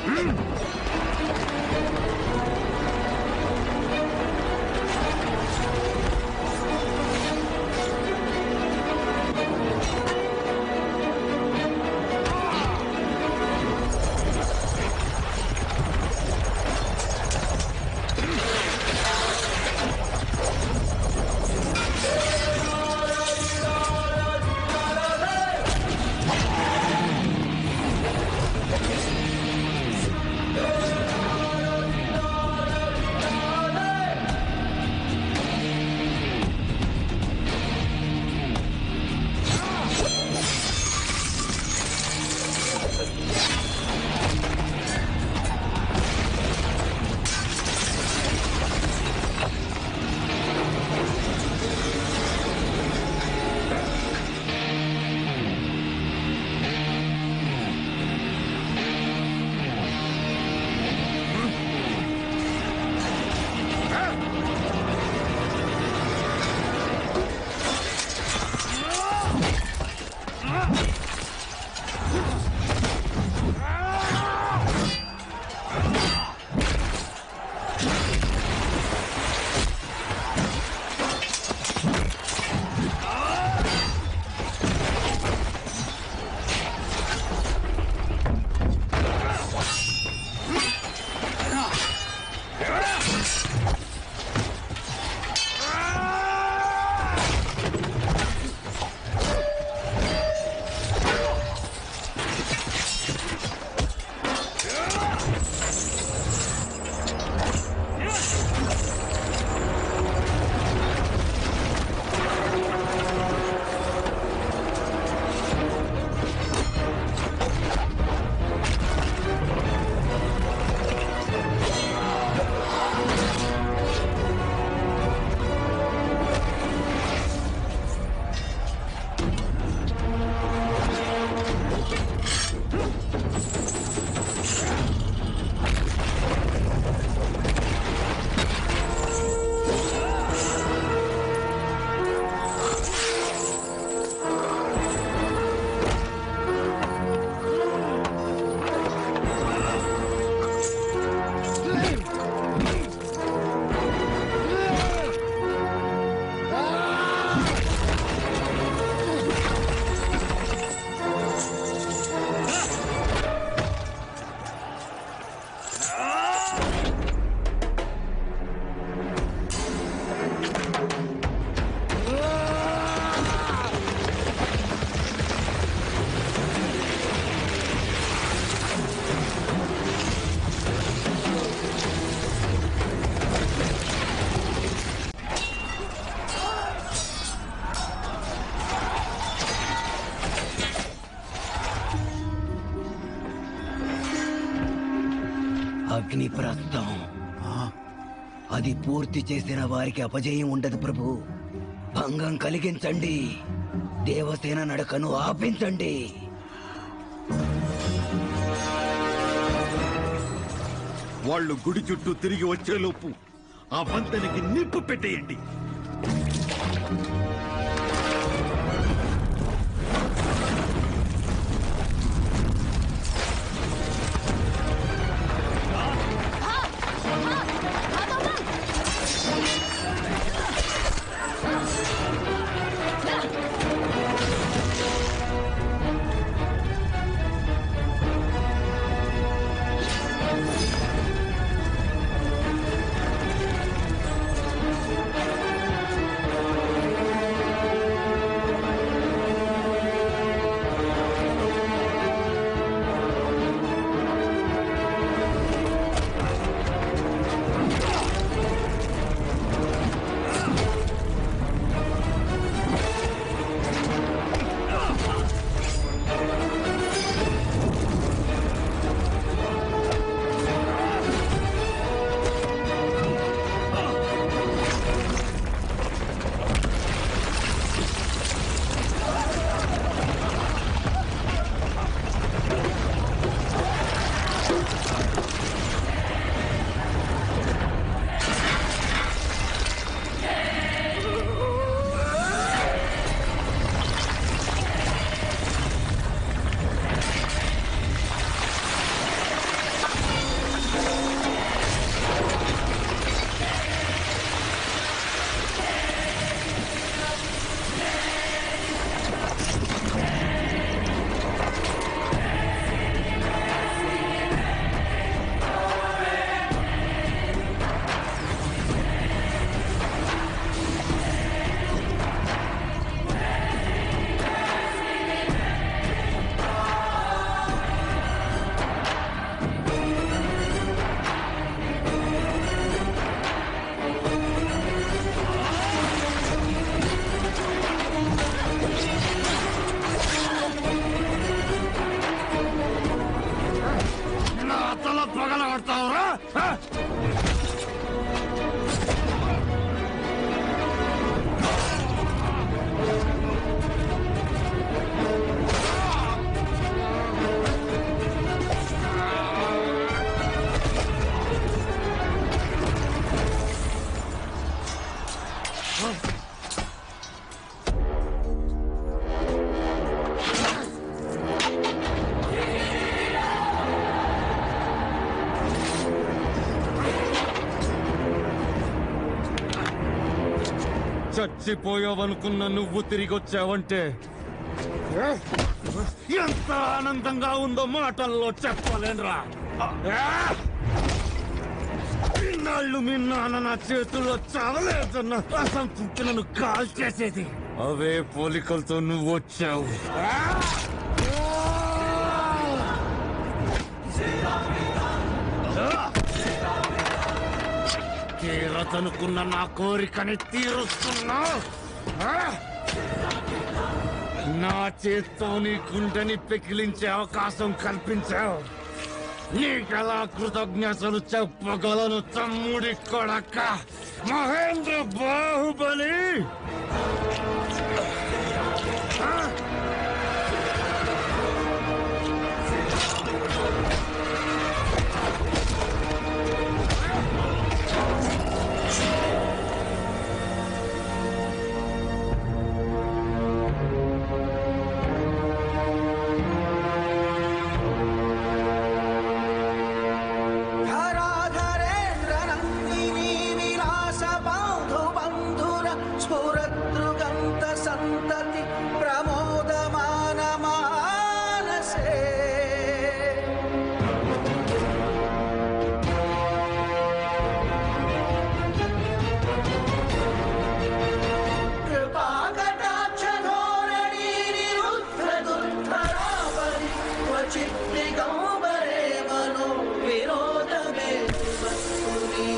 అగ్నిప్రస్థం అది పూర్తి చేసిన వారికి అపజయం ఉండదు ప్రభు భంగం కలిగించండి దేవసేన నడకను ఆపించండి వాళ్ళు గుడి చుట్టూ తిరిగి వచ్చేలోపు ఆ వంతెనకి నిప్పు పెట్టేయండి ఆ చచ్చిపోయావనుకున్న నువ్వు తిరిగి వచ్చావంటే ఎంత ఆనందంగా ఉందో మాటల్లో చెప్పలేనురా ఇన్నాళ్ళు మీ నాన్న నా చేతుల్లో చావలేదన్న అసంతృప్తి నన్ను కాల్ చేసేది అవే పోలికలతో నువ్వు వచ్చావు తీరతనుకున్న నా కోరికని తీరుస్తున్నా ఆ? నా చేత్తో నీ గుండెని పెకిలించే అవకాశం కల్పించావు నీకలా కృతజ్ఞతలు చెప్పగలను తమ్ముడి కొడక మహేంద్ర బాహుబలి ఆ? धराधरेन्द्रनन्दिनी विलासबान्धुबन्धुर स्फुरदृगन्त सन्तति प्रमोदमानमानसे कृपाकटाक्षधोरणीनिरुद्धदुर्धरावलि क्वचित् दिगम्बरे मनो विनोदमे वस्तुनि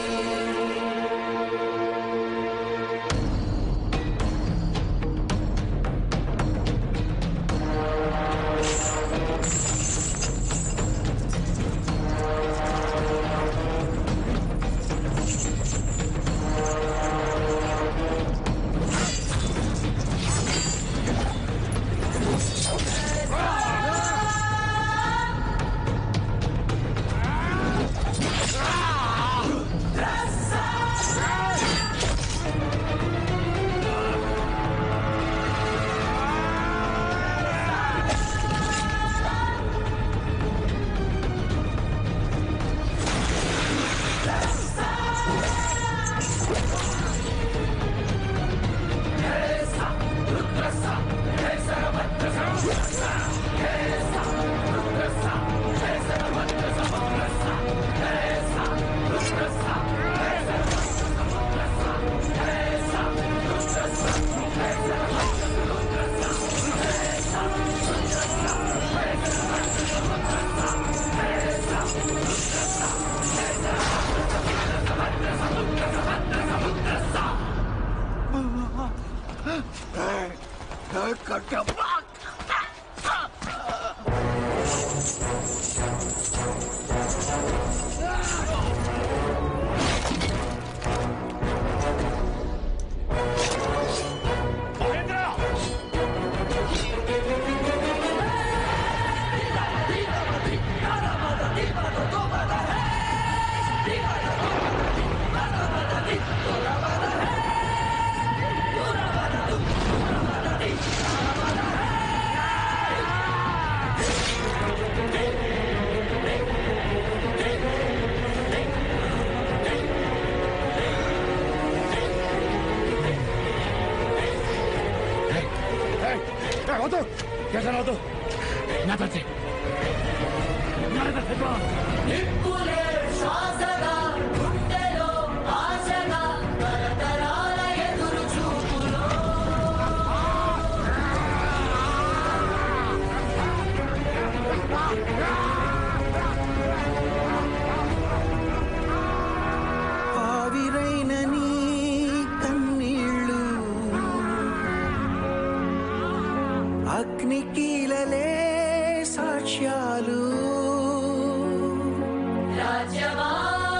వద్దు వద్దు నాతో నిప్పులే శ్వాసగా గుండెలో ఆశగా తరతరాల ఎదురు చూపులో ఆవిరైన నీ కన్నీళ్ళు అగ్నికీలలే సాక్ష్యాలు రాజ్యమా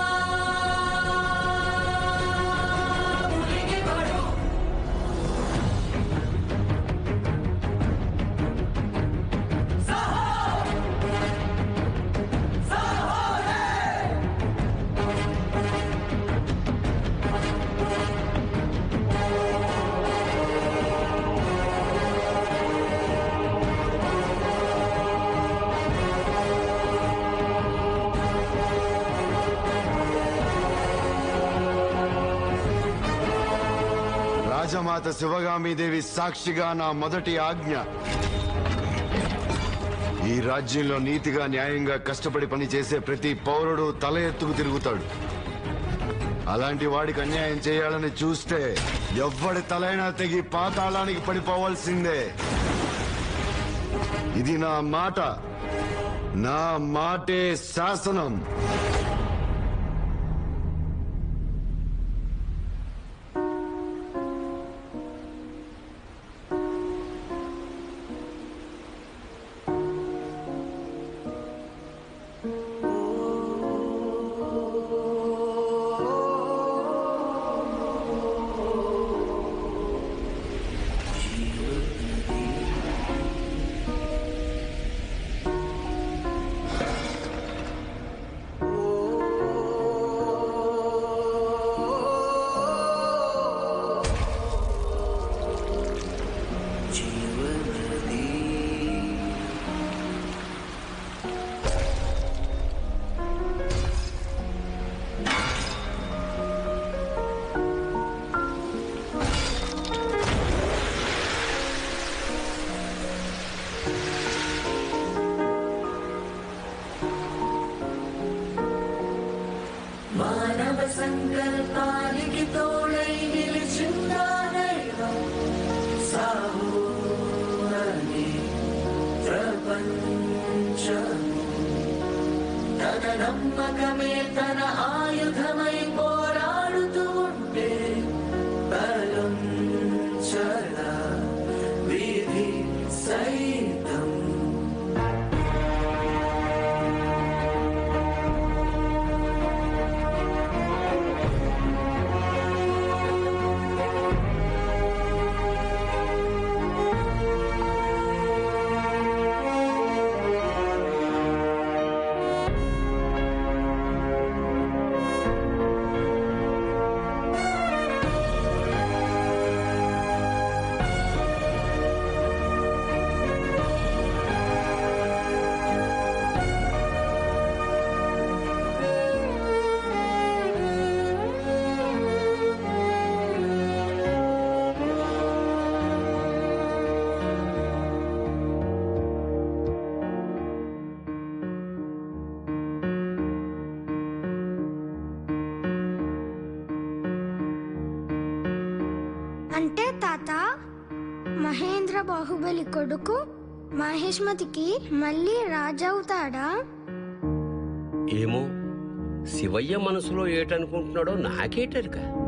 రాజమాత శివగామీదేవి సాక్షిగా నా మొదటి ఆజ్ఞ ఈ రాజ్యంలో నీతిగా న్యాయంగా కష్టపడి పనిచేసే ప్రతి పౌరుడు తల ఎత్తుకు తిరుగుతాడు అలాంటి వాడికి అన్యాయం చేయాలని చూస్తే ఎవ్వడి తలైనా తెగి పాతాళానికి పడిపోవాల్సిందే ఇది నా మాట నా మాటే శాసనం మానవ సంకల్పానికి తోడై నిలిచిందా దైవం సాహు అనే ప్రపంచం తన నమ్మకమే తన ఆయుధమై పోరాడుతూ ఉంటే బలం చల విధి సైతం అంటే తాత మహేంద్ర బాహుబలి కొడుకు మహేష్మతికి మళ్ళీ రాజవుతాడా ఏమో శివయ్య మనసులో ఏటనుకుంటున్నాడో నాకేటరుక